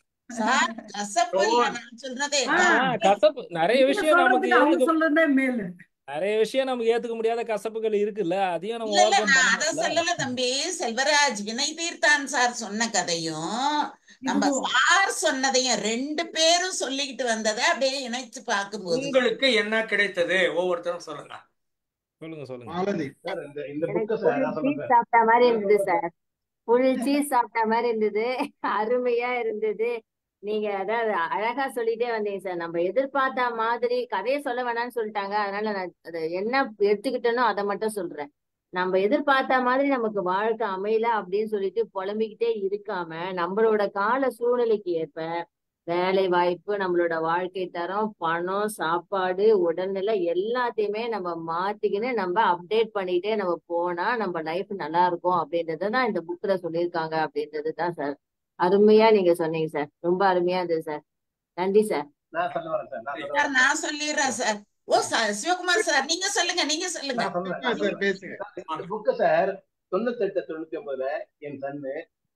சார் கசப்பு இல்ல நான் சொல்றதே ஆ. ஆ கசப்பு நிறைய நீங்க விஷயம் நமக்கு சொல்றதுக்கு அவங்க ஏத்துக்க சொல்றதே மேலு நிறைய விஷயம் நமக்கு ஏத்துக்க முடியாத கசப்புகள் இருக்குல்ல அதையும் நம்ம இல்ல இல்ல ஓவர் நான் அத பண்ணணும்ல சொல்லல தம்பி செல்வராஜ் வினை தீர்த்தான் சார் சொன்ன கதையும் நம்ம இதுவும் சார் சொன்னதையும் ரெண்டு பேரும் சொல்லிக்கிட்டு வந்ததை அப்படியே இணைச்சு பார்க்கும்போது உங்களுக்கு என்ன கிடைத்தது ஒவ்வொருத்தரும் சொல்லுங்க சொல்லுங்க சொல்லுங்க மாலதி சார் இந்த இந்த எனக்கு புக்கு சார் ஃபுல் நான் சீஸ் சொல்றேன் சாப்பிட்ட மாதிரி இருந்தது சார் ஃபுல் சீஸ் சாப்பிட்ட மாதிரி இருந்தது அருமையா இருந்தது நீங்க அதாவது அழகா சொல்லிட்டே வந்தீங்க சார் நம்ம எதிர்பார்த்த மாதிரி கதையை சொல்ல வேணாம்னு சொல்லிட்டாங்க அதனால நான் அதை என்ன எடுத்துக்கிட்டேனோ அதை மட்டும் சொல்றேன் நம்ம எதிர்பார்த்த மாதிரி நமக்கு வாழ்க்கை அமையல அப்படின்னு சொல்லிட்டு புலம்பிக்கிட்டே இருக்காம நம்மளோட கால சூழ்நிலைக்கு ஏற்ப வேலை வாய்ப்பு நம்மளோட வாழ்க்கை தரம் பணம் சாப்பாடு உடல்நிலை எல்லாத்தையுமே நம்ம மாத்திக்கின்னு நம்ம அப்டேட் பண்ணிட்டே நம்ம போனா நம்ம லைஃப் நல்லா இருக்கும் அப்படின்றத தான் இந்த புக்ல சொல்லியிருக்காங்க அப்படின்றது தான் சார் அருமையா நீங்க சொன்னீங்க சார் ரொம்ப அருமையா இருந்தது சார் நன்றி சார் நான் சொல்ல வரேன் சார் நான் சொல்ல சார் வரேன் நான் சொல்லிடுறேன் சார் ஓ சார் சிவகுமார் சார் நீங்க சொல்லுங்க நீங்க சொல்லுங்க நான் சொல்றேன் ஆ, சார் பேசுங்க இந்த புக்கு சார் தொண்ணூத்தெட்டு தொண்ணூத்தி ஒன்பதுல என் சன்னு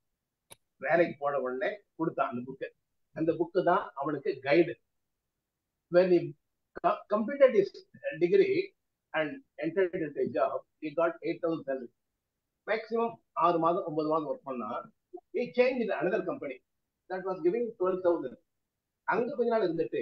வேலைக்கு போன உடனே கொடுத்தான் அந்த புக்கு அந்த புக்கு தான் அவனுக்கு guide when he co- completed his degree and entered into a job he got 8000 salary maximum ஆறு மாதம் ஒன்பது மாதம் ஒர்க் பண்ணா he changed another company that was giving 12000 அங்க கொஞ்ச நாள் இருந்துட்டு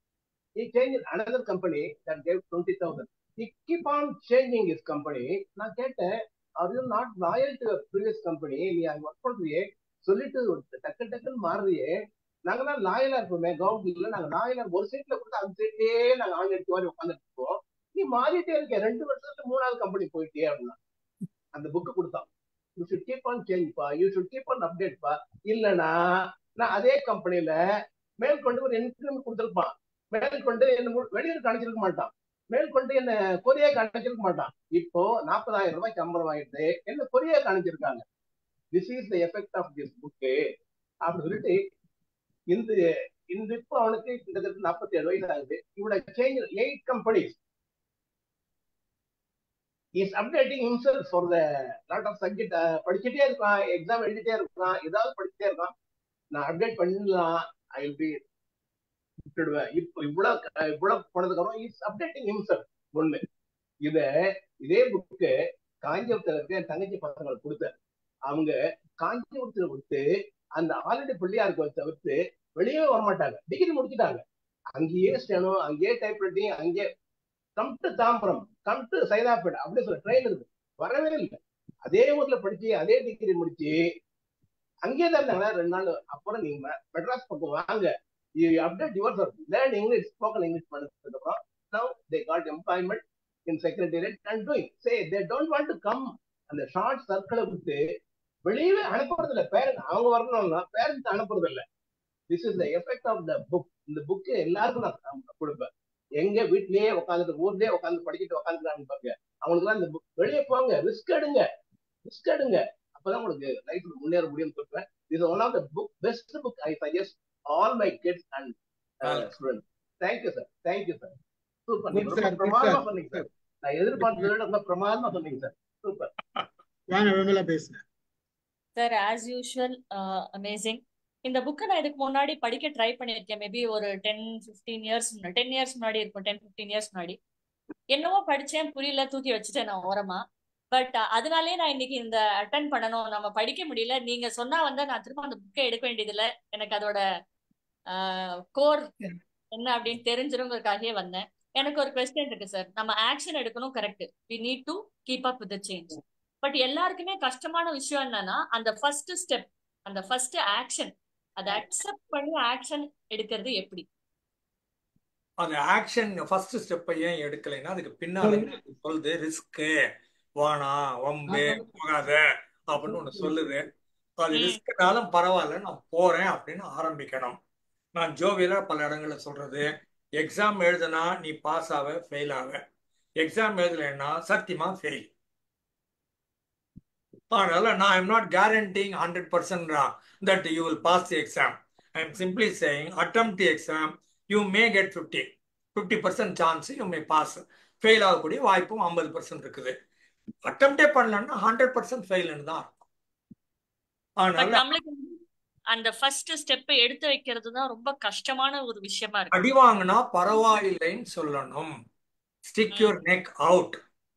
he changed another company that gave 20000 he keep on changing his company நான் கேட்டேன் are you not loyal to your previous company நீ அங்க ஒர்க் பண்றியே சொல்லிட்டு டக்கு டக்குன்னு மாறுறியே நாங்கெல்லாம் லாயலா இருப்போமே கவர்மெண்ட்ல நாங்க லாயலா ஒரு சீட்ல கொடுத்து அந்த சீட்லயே நாங்க ஆள் எடுத்து மாதிரி உட்காந்துட்டு இருப்போம் நீ மாறிட்டே இருக்க ரெண்டு வருஷத்துல மூணாவது கம்பெனி போயிட்டே அப்படின்னா அந்த புக்கு கொடுத்தான் you should keep on change பா you should keep on update பா இல்லனா நான் அதே கம்பெனில மேற்கொண்டு ஒரு இன்க்ரிமெண்ட் கொடுத்துருப்பான் மேற்கொண்டு என்ன மு- வெளியூருக்கு அனுப்பிச்சிருக்க மாட்டான் மேற்கொண்டு என்ன கொரியாக்கு அனுப்பிச்சிருக்க மாட்டான் இப்போ நாற்பதாயிரம் ரூபாய்க்கு சம்பளம் ஆயிடுது என்ன கொரியாக்கு அனுப்பிச்சிருக்காங்க this is the effect of this book அப்படி சொல்லிட்டு இந்த இந்த இப்போ அவனுக்கு கிட்டத்தட்ட நாற்பத்தி ஏழு வயசு ஆகுது இவட change eight companies is updating himself for the lot of subject படிச்சுட்டே இருக்கான் எக்ஸாம் எழுதிட்டே இருக்கான் ஏதாவது படிச்சுட்டே இருக்கான் நான் அப்டேட் பண்ணலாம் ஐ வில் பி விட்டுடுவேன் இப்போ இவ்வளவு இவ்வளவு போனதுக்கு அப்புறம் இஸ் அப்டேட்டிங் himself ஒண்ணு இத இதே புக்கு காஞ்சிபுரத்துல இருக்க என் தங்கச்சி பசங்களுக்கு கொடுத்தேன் அவங்க காஞ்சிபுரத்துல விட்டு அந்த ஆல்ரெடி பிள்ளையாருக்கு தவிர்த்து வெளியே வரமாட்டாங்க டிகிரி முடிச்சுட்டாங்க அங்கேயே ஸ்டெனோ அங்கேயே டைப் ரைட்டிங் அங்கேயே come to Tambaram come to Saidapet அப்படி சொல்ல ட்ரெயின் இருக்கு வரவே இல்லை அதே ஊர்ல படிச்சு அதே டிகிரி முடிச்சு அங்கேயே தான் இருந்தாங்க ரெண்டு நாள் அப்புறம் நீங்க மெட்ராஸ் பக்கம் வாங்க update your sir learn English spoken English பண்ணதுக்கு அப்புறம் now they got employment in secretariat and doing say they don't want to come அந்த ஷார்ட் சர்க்கிளை விட்டு வெளியவே அனுப்புறது இல்ல பேரண்ட் அவங்க வரணும்னா பேரண்ட் அனுப்புறது இல்ல this is the effect of the book இந்த புக்கு எல்லாருக்கும் நான் கொடுப்பேன் எங்க வீட்லயே உட்காந்துட்டு ஊர்லயே உட்காந்து படிச்சுட்டு உட்காந்துக்கிறாங்க பாருங்க அவங்களுக்கு இந்த புக் வெளியே போங்க ரிஸ்க் எடுங்க ரிஸ்க் எடுங்க அப்பதான் உங்களுக்கு லைஃப்ல முன்னேற முடியும்னு சொல்றேன் இது one of the book best book I suggest all my kids and student thank you sir thank you sir super Good நீங்க sir, ரொம்ப good பிரமாதமா sir. சொன்னீங்க சார் நான் எதிர்பார்த்ததை விட ரொம்ப பிரமாதமா சொன்னீங்க சார் சூப்பர் வாங்க விமலா பேசுங்க சார் ஆஸ் யூஷுவல் அமேசிங் இந்த புக்கை நான் இதுக்கு முன்னாடி படிக்க ட்ரை பண்ணியிருக்கேன் மேபி ஒரு டென் ஃபிஃப்டீன் இயர்ஸ் முன்னாடி டென் இயர்ஸ் முன்னாடி இருக்கும் டென் ஃபிஃப்டீன் இயர்ஸ் முன்னாடி என்னவோ படிச்சேன் புரியல தூக்கி வச்சுட்டேன் நான் ஓரமா பட் அதனாலே நான் இன்னைக்கு இந்த அட்டன் பண்ணணும் நம்ம படிக்க முடியல நீங்க சொன்னா வந்து நான் திரும்ப அந்த புக்கை எடுக்க வேண்டியதில்ல எனக்கு அதோட கோர் என்ன அப்படின்னு தெரிஞ்சிருங்கிறதுக்காகவே வந்தேன் எனக்கு ஒரு கொஸ்டின் இருக்கு சார் நம்ம ஆக்ஷன் எடுக்கணும் correct we need to keep up with change but எல்லாருக்குமே கஷ்டமான விஷயம் என்னன்னா அந்த ஃபர்ஸ்ட் ஸ்டெப் அந்த ஃபர்ஸ்ட் ஆக்ஷன் அதை அக்செப்ட் பண்ணி ஆக்ஷன் எடுக்கிறது எப்படி அந்த ஆக்ஷன் ஃபர்ஸ்ட் ஸ்டெப்பை ஏன் எடுக்கலைன்னா அதுக்கு பின்னால என்ன சொல்லுது ரிஸ்க்கு வானா வம்பு போகாத அப்படின்னு ஒண்ணு சொல்லுது அது ம் ரிஸ்க்னாலும் பரவாயில்ல நான் போறேன் அப்படின்னு ஆரம்பிக்கணும் நான் ஜோவியலா பல இடங்கள்ல சொல்றது எக்ஸாம் எழுதுனா நீ பாஸ் ஆவ ஃபெயில் ஆவ எக்ஸாம் எழுதலைன்னா சத்தியமா ஃபெயில் அதனால நான் I'm not guaranteeing hundred percent that you will pass the exam I am simply saying attempt the exam you may get fifty fifty percent chance you may pass fail ஆகக்கூடிய வாய்ப்பும் ஐம்பது percent இருக்குது அட்டம்ப்டே பண்ணலன்னா hundred percent ஃபெயில்னு தான் அர்த்தம் but அதனால நம்மளுக்கு வந்து அந்த ஃபர்ஸ்ட் ஸ்டெப் எடுத்து வைக்கிறது தான் ரொம்ப கஷ்டமான ஒரு விஷயமா இருக்கு அடி வாங்கினா பரவாயில்லைன்னு சொல்லணும் stick hmm your neck out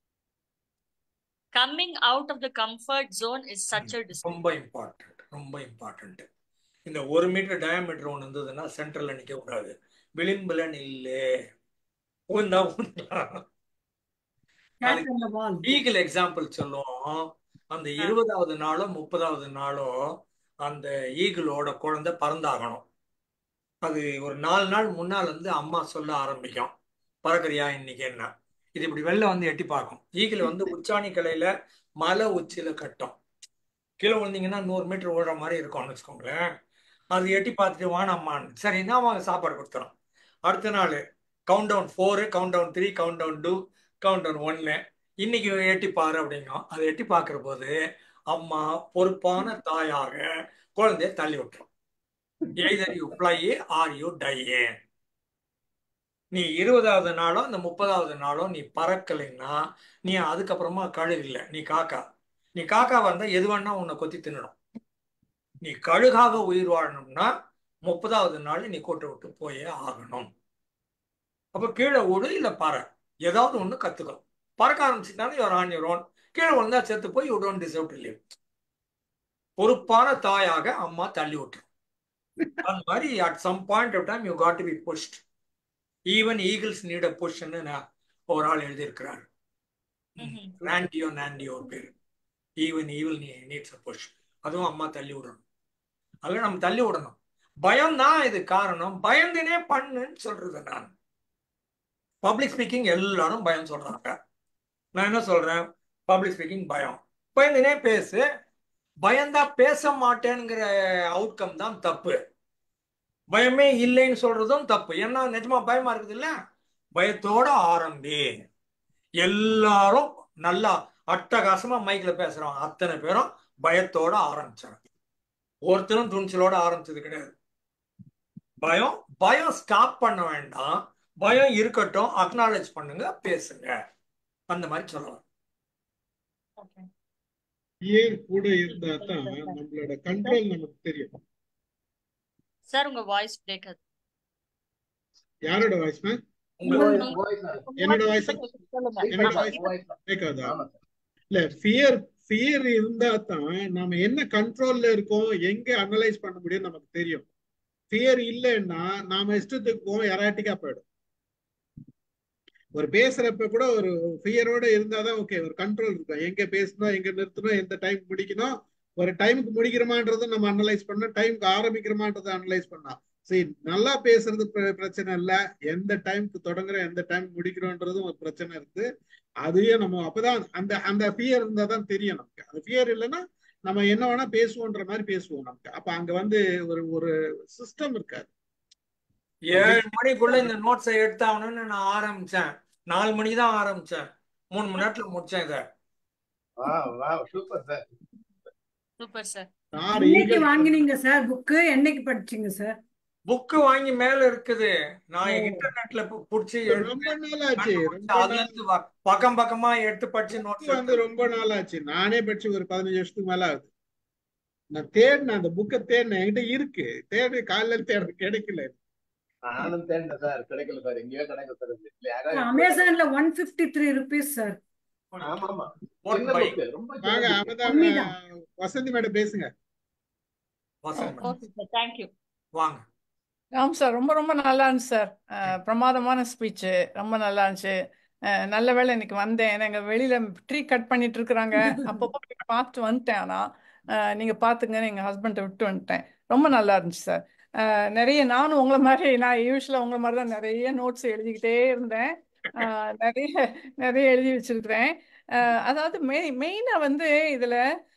coming out of the comfort zone is such a ரொம்ப டிஸ்டன்ஸ் இம்பார்ட்டன்ட் ரொம்ப இம்பார்ட்டன்ட் இந்த ஒரு மீட்டர் டயமீட்டர் ஒன்று இருந்ததுன்னா சென்டர்ல நிக்க கூடாது விளிம்புல நில்லு உந்தா உந்தா கேட் அதுக்கு அந்த வால் ஈகிள் எக்ஸாம்பிள் சொல்லுவோம் அந்த ஆ இருபதாவது நாளோ முப்பதாவது நாளோ அந்த ஈகிளோட குழந்தை பறந்தாகணும் அது ஒரு நாலு நாள் முன்னால் வந்து அம்மா சொல்ல ஆரம்பிக்கும் பறக்கறியா இன்னைக்கு என்ன இது இப்படி வெளில வந்து எட்டி பார்க்கும் ஈகிள் வந்து உச்சாணி கிளையில மலை உச்சியில கட்டும் கீழே விழுந்தீங்கன்னா நூறு மீட்டர் ஓடுற மாதிரி இருக்கும்னு வச்சுக்கோங்களேன் அது எட்டி பார்த்துட்டு வானம்மான்னு சரி நான் வாங்க சாப்பாடு கொடுத்துறோம் அடுத்த நாள் count down four count down three count down two count down ஒன்னு இன்னைக்கு எட்டி பாரு அப்படிங்கும் அதை எட்டி பார்க்குற போது அம்மா பொறுப்பான தாயாக குழந்தைய தள்ளி விட்டுரும் either you fly or you die நீ இருபதாவது நாளோ இந்த முப்பதாவது நாளோ நீ பறக்கலைன்னா நீ அதுக்கப்புறமா கழுகு இல்லை நீ காக்கா நீ காக்காவா இருந்தா எது வேணா உன்னை கொத்தி தின்னுடும் நீ கழுகாக உயிர் வாழணும்னா முப்பதாவது நாள் நீ கூட்ட விட்டு போயே ஆகணும் அப்ப கீழே ஓடு இல்ல பற ஏதாவது ஒண்ணு கத்துக்கோ பறக்க ஆரம்பிச்சுட்டாலும் யுவர் ஆன் யுவர் ஓன் கீழே விழுந்தா செத்து போய் you don't deserve to live பொறுப்பான தாயாக அம்மா தள்ளி விட்டுரும் அந்த மாதிரி at some point of time you got to be pushed even eagles need a புஷ்ன்னு நான் ஒரு ஆள் எழுதியிருக்கிறார் ம்ஹும். ராண்டியோ நாண்டியோ பேர் even evil needs a push அதுவும் அம்மா தள்ளி விடணும் அதில் நம்ம தள்ளி விடணும் பயம் தான் இது காரணம் பயந்துனே பண்ணுன்னு சொல்றது நான் பப்ளிக் ஸ்பீக்கிங் எல்லாரும் பயம் சொல்றாங்க நான் என்ன சொல்றேன் பப்ளிக் ஸ்பீக்கிங் பயம் பயந்துனே பேசு பயந்தா பேச மாட்டேங்கிற அவுட்கம் தான் தப்பு பயமே இல்லைன்னு சொல்றதும் தப்பு ஏன்னா நிஜமா பயமா இருக்குது இல்ல பயத்தோட ஆரம்பி எல்லாரும் நல்லா அட்டகாசமா மைக்ல பேசுறோம் அத்தனை பேரும் பயத்தோட ஆரம்பிச்சாங்க ஒருத்தரும் துணிச்சலோட ஆரம்பிச்சது கிடையாது பயம் பயம் ஸ்டாப் பண்ண வேண்டாம் பயம் இருக்கட்டும் அக்னாலேஜ் பண்ணுங்க பேசுங்க அந்த மாதிரி சொல்லலாம் Okay. ஏன் கூட இருந்தா தான் நம்மளோட கண்ட்ரோல் நமக்கு தெரியும் சார் உங்க வாய்ஸ் பிரேக் ஆகுது யாரோட வாய்ஸ் மேம் உங்களுக்கு வாய்ஸ் என்னோட வாய்ஸ் சொல்லுங்க என்னோட ஆமா வாய்ஸ் வாய்ஸ் கேட்காதா ஆமா சார் இல்ல ஃபியர் ஃபியர் இருந்தா தான் நாம என்ன கண்ட்ரோல்ல இருக்கோம் எங்க அனலைஸ் பண்ண முடியும் நமக்கு தெரியும் ஃபியர் இல்லைன்னா நாம இஷ்டத்துக்கு போவோம் எராட்டிக்கா போயிடும் ஒரு பேசுறப்ப கூட ஒரு ஃபியரோட இருந்தாதான் ஓகே ஒரு கண்ட்ரோல் இருக்கும் எங்க பேசணும் எங்க நிறுத்தணும் எந்த டைம் முடிக்கணும் ஒரு டைமுக்கு முடிக்கிறோமான்றதை நம்ம அனலைஸ் பண்ணோம் டைமுக்கு ஆரம்பிக்கிறோமான்றதை அனலைஸ் பண்ணலாம் சரி நல்லா பேசுறது பிர- பிரச்சனை இல்ல எந்த டைமுக்கு தொடங்குறோம் எந்த டைம் முடிக்கிறோன்றதும் ஒரு பிரச்சனை இருக்கு அதையும் நம்ம அப்பதான் அந்த அந்த ஃபியர் இருந்தா தான் தெரியும் நமக்கு அந்த ஃபியர் இல்லைன்னா நம்ம என்ன வேணா பேசுவோன்ற மாதிரி பேசுவோம் நமக்கு அப்ப அங்க வந்து ஒரு ஒரு சிஸ்டம் இருக்காது ஏழு மணிக்குள்ள இந்த நோட்ஸை எடுத்தாகணும்னு நான் ஆரம்பிச்சேன் நாலு மணிக்கு தான் ஆரம்பிச்சேன் மூணு மணி நேரத்துல முடிச்சேன் இதை வா வா சூப்பர் சார் சூப்பர் சார் யார் என்னைக்கு ஈகல் வாங்கினீங்க சார் புக்கு என்னைக்கு படிச்சீங்க சார் புக்கு வாங்கி மேல இருக்குது நான் இன்டர்நெட்ல பு- புடிச்சு எடுத்து ரொம்ப நாள் ஆச்சு கண்டுபிடிச்சு ரொம்ப அதுல நாள் இருந்து வ- பக்கம் பக்கமா எடுத்து படிச்சு புக்கு நோட்ஸ் வந்து ரொம்ப நாள் ஆச்சு நானே படிச்சு ஒரு பதினஞ்சு வருஷத்துக்கு மேல ஆகுது நான் தேடினேன் அந்த புக்கை தேடினேன் என்கிட்ட இருக்கு தேடி காலையில தேட கிடைக்கல நானும் தேடினேன் சார் கிடைக்கல சார் எங்கேயோ கிடைக்கல சார் இது. இல்ல யாராவது அமேசான்ல one fifty three rupees sir ஆமா ஆமா Worth சின்ன buying. புக்கு ரொம்ப சின்ன வாங்க book. அமிதா கம்மிதான். வசந்தி மேடம் பேசுங்க Vasanth madam. Okay sir thank you வாங்க ராம் சார் ரொம்ப ரொம்ப நல்லா இருந்துச்சு சார் அஹ், பிரமாதமான ஸ்பீச்சு ரொம்ப நல்லா இருந்துச்சு அஹ், நல்ல வேளை இன்னைக்கு வந்தேன் ஏன்னா எங்க வெளியில ட்ரீ கட் பண்ணிட்டு இருக்கிறாங்க அப்பப்போ போய் பார்த்துட்டு வந்துட்டேன் ஆனா அஹ், நீங்க பாத்துங்கன்னு எங்க ஹஸ்பண்டை விட்டு வந்துட்டேன் ரொம்ப நல்லா இருந்துச்சு சார் அஹ், நிறைய நானும் உங்களை மாதிரி நான் யூஸ்வலா உங்களை மாதிரி தான் நிறைய நோட்ஸ் எழுதிக்கிட்டே இருந்தேன் அஹ், நிறைய நிறைய எழுதி வச்சிருக்கிறேன் அஹ், அதாவது மெய் மெயினா வந்து இதுல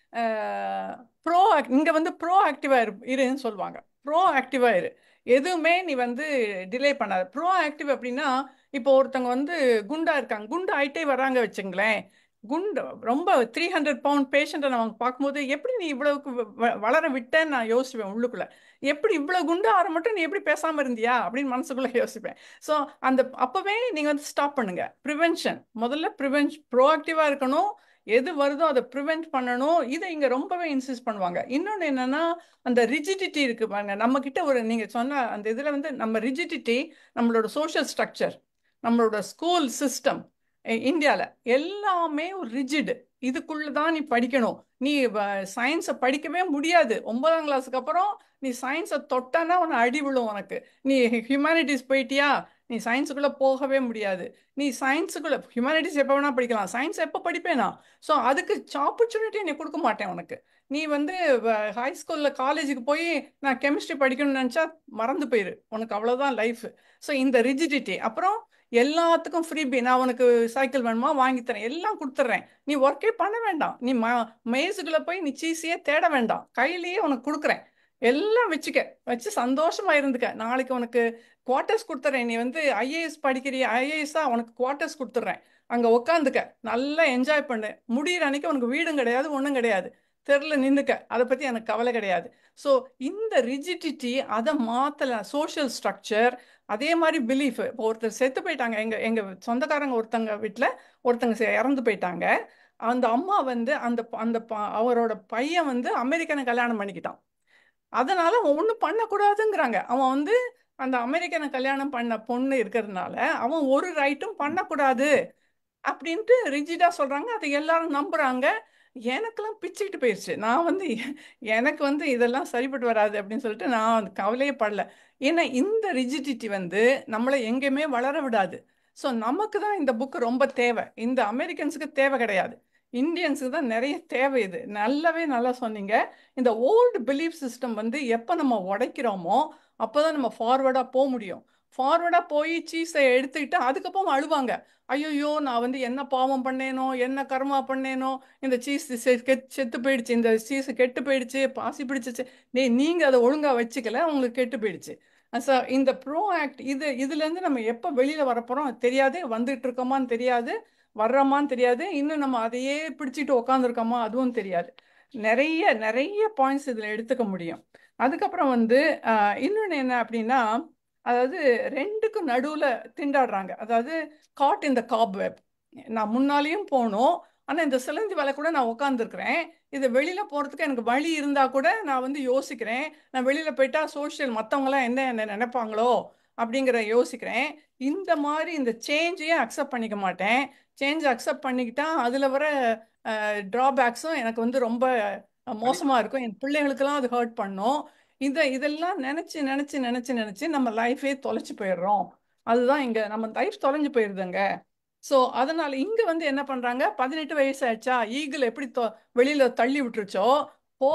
ப்ரோ இங்க வந்து ப்ரோ ஆக்டிவா இரு இருன்னு சொல்லுவாங்க ப்ரோ ஆக்டிவா இரு எதுவுமே நீ வந்து டிலே பண்ணாத ப்ரோ ஆக்டிவ் அப்படின்னா இப்போ ஒருத்தவங்க வந்து குண்டா இருக்காங்க குண்டு ஆயிட்டே வராங்க வச்சுங்களேன் குண்டு ரொம்ப த்ரீ ஹண்ட்ரட் பவுண்ட் பேஷண்ட்டை நம்ம பார்க்கும்போது எப்படி நீ இவ்வளவுக்கு வ- வ- வளர விட்டேன்னு நான் யோசிப்பேன் உள்ளுக்குள்ள எப்படி இவ்வளவு குண்டு ஆற மட்டும் நீ எப்படி பேசாம இருந்தியா அப்படின்னு மனசுக்குள்ள யோசிப்பேன் ஸோ அந்த அப்பவே நீங்க வந்து ஸ்டாப் பண்ணுங்க ப்ரிவென்ஷன் முதல்ல ப்ரிவென்ஷ் ப்ரோஆக்டிவா இருக்கணும் எது வருதோ அதை ப்ரிவென்ட் பண்ணணும் இதை இங்க ரொம்பவே இன்சிஸ்ட் பண்ணுவாங்க இன்னொன்று என்னன்னா அந்த ரிஜிடிட்டி இருக்கு பாருங்க நம்ம கிட்ட ஒரு நீங்க சொன்ன அந்த இதுல வந்து நம்ம ரிஜிடிட்டி நம்மளோட சோஷியல் ஸ்ட்ரக்சர் நம்மளோட ஸ்கூல் சிஸ்டம் இந்தியாவில் எல்லாமே ஒரு ரிஜிடு இதுக்குள்ள தான் நீ படிக்கணும் நீ சயின்ஸை படிக்கவே முடியாது ஒன்பதாம் கிளாஸுக்கு அப்புறம் நீ சயின்ஸை தொட்டானா உன்னை அடி விழும் உனக்கு நீ ஹியூமனிட்டிஸ் போயிட்டியா நீ சயின்ஸுக்குள்ள போகவே முடியாது நீ சயின்ஸுக்குள்ள ஹியூமனிட்டிஸ் எப்போ வேணா படிக்கலாம் சயின்ஸ் எப்போ படிப்பேனா ஸோ அதுக்கு ஆப்பர்ச்சுனிட்டி நீ கொடுக்க மாட்டேன் உனக்கு நீ வந்து ஹை ஸ்கூலில் காலேஜுக்கு போய் நான் கெமிஸ்ட்ரி படிக்கணும்னு நினச்சா மறந்து போயிரு உனக்கு அவ்வளோதான் லைஃப் ஸோ இந்த ரிஜிடிட்டி அப்புறம் எல்லாத்துக்கும் ஃப்ரீபி நான் உனக்கு சைக்கிள் வேணுமா வாங்கி தரேன் எல்லாம் கொடுத்துட்றேன் நீ ஒர்க்கே பண்ண வேண்டாம் நீ ம மேய்ஸுக்குள்ள போய் நீ சீஸையே தேட வேண்டாம் கையிலேயே உனக்கு கொடுக்குறேன் எல்லாம் வச்சுக்க வச்சு சந்தோஷமா இருந்துக்க நாளைக்கு உனக்கு குவார்ட்டர்ஸ் கொடுத்துறேன் நீ வந்து ஐஏஎஸ் படிக்கிறிய ஐஏஎஸ்ஸா உனக்கு குவார்ட்டர்ஸ் கொடுத்துட்றேன் அங்க உட்காந்துக்க நல்லா என்ஜாய் பண்ணு முடியிற அன்னைக்கு உனக்கு வீடும் கிடையாது ஒன்றும் கிடையாது தெருல நின்னுக்க அதை பத்தி எனக்கு கவலை கிடையாது ஸோ இந்த ரிஜிடிட்டி அதை மாத்தல சோஷியல் ஸ்ட்ரக்சர் அதே மாதிரி பிலீஃப் இப்போ ஒருத்தர் செத்து போயிட்டாங்க எங்க எங்க சொந்தக்காரங்க ஒருத்தங்க வீட்டில் ஒருத்தங்க செ- இறந்து போயிட்டாங்க அந்த அம்மா வந்து அந்த ப- அந்த ப- அவரோட பையன் வந்து அமெரிக்கனை கல்யாணம் பண்ணிக்கிட்டான் அதனால அவன் ஒன்றும் பண்ணக்கூடாதுங்கிறாங்க அவன் வந்து அந்த அமெரிக்கனை கல்யாணம் பண்ண பொண்ணு இருக்கிறதுனால அவன் ஒரு ரைட்டும் பண்ணக்கூடாது அப்படின்ட்டு ரிஜிடா சொல்றாங்க அதை எல்லாரும் நம்புறாங்க எனக்கெல்லாம் பிச்சுக்கிட்டு போயிடுச்சு நான் வந்து எ- எனக்கு வந்து இதெல்லாம் சரிப்பட்டு வராது அப்படின்னு சொல்லிட்டு நான் அந்த கவலையே படல ஏன்னா இந்த ரிஜிடிட்டி வந்து நம்மளை எங்கேயுமே வளர விடாது ஸோ நமக்கு தான் இந்த புக் ரொம்ப தேவை இந்த அமெரிக்கன்ஸுக்கு தேவை கிடையாது இந்தியன்ஸுக்கு தான் நிறைய தேவை இது நல்லாவே நல்லா சொன்னீங்க இந்த ஓல்டு பிலீஃப் சிஸ்டம் வந்து எப்போ நம்ம உடைக்கிறோமோ அப்போ தான் நம்ம ஃபார்வர்டாக போக முடியும் ஃபார்வர்டாக போய் சீஸை எடுத்துக்கிட்டு அதுக்கப்புறம் அழுவாங்க ஐயோ நான் வந்து என்ன பாவம் பண்ணேனோ என்ன கர்மா பண்ணேனோ இந்த சீஸ் செத்து போயிடுச்சு இந்த சீஸ் கெட்டு போயிடுச்சு பாசி பிடிச்சிச்சு நீ நீங்க அதை ஒழுங்கா வச்சுக்கல உங்களுக்கு கெட்டு போயிடுச்சு ஸோ இந்த ப்ரோ ஆக்ட் இது இதுல இருந்து நம்ம எப்போ வெளியில வரப்போறோம் தெரியாது வந்துட்டு இருக்கோமான்னு தெரியாது வர்றோமான்னு தெரியாது இன்னும் நம்ம அதையே பிடிச்சிட்டு உக்காந்துருக்கோமா அதுவும் தெரியாது நிறைய நிறைய பாயிண்ட்ஸ் இதில் எடுத்துக்க முடியும் அதுக்கப்புறம் வந்து இன்னொன்று என்ன அப்படின்னா அதாவது ரெண்டுக்கும் நடுவில் திண்டாடுறாங்க அதாவது காட் இந்த காப் வெப் நான் முன்னாலேயும் போகணும் ஆனால் இந்த சிலந்தி வலை கூட நான் உட்காந்துருக்கிறேன் இது வெளியில் போகிறதுக்கு எனக்கு வழி இருந்தால் கூட நான் வந்து யோசிக்கிறேன் நான் வெளியில் போயிட்டா சோஷியல் மற்றவங்களாம் என்ன என்ன நினைப்பாங்களோ அப்படிங்கிற யோசிக்கிறேன் இந்த மாதிரி இந்த சேஞ்சையே அக்செப்ட் பண்ணிக்க மாட்டேன் சேஞ்ச் அக்செப்ட் பண்ணிக்கிட்டா அதில் வர ட்ராபேக்ஸும் எனக்கு வந்து ரொம்ப மோசமாக இருக்கும் என் பிள்ளைகளுக்கெல்லாம் அது ஹர்ட் பண்ணும் இதை இதெல்லாம் நினச்சி நினச்சி நினச்சி நினச்சி நம்ம லைஃபே தொலைச்சு போயிடுறோம் அதுதான் இங்கே நம்ம லைஃப் தொலைஞ்சு போயிடுதுங்க ஸோ அதனால இங்கே வந்து என்ன பண்ணுறாங்க பதினெட்டு வயசு ஆயிடுச்சா ஈகிள் எப்படி தொ வெளியில் தள்ளி விட்டுருச்சோ போ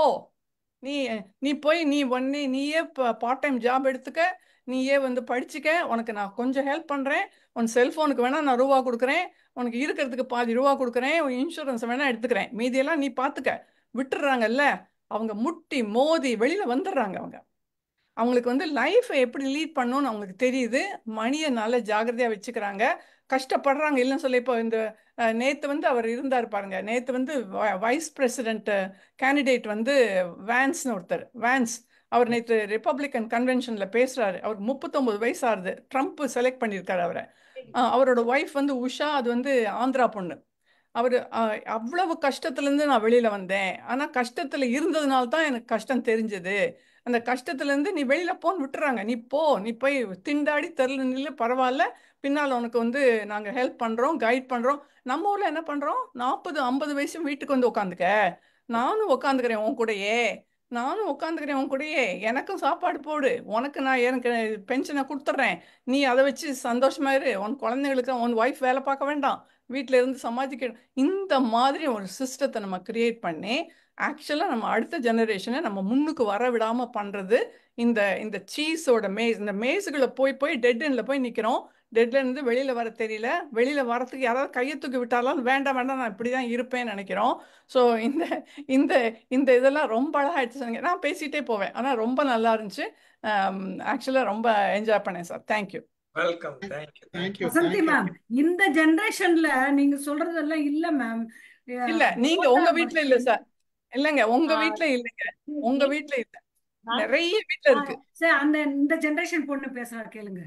நீ நீ போய் நீ ஒன்னே நீயே பார்ட் டைம் ஜாப் எடுத்துக்க நீயே வந்து படிச்சுக்க உனக்கு நான் கொஞ்சம் ஹெல்ப் பண்ணுறேன் உன் செல்ஃபோனுக்கு வேணால் நான் ரூபா கொடுக்குறேன் உனக்கு இருக்கிறதுக்கு பாதி ரூபா கொடுக்குறேன் உன் இன்சூரன்ஸ் வேணால் எடுத்துக்கிறேன் மீதியெல்லாம் நீ பார்த்துக்க விட்டுடுறாங்கல்ல அவங்க முட்டி மோதி வெளியில் வந்துடுறாங்க அவங்க அவங்களுக்கு வந்து லைஃப்பை எப்படி லீட் பண்ணணும்னு அவங்களுக்கு தெரியுது மணியை நல்ல ஜாகிரதையாக வச்சுக்கிறாங்க கஷ்டப்படுறாங்க இல்லைன்னு சொல்லி இப்போ இந்த நேற்று வந்து அவர் இருந்தார் பாருங்க நேற்று வந்து வைஸ் பிரசிடென்ட் கேண்டிடேட் வந்து வேன்ஸ்னு ஒருத்தர் வேன்ஸ் அவர் நேற்று ரிப்பப்ளிக்கன் கன்வென்ஷனில் பேசுகிறாரு அவருக்கு முப்பத்தொம்பது வயசு ஆகுது ட்ரம்ப் செலக்ட் பண்ணியிருக்காரு அவரை அவரோட ஒய்ஃப் வந்து உஷா அது வந்து ஆந்திரா பொண்ணு அவர் அவ்வளவு கஷ்டத்துலேருந்து நான் வெளியில் வந்தேன் ஆனால் கஷ்டத்தில் இருந்ததுனால தான் எனக்கு கஷ்டம் தெரிஞ்சது அந்த கஷ்டத்துலேருந்து நீ வெளியில் போன்னு விட்டுறாங்க நீ போ நீ போய் திண்டாடி தெருல நில்லு பரவாயில்ல பின்னால் உனக்கு வந்து நாங்கள் ஹெல்ப் பண்ணுறோம் கைட் பண்ணுறோம் நம்ம ஊரில் என்ன பண்ணுறோம் நாற்பது ஐம்பது வயசு வீட்டுக்கு வந்து உட்காந்துக்க நானும் உட்காந்துக்கிறேன் உன் கூடயே நானும் உட்காந்துக்கிறேன் உன் கூடயே எனக்கும் சாப்பாடு போடு உனக்கு நான் எனக்கு பென்ஷனை கொடுத்துட்றேன் நீ அதை வச்சு சந்தோஷமா இரு உன் குழந்தைங்களுக்கு உன் ஒய்ஃப் வேலை பார்க்க வேண்டாம் வீட்டில் இருந்து சமாளிக்க இந்த மாதிரி ஒரு சிஸ்டத்தை நம்ம கிரியேட் பண்ணி ஆக்சுவலாக நம்ம அடுத்த ஜெனரேஷனை நம்ம முன்னுக்கு வர விடாமல் பண்ணுறது இந்த இந்த சீஸோட மேஸ் இந்த மேஸுகளை போய் போய் டெட் எண்டில் போய் நிற்கிறோம் டெட்ல இருந்து வெளியில் வர தெரியல வெளியில் வரத்துக்கு யாராவது கையை தூக்கி விட்டாலும் வேண்டாம் வேண்டாம் நான் இப்படி தான் இருப்பேன்னு நினைக்கிறோம் ஸோ இந்த இந்த இந்த இதெல்லாம் ரொம்ப அழகாகிடுச்சு சொன்னீங்க நான் பேசிகிட்டே போவேன் ஆனால் ரொம்ப நல்லா இருந்துச்சு ஆக்சுவலாக ரொம்ப என்ஜாய் பண்ணேன் sir thank you welcome thank you thank you Vasanthi thank you ma'am இந்த ஜெனரேஷன்ல நீங்க சொல்றதெல்லாம் இல்ல மேம் இல்ல நீங்க உங்க வீட்ல இல்ல சார் இல்லைங்க உங்க வீட்ல இல்லைங்க உங்க வீட்ல இல்ல நிறைய வீட்ல இருக்கு சரி அந்த இந்த ஜெனரேஷன் பொண்ணு பேசுறா கேளுங்க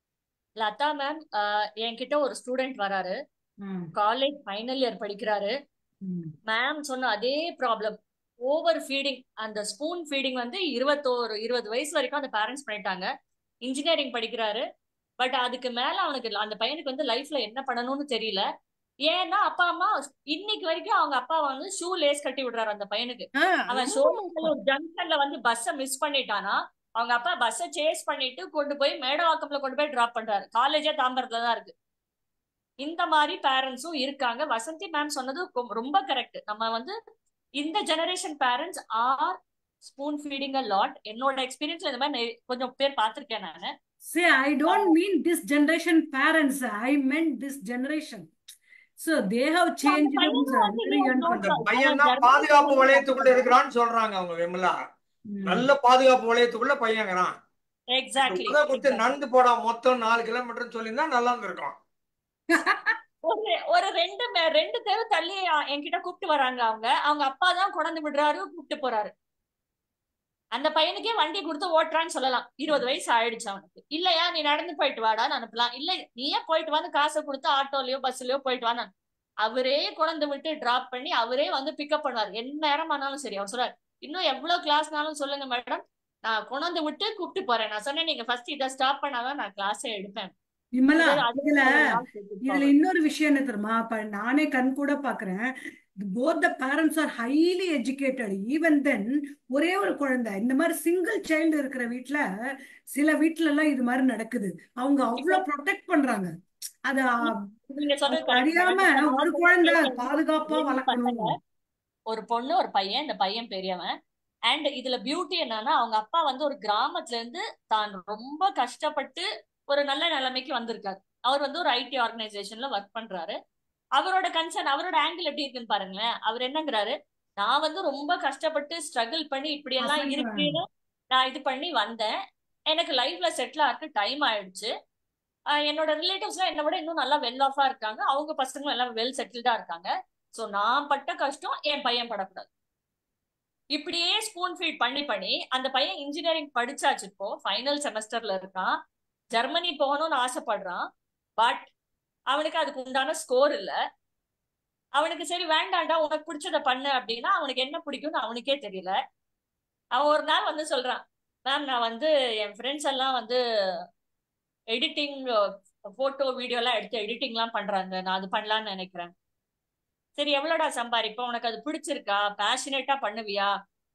லதா மேம் என்கிட்ட ஒரு ஸ்டூடெண்ட் வராரு ம், காலேஜ் ஃபைனல் இயர் படிக்கிறாரு ம். மேம் சொன்ன அதே ப்ராப்ளம் ஓவர் ஃபீடிங் அந்த ஸ்பூன் ஃபீடிங் வந்து இருபத்தோரு இருபது வயசு வரைக்கும் அந்த பேரண்ட்ஸ் பண்ணிட்டாங்க இன்ஜினியரிங் படிக்கிறாரு பட் அதுக்கு மேல அவனுக்கு அந்த பையனுக்கு வந்து லைஃப்ல என்ன பண்ணணும்னு தெரியல ஏன்னா அப்பா அம்மா இன்னைக்கு வரைக்கும் அவங்க அப்பா வந்து ஷூ லேஸ் கட்டி விடுறாரு அந்த பையனுக்கு ஆ, அவன் ரொம்ப சோழநல்லூர் ஜங்ஷன்ல வந்து பஸ்ஸை மிஸ் பண்ணிட்டானா அவங்க அப்பா பஸ்ஸை சேஸ் பண்ணிட்டு கொண்டு போய் மேடவாக்கம்ல கொண்டு போய் டிராப் பண்றாரு காலேஜே தாம்பரத்துல தான் இருக்கு இந்த மாதிரி பேரண்ட்ஸும் இருக்காங்க வசந்தி மேம் சொன்னது கொ- ரொம்ப கரெக்ட் நம்ம வந்து இந்த generation parents are spoon feeding a lot என்னோட எக்ஸ்பீரியன்ஸ்ல இந்த மாதிரி நெ- கொஞ்சம் பேர் பார்த்திருக்கேன் நானு See, I don't mean this generation parents. I meant this generation. So they have அந்த changed பையனும் the வந்து very young அந்த person. பையன் தான் ஜெர்மனி பாதுகாப்பு போய் வளையத்துக்குள்ள இருக்கிறான்னு சொல்றாங்க அவங்க விமலா ம். நல்ல பாதுகாப்பு வளையத்துக்குள்ள பையங்கிறான் எக்ஸாக்ட்லி உதை கொடுத்து நடந்து போடா மொத்தம் நாலு கிலோமீட்டர் சொல்லியிருந்தா நல்லா இருந்திருக்கும் ஒரு ஒரு ரெண்டு மே- ரெண்டு தெரு தள்ளி அ- என்கிட்ட கூப்பிட்டு வராங்க அவங்க அவங்க அப்பா தான் கொண்டாந்து விடுறாரு கூப்பிட்டு போறாரு அந்த பையனுக்கே வண்டி கொடுத்து ஓட்டுறான்னு சொல்லலாம் இருபது வயசு ஆயிடுச்சு அவனுக்கு இல்லையா நீ நடந்து போயிட்டு வாடான்னு அனுப்பலாம் இல்ல நீயே போயிட்டு வந்து காசை கொடுத்து ஆட்டோலயோ பஸ்லயோ போயிட்டு வான்னு அனு- அவரே கொண்டு விட்டு டிராப் பண்ணி அவரே வந்து பிக்கப் பண்ணுவார் என்ன நேரம் ஆனாலும் சரி அவர் சொல்றாரு இன்னும் எவ்வளவு கிளாஸ்னாலும் சொல்லுங்க மேடம் நான் கொண்டாந்து விட்டு கூப்பிட்டு போறேன் நான் சொன்னேன் நீங்க ஃபர்ஸ்ட் இதை ஸ்டாப் பண்ணாதான் நான் கிளாஸே எடுப்பேன் விமலா இது அது இதுல ஒரு நாள் கூட்டிட்டு இதுல போவேன் இன்னொரு விஷயம் என்ன தெரியுமா இப்ப நானே கண் கூட பாக்குறேன் both the parents are highly educated even then ஒரே ஒரு குழந்தை இந்த மாதிரி சிங்கிள் சைல்டு இருக்கிற வீட்ல சில வீட்ல எல்லாம் இது மாதிரி நடக்குது அவங்க இப்போ அவ்வளவு ப்ரொடெக்ட் பண்றாங்க அத நீங்க சொல்றது அது கரெக்ட் அறியாம மேடம் ஒரு நான் குழந்தை சொல்றது பாதுகாப்பா ரெண்டு பசங்க வளர்க்கணும் ஒரு பொண்ணு ஒரு பையன் இந்த பையன் பெரியவன் அண்ட் இதுல பியூட்டி என்னன்னா அவங்க அப்பா வந்து ஒரு கிராமத்துல இருந்து தான் ரொம்ப கஷ்டப்பட்டு ஒரு நல்ல நிலைமைக்கு வந்திருக்காரு அவர் வந்து ஒரு ஐடி ஆர்கனைசேஷன்ல ஒர்க் பண்றாரு அவரோட கன்சர்ன் அவரோட ஆங்கிள் எப்படி இருக்குன்னு பாருங்களேன் அவர் என்னங்கிறாரு நான் வந்து ரொம்ப கஷ்டப்பட்டு ஸ்ட்ரகிள் பண்ணி இப்படி எல்லாம் பசங்க இருக்குன்னு நான் இது பண்ணி வந்தேன் எனக்கு லைஃப்ல செட்டில் ஆக டைம் ஆயிடுச்சு ஆஹ் என்னோட ரிலேட்டிவ்ஸ்லாம் என்னை விட இன்னும் நல்லா வெல் ஆஃபா இருக்காங்க அவங்க பசங்களும் எல்லாம் வெல் செட்டில்டா இருக்காங்க சோ நான் பட்ட கஷ்டம் என் பையன் படக்கூடாது இப்படியே ஸ்பூன் ஃபீட் பண்ணி பண்ணி அந்த பையன் இன்ஜினியரிங் படிச்சாச்சு இப்போ ஃபைனல் செமஸ்டர்ல இருக்கான் ஜெர்மனி போகணும்னு ஆசைப்படுறான் பட் அவனுக்கு அதுக்கு உண்டான ஸ்கோர் இல்ல அவனுக்கு சரி வேண்டாம்டா உனக்கு பிடிச்சத பண்ணு அப்படின்னா அவனுக்கு என்ன பிடிக்கும்னு அவனுக்கே தெரியல அவன் ஒரு நாள் வந்து சொல்றான் மேம் நான் வந்து என் ஃப்ரெண்ட்ஸ் எல்லாம் வந்து எடிட்டிங் போட்டோ வீடியோ எல்லாம் எடுத்து எடிட்டிங் எல்லாம் பண்றாங்க நான் அது பண்ணலாம்னு நினைக்கிறேன் சரி எவ்வளோடா சம்பாதிப்ப உனக்கு அது பிடிச்சிருக்கா பேஷனேட்டா பண்ணுவியா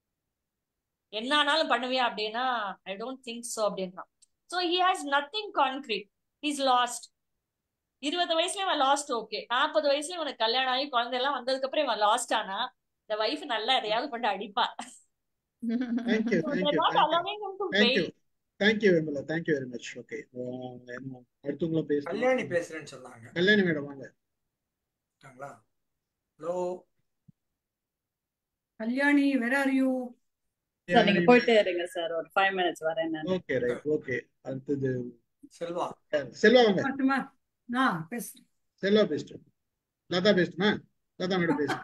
என்ன ஆனாலும் பண்ணுவியா அப்படின்னா ஐ டோன்ட் திங்க் சோ அப்படின்றான் so he has nothing concrete is lost இருபது வயசுல இவன் லாஸ்ட் ஓகே நாற்பது வயசுல இவனுக்கு கல்யாணம் ஆகி குழந்தை எல்லாம் வந்ததுக்கு அப்புறம் இவன் லாஸ்ட் ஆனா இந்த வைஃப் நல்லா எதையாவது கொண்டு அடிப்பா thank you So thank you they're not thank you allowing him to thank you wait. Thank you Vimala thank you very much okay அடுத்தவங்கள கல்யாணி பேசணும் பேசுறேன்னு சொன்னாங்க கல்யாணி மேடம் வாங்க கேட்டாங்களா ஹலோ கல்யாணி வேற ஆர் யூ சார் நீங்க போயிட்டே இருங்க சார் ஒரு ஃபைவ் மினிட்ஸ் வரேன் நான் ஓகே ரைட் ஓகே அடுத்தது செல்வா செல்வா வாங்க மட்டுமா நான் பேசுறேன் செல்வா பேசிட்டு லதா பேசட்டுமா லதா மேடம் பேசு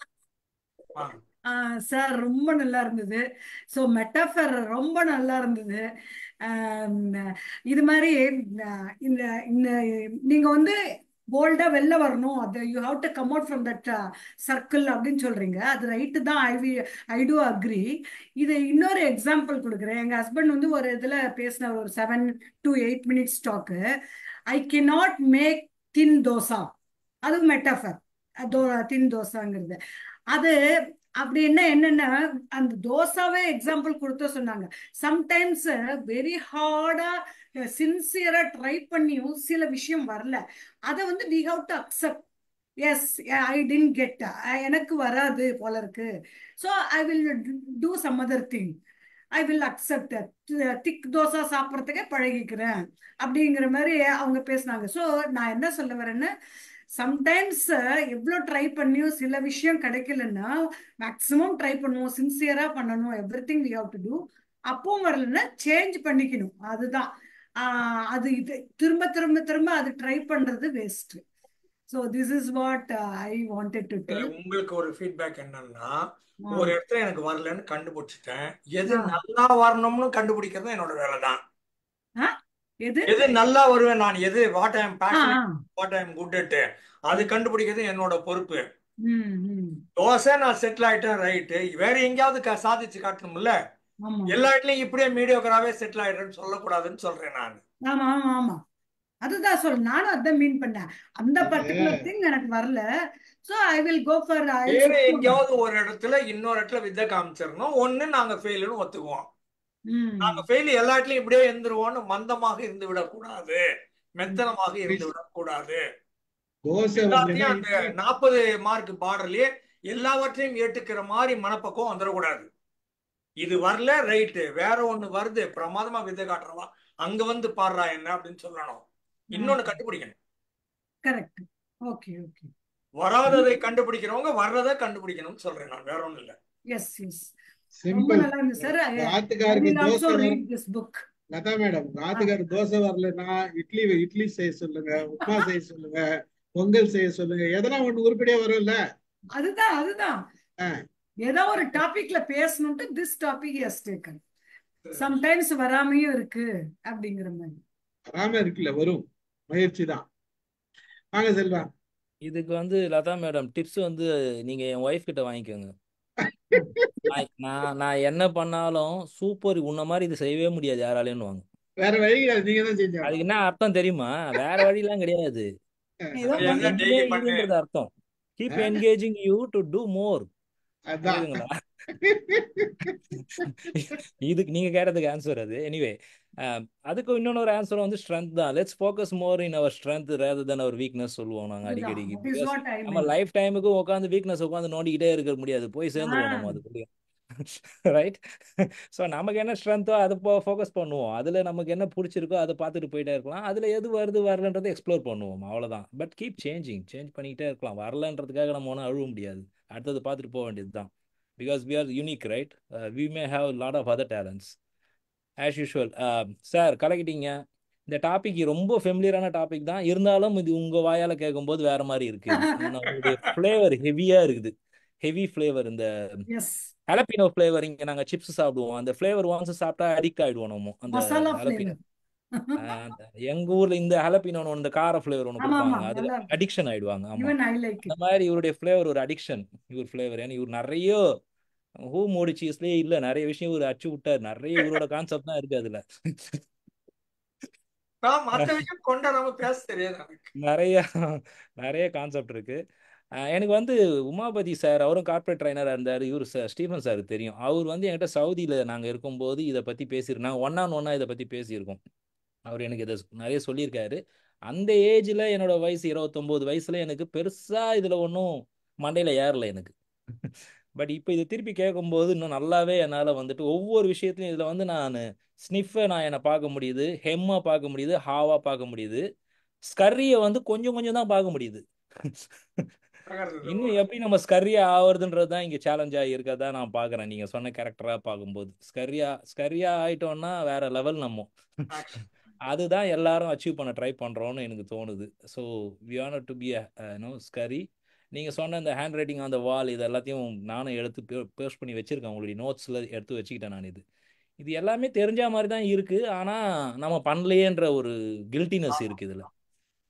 சார் ரொம்ப நல்லா இருந்தது ஸோ மெட்டாஃபர் ரொம்ப நல்லா இருந்தது ஆம், இது மாதிரி ஆஹ், இந்த இந்த நீங்க வந்து போல்டா வெளில வரணும் அது you have to come out from that circle அப்படின்னு சொல்றீங்க அது ரைட்டு தான் I we I do agree இது இன்னொரு எக்ஸாம்பிள் கொடுக்குறேன் எங்க ஹஸ்பண்ட் வந்து ஒரு இதுல பேசின ஒரு seven to eight minutes talk I cannot make thin dosa அது மெட்டாஃபர் தோ தின் தோசாங்கிறது அது அப்படின்னா என்னன்னா அந்த தோசாவே எக்ஸாம்பிள் கொடுத்து சொன்னாங்க சம்டைம்ஸ் வெரி ஹார்டா சின்சியரா ட்ரை பண்ணியும் சில விஷயம் வரல அதை வந்து we have to accept yes I didn't get எனக்கு வராது போல இருக்கு so I will do some other thing I will accept thick dosa சாப்பிட்றதுக்கே பழகிக்கிறேன் அப்படிங்கிற மாதிரி அவங்க பேசினாங்க ஸோ நான் என்ன சொல்ல வரேன்னு சம்டைம்ஸ் எவ்வளோ ட்ரை பண்ணியும் சில விஷயம் கிடைக்கலன்னா மேக்ஸிமம் ட்ரை பண்ணுவோம் சின்சியரா பண்ணணும் everything we have to do அப்பவும் வரலன்னா சேஞ்ச் பண்ணிக்கணும் அதுதான் ஆஹ் அது இது திரும்ப திரும்ப திரும்ப அது ட்ரை பண்றது waste so this is what I wanted to இல்ல, டெல் உங்களுக்கு ஒரு ஃபீட்பேக் என்னன்னா ஒரு இடத்துல எனக்கு வரலன்னு கண்டுபிடிச்சிட்டேன் எது ஆ. நல்லா வரணும்னு கண்டுபிடிக்கிறது என்னோட வேலை தான் எது எது நல்லா வருவேன் நான் எது what I am a passion ah. What I am good at அது கண்டுபிடிக்கிறது என்னோட பொறுப்பு ம் ம் தோசை நான் செட்டில் ஆயிட்டேன் ரைட்டு வேற எங்கேயாவது க- சாதிச்சு காட்டணும்ல ஆமா எல்லா இடத்துலயும் இப்படியே மீடியோக்கராகவே செட்டில் ஆயிடுறேன்னு சொல்லக்கூடாதுன்னு சொல்றேன் நான் ஆமா ஆமா ஆமா அதுதான் சொல்ல நானும் அதான் மீன் பண்ணேன் அந்த பர்டிகுலர் திங் எனக்கு வரல so I will go for I வேற எங்கேயாவது ஒரு இடத்துல இன்னொரு இடத்துல வித்தை காமிச்சிடணும் ஒண்ணு நாங்க ஃபெயிலுன்னு ஒத்துக்குவோம் ம் நாங்க ஃபெயில் எல்லா இடத்துலயும் இப்படியே இருந்துருவோம்னு மந்தமாக இருந்து விடக்கூடாது மெத்தனமாக இருந்து விடக்கூடாது தோசை எல்லாத்தையும் வரலைன்னா அந்த இட்லி நாற்பது மார்க் பார்டர்லயே எல்லாவற்றையும் ஏற்றுக்கிற மாதிரி மனப்பக்குவம் வந்துடக்கூடாது இது வரல ரைட்டு வேற ஒண்ணு வருது பிரமாதமா வித்தை காட்டுறவா அங்க வந்து பாடுறா என்ன அப்படின்னு சொல்லணும் இன்னொன்னு கண்டுபிடிக்கணும் கரெக்ட் ஓகே ஓகே வராததை கண்டுபிடிக்கிறவங்க வர்றதை கண்டுபிடிக்கணும்னு சொல்றேன் நான் வேற ஒண்ணும் இல்ல எஸ் எஸ் ரொம்ப சிம்பிள் நல்லா இருந்து சார் ஐ ராத்துக்காருக்கு வில் ஆல்சோ தோசை வர read this book Latha madam ராத்துக்காரு தோசை வரலன்னா இட்லி இட்லி செய்ய சொல்லுங்க உப்புமா செய்ய சொல்லுங்க பொங்கல் செய்ய சொல்லுங்க எதனா ஒண்ணு உருப்படியா வரும்ல அதுதான் அதுதான் ஆ. ஏதோ ஒரு டாபிக்ல பேசணும்ட்டு this topic is taken sometimes வராமையும் இருக்கு அப்படிங்கிற மாதிரி வராம இருக்குல்ல வரும் முயற்சி தான் வாங்க செல்வா இதுக்கு வந்து லதா மேடம் டிப்ஸ் வந்து நீங்க என் ஒய்ஃப் கிட்ட வாங்கிக்கோங்க நான் நான் நான் என்ன பண்ணாலும் சூப்பர் உன்ன மாதிரி இது செய்யவே முடியாது யாராலையும் வாங்க வேற வழி கிடையாது நீங்க தான் செஞ்சு அதுக்கு என்ன அர்த்தம் தெரியுமா வேற வழிலாம் கிடையாது நீ ஏதோ அது என்ன பண்ணிக்கிட்டே டெய்லி பண்ணு இருன்றது அர்த்தம் keep engaging you to do more அதான் புரியுதுங்களா இதுக்கு நீங்க கேட்டதுக்கு ஆன்சர் அது எனிவே அதுக்கு இன்னொரு ஆன்சர் வந்து ஸ்ட்ரென்த் தான் let's focus more in our strength rather than our weakness சொல்லுவோம் நாங்க அதுதான் அடிக்கடிக்கு that is because what I நம்ம meant லைஃப் டைமுக்கு உட்காந்து வீக்னஸ் உட்காந்து நோண்டிக்கிட்டே இருக்க முடியாது போய் ஆ சேர்ந்துருவோம் நம்ம அதுக்குள்ளேயே ரைட் ஸோ நமக்கு என்ன ஸ்ட்ரென்த்தோ அதை ஃபோக்கஸ் பண்ணுவோம் அதில் நமக்கு என்ன பிடிச்சிருக்கோ அதை பார்த்துட்டு போயிட்டே இருக்கலாம் அதில் எது வருது வரலன்றதை எக்ஸ்ப்ளோர் பண்ணுவோம் அவ்வளோதான் பட் கீப் சேஞ்சிங் சேஞ்ச் பண்ணிக்கிட்டே இருக்கலாம் வரலன்றதுக்காக நம்ம ஒன்றும் அழுவ முடியாது அடுத்தது பார்த்துட்டு போக வேண்டியது தான் because we are unique right we may have lot of other talents as usual sir கலக்கிட்டீங்க இந்த டாபிக் ரொம்ப ஃபெமிலியரான டாபிக் தான் இருந்தாலும் இது உங்கள் வாயால் கேட்கும்போது வேற மாதிரி இருக்குது ஏன்னா உங்களுடைய ஃப்ளேவர் ஹெவியாக இருக்குது ஹெவி ஃப்ளேவர் இந்த எஸ் ஹலப்பினோ ஃப்ளேவர் இங்கே நாங்கள் சிப்ஸ் சாப்பிடுவோம் அந்த ஃப்ளேவர் ஒன்ஸ் சாப்பிட்டா அடிக்ட் ஆகிடுவோம் நம்ம அந்த மசாலா ஹலப்பினோ ஃப்ளேவர் எங்க ஊர்ல இந்த ஹலப்பினோ இந்த கார ஃப்ளேவர் ஒன்று ஆமா ஆமா கொடுப்பாங்க அதுல நல்லா இருக்கும் அடிக்ஷன் ஆயிடுவாங்க ஆமா ஈவன் ஐ லைக் அந்த இட் மாதிரி இவருடைய ஃப்ளேவர் ஒரு அடிக்ஷன் இவர் ஃப்ளேவர் ஏன்னா இவர் நிறைய ஹூ மோடி சீஸ்லயே இல்ல நிறைய விஷயம் இவர் அச்சு விட்டார் நிறைய இவரோட கான்செப்ட் தான் இருக்கு அதுல நான் மத்த விஷயம் கொண்டாடாம பேச தெரியாது எனக்கு நிறைய நிறைய கான்செப்ட் இருக்கு அஹ் எனக்கு வந்து உமாபதி சார் அவரும் கார்ப்பரேட் ட்ரைனராக இருந்தார் இவர் சார் ஸ்டீஃபன் சார் தெரியும் அவர் வந்து என்கிட்ட சவுதியில் நாங்கள் இருக்கும்போது இதை பற்றி பேசியிருக்கோம் நாங்கள் ஒன் ஆன் ஒன்னாக இதை பற்றி பேசியிருக்கோம் அவர் எனக்கு இதை நிறைய சொல்லியிருக்காரு அந்த ஏஜில் என்னோட வயசு இருபத்தொம்போது வயசுல எனக்கு பெருசாக இதில் ஒன்றும் மண்டையில் ஏறல எனக்கு பட் இப்போ இதை திருப்பி கேட்கும்போது இன்னும் நல்லாவே என்னால் வந்துட்டு ஒவ்வொரு விஷயத்துலையும் இதில் வந்து நான் ஸ்னிஃபை நான் என்னை பார்க்க முடியுது ஹெம்மா பார்க்க முடியுது ஹாவா பார்க்க முடியுது ஸ்கர்ரியை வந்து கொஞ்சம் கொஞ்சம் தான் பார்க்க முடியுது இன்னும் எப்படி நம்ம ஸ்கர்ரியா ஆவறதுன்றது தான் இங்கே சேலஞ்சாக இருக்கதா நான் பார்க்குறேன் நீங்கள் சொன்ன கேரக்டராக பார்க்கும்போது ஸ்கர்ரியா ஸ்கர்ரியா ஆயிட்டோம்னா வேற லெவல் நம்ம அதுதான் எல்லாரும் அச்சீவ் பண்ண ட்ரை பண்ணுறோன்னு எனக்கு தோணுது so we honour to be no scurry நீங்கள் சொன்ன இந்த ஹேண்ட் ரைட்டிங் அந்த வால் இது எல்லாத்தையும் நானும் எடுத்து பேஸ்ட் பண்ணி வச்சுருக்கேன் உங்களுடைய நோட்ஸில் எடுத்து வச்சுக்கிட்டேன் நான் இது இது எல்லாமே தெரிஞ்ச மாதிரி தான் இருக்குது ஆனால் நம்ம பண்ணலையேன்ற ஒரு கில்ட்டினஸ் இருக்குது இதில்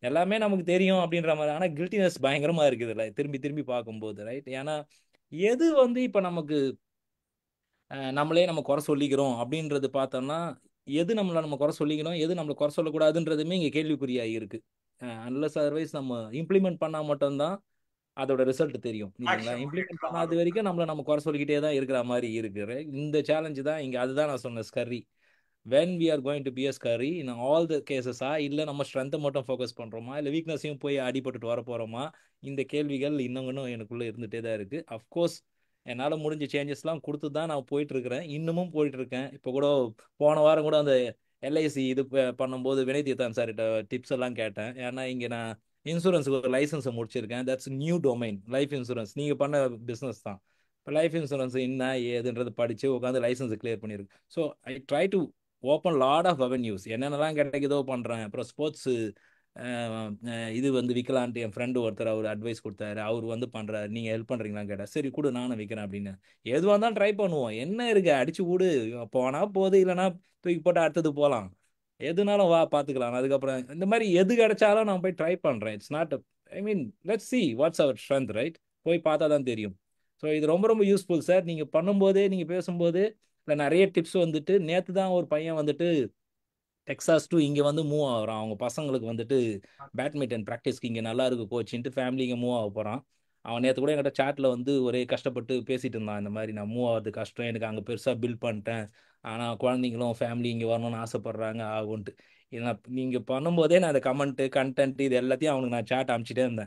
எல்லாமே நமக்கு தெரியும் அப்படின்ற மாதிரி ஆனால் கில்ட்டினஸ் பயங்கரமாக இருக்குது இல்லை திரும்பி திரும்பி பார்க்கும்போது ரைட் ஏன்னா எது வந்து இப்போ நமக்கு அஹ், நம்மளே நம்ம குறை சொல்லிக்கிறோம் அப்படின்றது பார்த்தோம்னா எது நம்மளை நம்ம குறை சொல்லிக்கணும் எது நம்மளை குறை சொல்லக்கூடாதுன்றதுமே இங்கே கேள்விக்குறியாக இருக்கு அன்லஸ் அதர்வைஸ் நம்ம இம்ப்ளிமெண்ட் பண்ணால் மட்டும்தான் அதோட ரிசல்ட் தெரியும் இல்லைங்களா ஆக்ஷன் இம்ப்ளிமெண்ட் ஓரியன்டா பண்ணாத வரும் வரைக்கும் நம்மளை நம்ம குறை சொல்லிக்கிட்டே தான் இருக்கிற மாதிரி இருக்கு right? இந்த சேலஞ்சு தான் இங்கே அதுதான் நான் சொன்ன scurry when we are going to be scurry in all the கேசஸா இல்லை நம்ம ஸ்ட்ரென்த்தை மட்டும் ஃபோக்கஸ் பண்ணுறோமா இல்லை வீக்னஸையும் போய் அடிபட்டுட்டு வர போகிறோமா இந்த கேள்விகள் இன்னும் இன்னும் எனக்குள்ளே இருந்துகிட்டே தான் இருக்குது அஃப்கோர்ஸ் என்னால் முடிஞ்ச சேஞ்சஸ்லாம் கொடுத்து தான் நான் போயிட்டு இருக்கிறேன் இன்னமும் போயிட்டு இருக்கேன் இப்போ கூட போன வாரம் கூட அந்த எல்ஐசி இது ப- பண்ணும்போது வினய் தீர்த்தான் சார்கிட்ட டிப்ஸ் எல்லாம் கேட்டேன் ஏன்னா இங்கே நான் இன்சூரன்ஸுக்கு ஒரு லைசன்ஸை முடிச்சிருக்கேன் that's new domain life insurance நீங்கள் பண்ண பிஸ்னஸ் தான் இப்போ லைஃப் இன்சூரன்ஸ் என்ன ஏதுன்றது படித்து உட்காந்து லைசன்ஸ் கிளியர் பண்ணியிருக்கு so I try to open lot of avenues என்னென்னலாம் கிடைக்குதோ பண்ணுறேன் அப்புறம் ஸ்போர்ட்ஸு இது வந்து விற்கலான்ட்டு என் ஃப்ரெண்டு ஒருத்தர் அவர் அட்வைஸ் கொடுத்தாரு அவர் வந்து பண்ணுறாரு நீங்கள் ஹெல்ப் பண்ணுறீங்களான்னு கேட்டால் சரி கொடு நானும் விற்கிறேன் அப்படின்னு எதுவாக இருந்தாலும் ட்ரை பண்ணுவோம் என்ன இருக்கு அடிச்சு விடு போனால் போகுது இல்லைன்னா தூக்கி போட்டு அடுத்தது போகலாம் எதுனாலும் வா பார்த்துக்கலாம் அதுக்கப்புறம் இந்த மாதிரி எது கிடைச்சாலும் நான் போய் ட்ரை பண்ணுறேன் it's not I mean let see what's our strength right போய் பார்த்தா தான் தெரியும் ஸோ இது ரொம்ப ரொம்ப யூஸ்ஃபுல் சார் நீங்கள் பண்ணும்போதே நீங்கள் பேசும்போது இல்லை நிறைய டிப்ஸ் வந்துட்டு நேற்று தான் ஒரு பையன் வந்துட்டு டெக்ஸாஸ் டு இங்கே வந்து மூவ் ஆகுறான் அவங்க பசங்களுக்கு வந்துட்டு பேட்மிண்டன் ப்ராக்டிஸ்க்கு இங்கே நல்லா இருக்கு கோச்சின்ட்டு ஃபேமிலி இங்கே மூவ் ஆக போகிறான் அவன் நேற்று கூட என்கிட்ட சாட்டில் வந்து ஒரே கஷ்டப்பட்டு பேசிட்டு இருந்தான் இந்த மாதிரி நான் மூவ் ஆகிறது கஷ்டம் எனக்கு அங்கே பெருசாக பில்ட் பண்ணிட்டேன் ஆனால் குழந்தைங்களும் ஃபேமிலி இங்கே வரணும்னு ஆசைப்பட்றாங்க ஆகும்ன்ட்டு இது நான் நீங்கள் பண்ணும்போதே நான் அந்த கமெண்ட்டு கண்டென்ட் இது எல்லாத்தையும் அவனுக்கு நான் சாட் அனுப்பிச்சிட்டே இருந்தேன்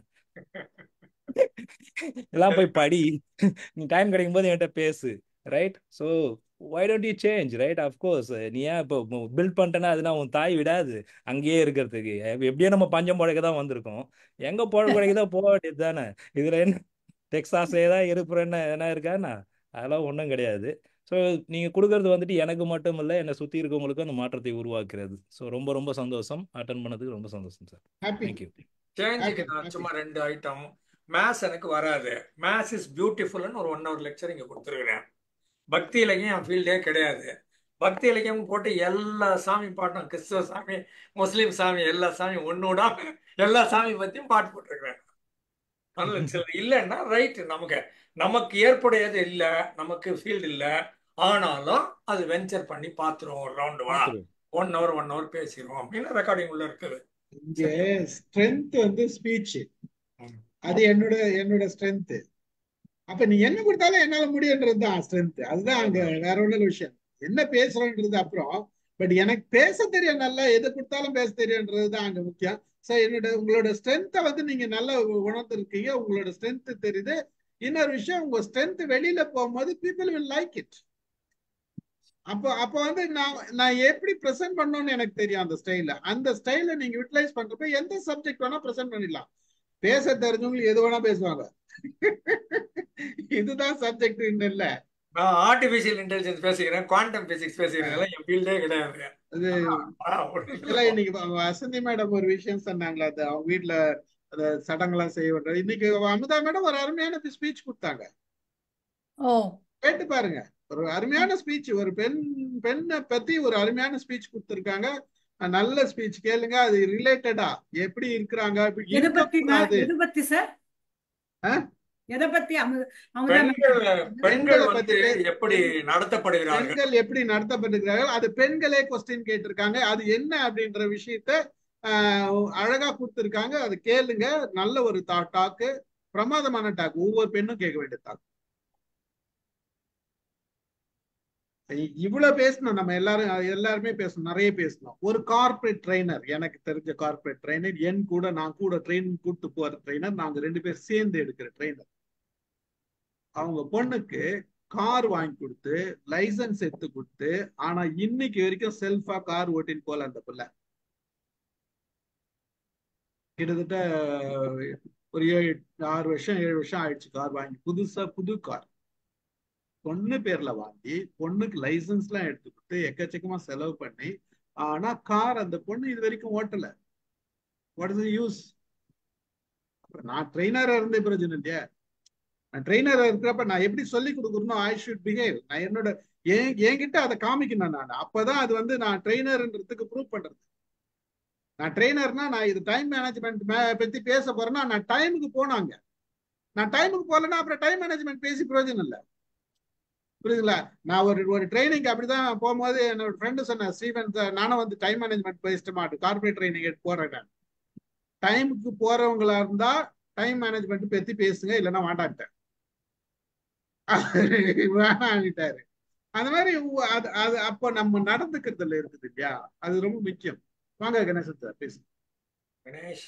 எல்லாம் போய் படி நீ டைம் கிடைக்கும் போது என்கிட்ட பேசு right so why don't you change right of course நீ ஏன் இப்போ பில்ட் பண்ணிட்டேன்னா அதுனா உன் தாய் விடாது அங்கேயே இருக்கிறதுக்கு எப்படியோ நம்ம பஞ்சம் புழைக்க தான் வந்திருக்கோம் எங்க புழ புழைக்க தான் போக வேண்டியது தானே இதுல என்ன டெக்ஸாஸே தான் இருப்புறேன்னு என்ன இருக்காண்ணா அதெல்லாம் ஒன்றும் கிடையாது ஸோ நீங்கள் கொடுக்கறது வந்துட்டு எனக்கு மட்டும் இல்லை என்னை சுற்றி இருக்கவங்களுக்கும் அந்த மாற்றத்தை உருவாக்குறது ஸோ ரொம்ப ரொம்ப சந்தோஷம் அட்டன் பண்ணதுக்கு ரொம்ப சந்தோஷம் சார் ஹாப்பி தேங்க்யூ சேஞ்சுக்கு ஹாப்பி நான் ஹாப்பி சும்மா ரெண்டு ஐட்டம் மேத்ஸ் எனக்கு வராது மேத்ஸ் இஸ் பியூட்டிஃபுல்னு ஒரு ஒன் ஹவர் லெக்சர் இங்கே கொடுத்துருக்கிறேன் பக்தி இலக்கியம் என் ஃபீல்டே கிடையாது பக்தி இலக்கியம் போட்டு எல்லா சாமி பாட்டும் கிறிஸ்துவ சாமி முஸ்லீம் சாமி எல்லா சாமி ஒன்னோடாம எல்லா சாமி பத்தியும் பாட்டு போட்டிருக்கிறேன் நல்ல சில இல்லைன்னா ரைட் நமக்கு நமக்கு ஏற்புடையது இல்லை நமக்கு ஃபீல்டு இல்லை ஆனாலும் அது வெஞ்சர் பண்ணி பார்த்துருவோம் ஒரு ரவுண்டு வா பார்த்துருவோம் ஒன் ஹவர் ஒன் ஹவர் பேசிடுவோம் அப்படின்னு ரெக்கார்டிங் உள்ள இருக்குது இங்க ஸ்ட்ரென்த் வந்து ஸ்பீச் ம். அது என்னோட என்னோட ஸ்ட்ரென்த் அப்ப நீ என்ன கொடுத்தாலும் என்னால முடியுன்றது தான் ஸ்ட்ரென்த் அதுதான் அங்க வேற ஒன்றும் விஷயம் என்ன பேசுறோன்றது அப்புறம் பட் எனக்கு பேச தெரியும் நல்லா எது கொடுத்தாலும் பேச தெரியுன்றது தான் அங்க முக்கியம் ஸோ என்னோட உங்களோட ஸ்ட்ரென்த்தை வந்து நீங்க நல்லா உணர்ந்துருக்கீங்க உங்களோட ஸ்ட்ரென்த் தெரியுது இன்னொரு விஷயம் உங்க ஸ்ட்ரென்த் வெளியில போகும்போது பீப்புள் வில் லைக் இட் அப்போ அப்போ வந்து நான் நான் எப்படி ப்ரெசென்ட் பண்ணணும்னு எனக்கு தெரியும் அந்த ஸ்டைல அந்த ஸ்டைல நீங்க யூட்டிலைஸ் பண்றப்ப எந்த சப்ஜெக்ட் வேணா ப்ரெசென்ட் பண்ணிடலாம் பேச தெரிஞ்சவங்களுக்கு எது வேணா பேசுவாங்க இதுதான் சப்ஜெக்ட் இல்ல நான் ஆர்டிபிஷியல் இன்டெலிஜென்ஸ் பேசிக்கிறேன் குவாண்டம் பிசிக்ஸ் பேசிக்கிறேன் என் ஃபீல்டே கிடையாது அது ஆ, ஒண்ணும் இல்ல இல்ல. இன்னைக்கு வ- வசந்தி மேடம் ஒரு விஷயம் சொன்னாங்களா அது அவங்க வீட்டுல அந்த சடங்கெல்லாம் செய்ய வேண்டாம் இன்னைக்கு அமுதா மேடம் ஒரு அருமையான ஸ்பீச் கொடுத்தாங்க ஓ கேட்டு பாருங்க ஒரு அருமையான ஸ்பீச் ஒரு பெண் பெண்ணை பத்தி ஒரு அருமையான ஸ்பீச் கொடுத்திருக்காங்க அஹ் நல்ல ஸ்பீச் கேளுங்க அது ரிலேட்டடா எப்படி இருக்கிறாங்க இப்படி எதை பத்தி மா- இருக்கக்கூடாது எதை பத்தி சார் ஆ? எதை பத்தி அமு அமுதா பெண்கள் மேடம் பெண்கள் பெண்களை வந்து பத்தி பே- எப்படி நடத்தப்படுகிறார்கள் பெண்கள் எப்படி நடத்தப்பட்டிருக்கிறார்கள் அது பெண்களே கொஸ்டின் கேட்டிருக்காங்க அது என்ன அப்படின்ற விஷயத்த ஆஹ், அழகா கொடுத்திருக்காங்க அது கேளுங்க நல்ல ஒரு டாக்கு பிரமாதமான டாக் ஒவ்வொரு பெண்ணும் கேட்க வேண்டிய டாக் இவ்வளவு பேசணும் நம்ம எல்லாரும் எல்லாருமே பேசணும் நிறைய பேசணும் ஒரு கார்ப்பரேட் ட்ரைனர் எனக்கு தெரிஞ்ச கார்ப்பரேட் ட்ரைனர் என் கூட நான் கூட ட்ரெயின் கூட்டு போற ட்ரைனர் நாங்க ரெண்டு பேர் சேர்ந்து எடுக்கிற ட்ரைனர் அவங்க பொண்ணுக்கு கார் வாங்கி கொடுத்து லைசன்ஸ் எடுத்து கொடுத்து ஆனா இன்னைக்கு வரைக்கும் செல்ஃபா கார் ஓட்டின்னு போல அந்த பிள்ளை கிட்டத்தட்ட ஒரு ஏழு ஆறு வருஷம் ஏழு வருஷம் ஆயிடுச்சு கார் வாங்கி புதுசா புது கார் பொண்ணு பேர்ல வாங்கி பொண்ணுக்கு லைசன்ஸ் எல்லாம் எடுத்து கொடுத்து எக்கச்சக்கமா செலவு பண்ணி ஆனா கார் அந்த பொண்ணு இது வரைக்கும் ஓட்டல வாட் இஸ் யூஸ் நான் ட்ரெயினரா இருந்தே பிரச்சனை இல்லையா நான் ட்ரெயினரா இருக்கிறப்ப நான் எப்படி சொல்லி கொடுக்கணும் ஐ ஷுட் பிஹேவ் நான் என்னோட என் என்கிட்ட அதை காமிக்கணும் நான் அப்பதான் அது வந்து நான் ட்ரெயினர்ன்றதுக்கு ப்ரூவ் பண்றது நான் ட்ரெயினர்னா நான் இது டைம் மேனேஜ்மெண்ட் பத்தி பேச போறேன்னா நான் டைமுக்கு போனாங்க நான் டைமுக்கு போகலன்னா அப்புறம் டைம் மேனேஜ்மெண்ட் பேசி பிரயோஜனம் இல்லை புரியுதுங்களா நான் ஒரு ஒரு ட்ரைனிங் அப்படிதான் போகும்போது என்னோட ஃப்ரெண்டு சொன்னேன் ஸ்டீவன் சார் நானும் வந்து டைம் மேனேஜ்மெண்ட் பேசிட்டு மாட்டேன் கார்பரேட் ட்ரைனிங் எடுத்து போறேன் நான் டைமுக்கு போறவங்களா இருந்தா டைம் மேனேஜ்மெண்ட் பத்தி பேசுங்க இல்லைன்னா வேண்டான்ட்டேன் வேணான்ட்டாரு அந்த மாதிரி உ- அது அது அப்போ நம்ம நடந்துக்கிறதுல இருக்குது இல்லையா அது ரொம்ப முக்கியம் வாங்க கணேசன் சார் பேசுங்க கணேஷ்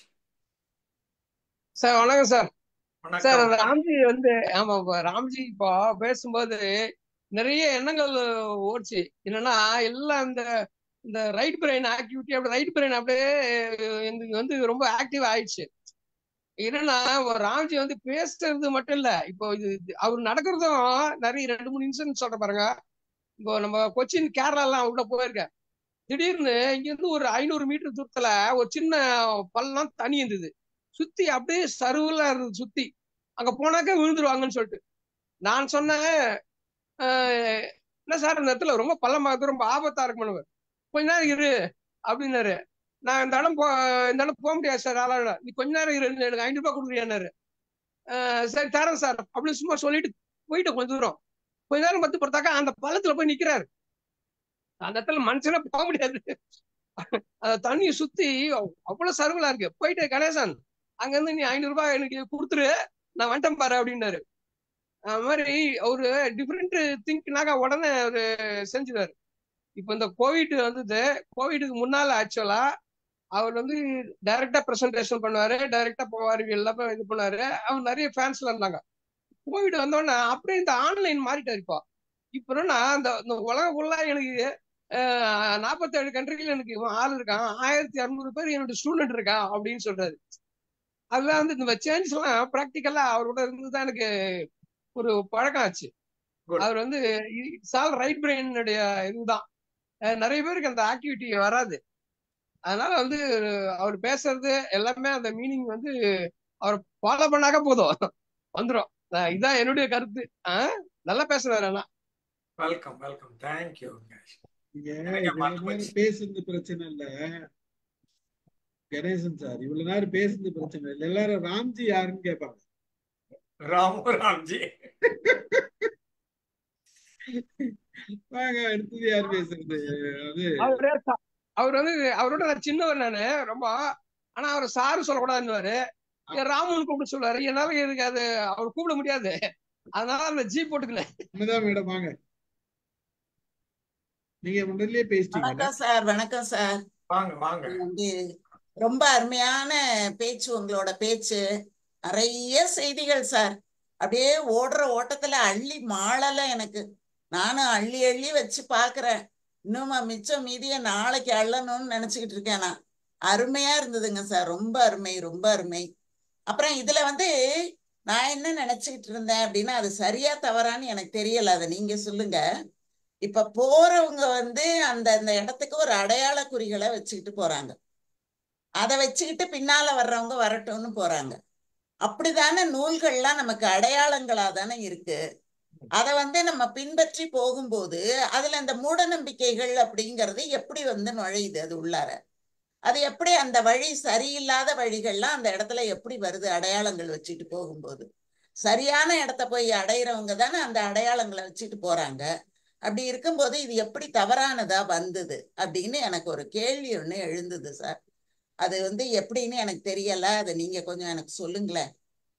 சார் வணக்கம் சார் சார் வணக்கம் ராம்ஜி வந்து ஆமா இப்ப ராம்ஜி இப்போ பேசும்போது நிறைய எண்ணங்கள் ஓடுச்சு என்னன்னா எல்லாம் இந்த இந்த ரைட் பிரெயின் ஆக்டிவிட்டி அப்படி ரைட் பிரெயின் அப்படியே எனக்கு வந்து ரொம்ப ஆக்டிவ் ஆயிடுச்சு என்னன்னா ஒரு ராம்ஜி வந்து பேசுறது மட்டும் இல்ல இப்போ இது இது அவர் நடக்கிறதும் நிறைய ரெண்டு மூணு இன்சிடென்ட் சொல்ற பாருங்க இப்போ நம்ம கொச்சின் கேரளா எல்லாம் உள்ள போயிருக்கேன் திடீர்னு இங்க இருந்து ஒரு ஐநூறு மீட்டர் தூரத்துல ஒரு சின்ன பள்ளம் தண்ணி இருந்தது சுத்தி அப்படியே சருவலா இருந்தது சுத்தி அங்க போனாக்க விழுந்துருவாங்கன்னு சொல்லிட்டு நான் சொன்னேன் "அஹ், என்ன சார் இந்த இடத்துல ரொம்ப பள்ளமா இருக்கு ரொம்ப ஆபத்தா இருக்குமானவர் கொஞ்ச நேரம் இரு அப்படின்னாரு நான் இந்த இடம் போ இந்த இடம் போக முடியாது சார் ஆளாட நீ கொஞ்ச நேரம் இரு எனக்கு ஐநூறு ரூபாய் கொடுக்குறியானாரு "அஹ், சரி தரேன் சார் அப்படின்னு சும்மா சொல்லிட்டு போயிட்டு கொஞ்ச தூரம் கொஞ்ச நேரம் பத்து பார்த்தாக்கா அந்த பள்ளத்துல போய் நிக்கிறாரு அந்த இடத்துல மனுஷனே போக முடியாது அந்த தண்ணியை சுத்தி அவ்- அவ்வளவு சருவலா இருக்கு போயிட்டு கணேசன் அங்க இருந்து நீ ஐநூறு ரூபாய் எனக்கு கொடுத்துரு நான் வந்துட்டேன் பாரு அப்படின்னாரு அது மாதிரி அவரு டிஃப்ரெண்ட் திங்க்னாக்க உடனே அவரு செஞ்சுட்டாரு இப்போ இந்த கோவிட் வந்தது கோவிடுக்கு முன்னால ஆக்சுவலா அவர் வந்து டைரக்டா பிரசன்டேஷன் பண்ணுவாரு டைரக்டா போவாரு எல்லாமே இது பண்ணாரு அவர் நிறைய ஃபேன்ஸ்ல இருந்தாங்க கோவிட் வந்தோடனே அப்படியே இந்த ஆன்லைன் மாறிட்டாரு இப்போ இப்போ நான் அந்த இந்த உலகம் ஃபுல்லா எனக்கு நாற்பத்தேழு கண்ட்ரில எனக்கு இவன் ஆள் இருக்கான் ஆயிரத்தி இரநூறு பேர் என்னோட ஸ்டூடெண்ட் இருக்கான் அப்படின்னு சொல்றாரு அதெல்லாம் வந்து இந்த சேஞ்ச் எல்லாம் ப்ராக்டிக்கலா அவரோட இருந்து தான் எனக்கு ஒரு பழக்கம் ஆச்சு குட் அவர் வந்து சால் ரைட் பிரெயினுடைய இதுதான் அஹ் நிறைய பேருக்கு அந்த ஆக்டிவிட்டி வராது அதனால வந்து அவர் பேசுறது எல்லாமே அந்த மீனிங் வந்து அவர் ஃபாலோ பண்ணாக்க போதும் வந்துடும் இதான் என்னுடைய கருத்து ஆஹ் நல்லா பேசுறாரு ஆனா வெல்கம் வெல்கம் தேங்க்யூ கணேஷ் நீங்க எனக்கே இவ்வளவு மறந்து நேரம் போச்சு பேசுனது பிரச்சனை இல்ல கணேசன் சார் இவ்வளவு நேரம் பேசுனது பிரச்சனை இல்லை எல்லாரும் ராம்ஜி யாருன்னு கேட்பாங்க ராமு ராம்ஜி வாங்க அடுத்தது யார் பேசுறது அது அவரு ச- அவர் வந்து அவரோட நான் சின்னவர் நானு ரொம்ப ஆனா அவர் சாரு சொல்லக்கூடாதுன்னு என் ராமுன்னு கூப்பிட சொல்லுவாரு என்னால எனக்கு அது அவர் கூப்பிட முடியாது அதனால அந்த ஜி போட்டுக்கினேன் அமிதா மேடம் வாங்க நீங்க முன்னாடியே பேசிட்டீங்கல்ல வணக்கம் சார் வணக்கம் சார் வாங்க வாங்க வந்து ரொம்ப அருமையான பேச்சு உங்களோட பேச்சு நிறைய செய்திகள் சார் அப்படியே ஓடுற ஓட்டத்துல அள்ளி மாளல எனக்கு நானும் அள்ளி அள்ளி வச்சு பாக்குறேன் இன்னும் மிச்சம் மீதிய நாளைக்கு அள்ளணும்னு நினைச்சுக்கிட்டு இருக்கேன் நான் அருமையா இருந்ததுங்க சார் ரொம்ப அருமை ரொம்ப அருமை அப்புறம் இதுல வந்து நான் என்ன நினைச்சுக்கிட்டு இருந்தேன் அப்படின்னா அது சரியா தவறான்னு எனக்கு தெரியல அதை நீங்க சொல்லுங்க இப்ப போறவங்க வந்து அந்த அந்த இடத்துக்கு ஒரு அடையாள குறிகளை வச்சுக்கிட்டு போறாங்க அதை வச்சுக்கிட்டு பின்னால வர்றவங்க வரட்டும்னு போறாங்க அப்படிதானே நூல்கள்லாம் நமக்கு அடையாளங்களா தானே இருக்கு அதை வந்து நம்ம பின்பற்றி போகும்போது அதுல இந்த மூட நம்பிக்கைகள் அப்படிங்கிறது எப்படி வந்து நுழையுது அது உள்ளார அது எப்படி அந்த வழி சரியில்லாத வழிகள்லாம் அந்த இடத்துல எப்படி வருது அடையாளங்கள் வச்சுட்டு போகும்போது சரியான இடத்த போய் அடையிறவங்க தானே அந்த அடையாளங்களை வச்சுட்டு போறாங்க அப்படி இருக்கும்போது இது எப்படி தவறானதா வந்தது அப்படின்னு எனக்கு ஒரு கேள்வி ஒண்ணு எழுந்தது சார் அது வந்து எப்படின்னு எனக்கு தெரியல அதை நீங்க கொஞ்சம் எனக்கு சொல்லுங்களேன்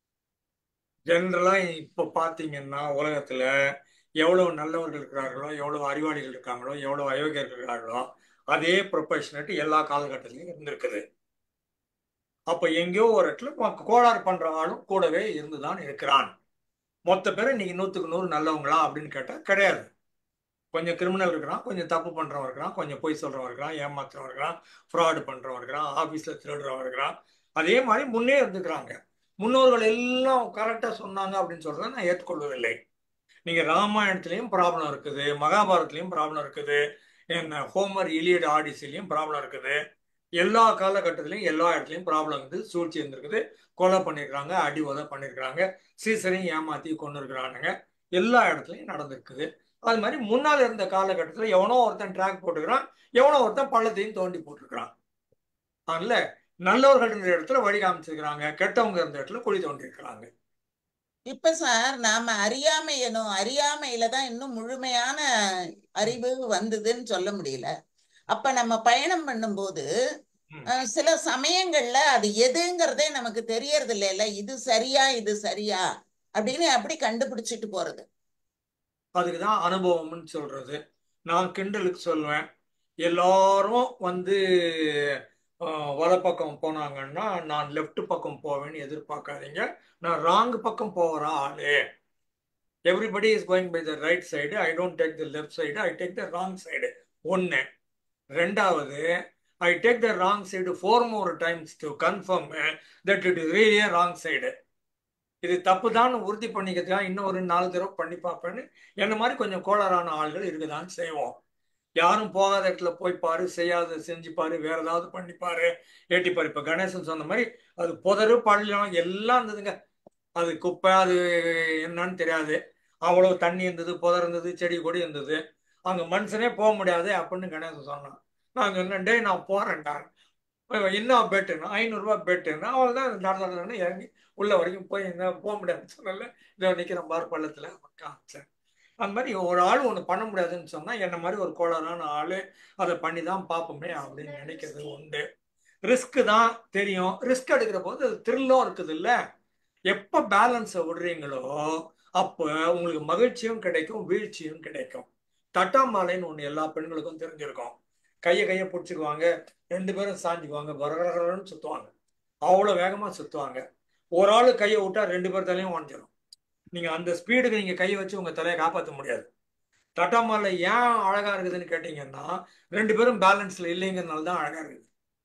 ஜென்ரலா இப்ப பாத்தீங்கன்னா உலகத்துல எவ்வளவு நல்லவர்கள் இருக்கிறார்களோ எவ்வளவு அறிவாளிகள் இருக்காங்களோ எவ்வளவு அயோக்கியர்கள் இருக்கிறார்களோ அதே ப்ரொபஷனட் எல்லா காலகட்டத்திலையும் இருந்திருக்குது அப்ப எங்கேயோ ஒரு இடத்துல ம- கோளாறு பண்ற ஆளும் கூடவே இருந்துதான் இருக்கிறான் மொத்த பேரும் இன்னைக்கு நூத்துக்கு நூறு நல்லவங்களா அப்படின்னு கேட்டா கிடையாது கொஞ்சம் கிரிமினல் இருக்கிறான் கொஞ்சம் தப்பு பண்றவன் இருக்கிறான் கொஞ்சம் பொய் சொல்றவன் இருக்கிறான் ஏமாத்துறவன் இருக்கிறான் ஃப்ராடு பண்றவன் இருக்கிறான் ஆபீஸ்ல திருடுறவன் இருக்கிறான் அதே மாதிரி முன்னே இருந்துக்கிறாங்க முன்னோர்கள் எல்லாம் கரெக்டா சொன்னாங்க அப்படின்னு சொல்றத நான் ஏற்றுக்கொள்வதில்லை நீங்க ராமாயணத்திலையும் ப்ராப்ளம் இருக்குது மகாபாரத்லயும் ப்ராப்ளம் இருக்குது என்ன ஹோமர் இலியட் ஆடிஸ்லயும் ப்ராப்ளம் இருக்குது எல்லா காலகட்டத்திலையும் எல்லா இடத்துலையும் ப்ராப்ளம் இருக்குது சூழ்ச்சி இருந்திருக்குது கொலை பண்ணிருக்காங்க அடி உதை பண்ணிருக்காங்க சீசரையும் ஏமாத்தி கொண்டு இருக்கிறானுங்க எல்லா இடத்துலையும் நடந்திருக்குது அது மாதிரி முன்னால் இருந்த காலகட்டத்தில் எவனோ ஒருத்தன் ட்ராக் போட்டுக்கிறான் எவனோ ஒருத்தன் பள்ளத்தையும் தோண்டி போட்டிருக்கிறான் அதனால நல்லவர்கள் இருந்த இடத்துல வழி காமிச்சிருக்கிறாங்க கெட்டவங்க இருந்த இடத்துல குழி தோண்டிருக்கிறாங்க இப்ப சார் நாம அறியாமை எனும் அறியாமையில தான் இன்னும் முழுமையான அறிவு வந்ததுன்னு சொல்ல முடியல அப்ப நம்ம பயணம் பண்ணும்போது ம். அஹ், சில சமயங்கள்ல அது எதுங்கிறதே நமக்கு தெரியறது இல்லைல்ல இது சரியா இது சரியா அப்படின்னு அப்படி கண்டுபிடிச்சிட்டு போறது அதுக்கு தான் அனுபவம்னு சொல்றது நான் கிண்டலுக்கு சொல்லுவேன் எல்லாரும் வந்து அஹ், வலப்பக்கம் போனாங்கன்னா நான் லெஃப்ட் பக்கம் போவேன்னு எதிர்பார்க்காதீங்க நான் ராங் பக்கம் போகிற ஆளு everybody is going by the right side I don't take the left side I take the wrong side ஒன்று ரெண்டாவது I take the wrong side for more times to confirm that it is really wrong side இது தப்பு தான் உறுதி பண்ணிக்கிறதுக்காக இன்னும் ஒரு நாலு தடவை பண்ணி பார்ப்பேன்னு என்ன மாதிரி கொஞ்சம் கோளாறான ஆள்கள் இருக்குதான் செய்வோம் யாரும் போகாத இடத்துல போய் பாரு செய்யாத செஞ்சு பாரு வேற ஏதாவது பண்ணி பாரு ஏட்டி பாரு இப்ப கணேசன் சொன்ன மாதிரி அது புதரு பள்ளம் எல்லாம் இருந்ததுங்க அது குப்பை அது என்னன்னு தெரியாது அவ்வளவு தண்ணி இருந்தது புதர் இருந்தது செடி கொடி இருந்தது அங்க மனுஷனே போக முடியாது அப்படின்னு கணேசன் சொன்னான் நான் சொன்னேன் டேய் நான் போறேன்டா என்ன பெட்டுன்னா ஐநூறுரூவா பெட்டுன்னா அவள் தான் நடந்து இறங்கி உள்ள வரைக்கும் போய் என்ன போக முடியாதுன்னு சொன்னல இதோ நிற்கிற பார் பள்ளத்தில் காமிச்சேன் அந்த மாதிரி ஒரு ஆள் ஒன்று பண்ண முடியாதுன்னு சொன்னால் என்ன மாதிரி ஒரு கோளாறான ஆள் அதை பண்ணி தான் பார்ப்போமே அப்படின்னு நினைக்கிறது உண்டு ரிஸ்க்கு தான் தெரியும் ரிஸ்க் எடுக்கிற போது அது த்ரில்லும் இருக்குது இல்லை எப்போ பேலன்ஸை விடுறீங்களோ அப்போ உங்களுக்கு மகிழ்ச்சியும் கிடைக்கும் வீழ்ச்சியும் கிடைக்கும் தட்டாம்பாலைன்னு ஒன்று எல்லா பெண்களுக்கும் தெரிஞ்சிருக்கும் கையை கையை பிடிச்சிக்குவாங்க ரெண்டு பேரும் சாஞ்சுக்குவாங்க பரகரன்னு சுற்றுவாங்க அவ்வளோ வேகமாக சுற்றுவாங்க ஒரு ஆள் கையை விட்டா ரெண்டு பேர் தலையும் உடஞ்சிரும் நீங்கள் அந்த ஸ்பீடுக்கு நீங்கள் கையை வச்சு உங்கள் தலையை காப்பாற்ற முடியாது தட்டாமால ஏன் அழகாக இருக்குதுன்னு கேட்டிங்கன்னா ரெண்டு பேரும் பேலன்ஸில் இல்லைங்கிறதுனால தான் அழகாக இருக்குது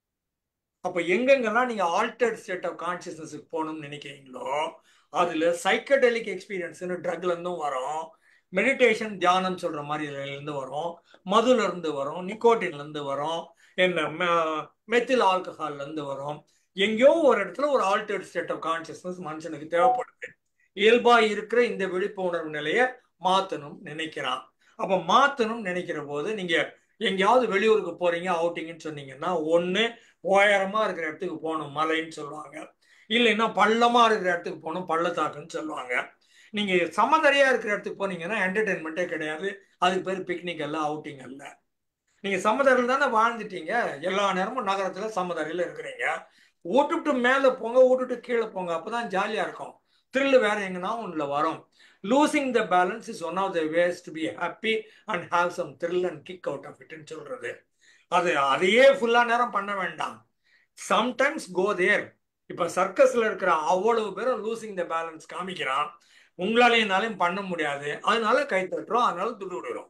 அப்போ எங்கெங்கெல்லாம் நீங்கள் ஆல்டர்ட் ஸ்டேட் ஆஃப் கான்சியஸ்னஸுக்கு போகணும்னு நினைக்கிறீங்களோ அதில் சைக்கடெலிக் எக்ஸ்பீரியன்ஸ்னு ட்ரக்லேருந்தும் வரும் மெடிடேஷன் தியானம் சொல்கிற மாதிரி இருந்து வரும் மதுலேருந்து வரும் நிக்கோட்டின்லேருந்து வரும் என்ன மெத்தில் ஆல்கஹால்லேருந்து வரும் எங்கேயோ ஒரு இடத்துல ஒரு ஆல்டர்ட் ஸ்டேட் ஆஃப் கான்சியஸ்னஸ் மனுஷனுக்கு தேவைப்படுது இயல்பா இருக்கிற இந்த விழிப்புணர்வு நிலையை மாற்றணும் நினைக்கிறான் அப்போ மாற்றணும் நினைக்கிற போது நீங்க எங்கேயாவது வெளியூருக்கு போறீங்க அவுட்டிங்னு சொன்னீங்கன்னா ஒன்று உயரமா இருக்கிற இடத்துக்கு போகணும் மலைன்னு சொல்லுவாங்க இல்லைன்னா பள்ளமா இருக்கிற இடத்துக்கு போகணும் பள்ளத்தாக்குன்னு சொல்லுவாங்க நீங்க சமதரையா இருக்கிற இடத்துக்கு போனீங்கன்னா என்டர்டைன்மெண்ட்டே கிடையாது அதுக்கு பேர் பிக்னிக் அல்ல அவுட்டிங் அல்ல நீங்க சமதரையில் தானே வாழ்ந்துட்டீங்க எல்லா நேரமும் நகரத்துல சமதரையில இருக்கிறீங்க விட்டுட்டு மேலே போங்க விட்டுட்டு கீழே போங்க அப்பதான் ஜாலியா இருக்கும் த்ரில் வேற எங்கன்னா ஒன்றில் வரும் losing the balance is one of the ways to be happy and have some thrill and kick out of இட்னு சொல்றது அது அதையே ஃபுல்லா நேரம் பண்ண வேண்டாம் சம்டைம்ஸ் கோ தேர் இப்ப சர்க்கஸ்ல இருக்கிற அவ்வளவு பேரும் லூசிங் த பேலன்ஸ் காமிக்கிறான் உங்களாலையும் என்னாலையும் பண்ண முடியாது அதனால கை தட்டுறோம் அதனால துடு விடுறோம்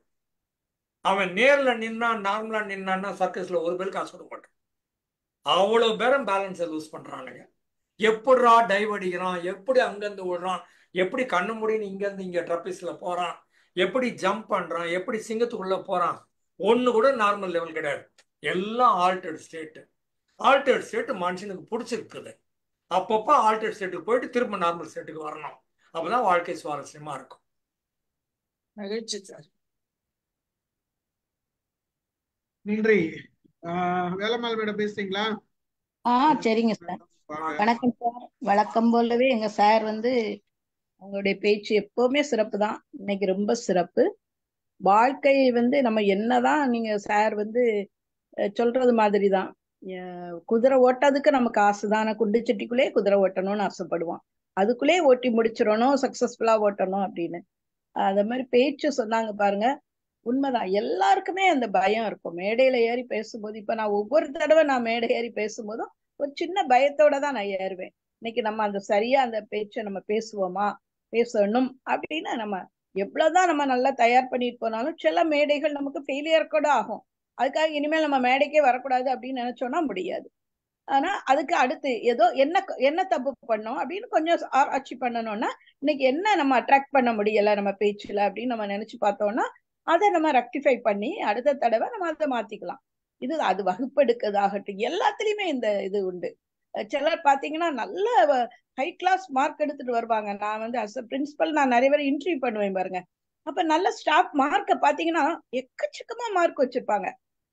அவன் நேர்ல நின்னா நார்மலா நின்னான்னா சர்க்கஸ்ல ஒரு பேர் காசு கொடுக்க மாட்டான் அவ்வளவு பேரும் பேலன்ஸை லூஸ் பண்றானுங்க எப்படிரா டைவ் அடிக்கிறான் எப்படி அங்கேருந்து விடுறான் எப்படி கண்ணு முடின்னு இங்கேருந்து இங்கே ட்ரப்பிஸ்ல போறான் எப்படி ஜம்ப் பண்றான் எப்படி சிங்கத்துக்குள்ள போறான் ஒன்று கூட நார்மல் லெவல் கிடையாது எல்லாம் ஆல்டர்ட் ஸ்டேட்டு ஆல்டர்ட் ஸ்டேட் மனுஷனுக்கு பிடிச்சிருக்குது அப்பப்போ ஆல்டர்ட் ஸ்டேட்டுக்கு போயிட்டு திரும்ப நார்மல் ஸ்டேட்டுக்கு வரணும் அப்பதான் வாழ்க்கை சுவாரஸ்யமா இருக்கும் மகிழ்ச்சி சார் நன்றி வேலம்மாள் மேடம் பேசுறீங்களா ஆ சரிங்க சார் வணக்கம் சார் வழக்கம் போலவே எங்க சார் வந்து அவங்களுடைய பேச்சு எப்பவுமே சிறப்பு தான் இன்னைக்கு ரொம்ப சிறப்பு வாழ்க்கை வந்து நம்ம என்னதான் நீங்க சார் வந்து சொல்றது மாதிரி தான் குதிரை ஓட்டதுக்கு நமக்கு ஆசைதான குண்டு சட்டிக்குள்ளே குதிரை ஓட்டணும்னு ஆசைப்படுவான் அதுக்குள்ளே ஓட்டி முடிச்சிடணும் சக்சஸ்ஃபுல்லா ஓட்டணும் அப்படின்னு அத மாதிரி பேச்சு சொன்னாங்க பாருங்க உண்மைதான் எல்லாருக்குமே அந்த பயம் இருக்கும் மேடையில ஏறி பேசும்போது இப்ப நான் ஒவ்வொரு தடவை நான் மேடை ஏறி பேசும்போதும் ஒரு சின்ன பயத்தோட தான் நான் ஏறுவேன் இன்னைக்கு நம்ம அந்த சரியா அந்த பேச்சை நம்ம பேசுவோமா பேசணும் அப்படின்னு நம்ம எவ்வளவுதான் நம்ம நல்லா தயார் பண்ணிட்டு போனாலும் சில மேடைகள் நமக்கு ஃபெயிலியர் கூட ஆகும் அதுக்காக இனிமேல் நம்ம மேடைக்கே வரக்கூடாது அப்படின்னு நினைச்சோம்னா முடியாது ஆனா அதுக்கு அடுத்து ஏதோ என்ன என்ன தப்பு பண்ணோம் அப்படின்னு கொஞ்சம் ஆராய்ச்சி பண்ணணும்னா இன்னைக்கு என்ன நம்ம அட்ராக்ட் பண்ண முடியல நம்ம பேச்சுல அப்படின்னு நம்ம நினைச்சு பார்த்தோம்னா அதை நம்ம ரெக்டிஃபை பண்ணி அடுத்த தடவை நம்ம அதை மாத்திக்கலாம் இது அது வகுப்பெடுக்கிறதாகட்டும் எல்லாத்துலயுமே இந்த இது உண்டு சிலர் பாத்தீங்கன்னா நல்ல ஹை கிளாஸ் மார்க் எடுத்துட்டு வருவாங்க நான் வந்து அஸ் பிரின்சிபல் நான் நிறைய பேர் இன்டர்வியூ பண்ணுவேன் பாருங்க அப்ப நல்ல ஸ்டாஃப் மார்க்கை பாத்தீங்கன்னா எக்கச்சக்கமா மார்க் வச்சிருப்பாங்க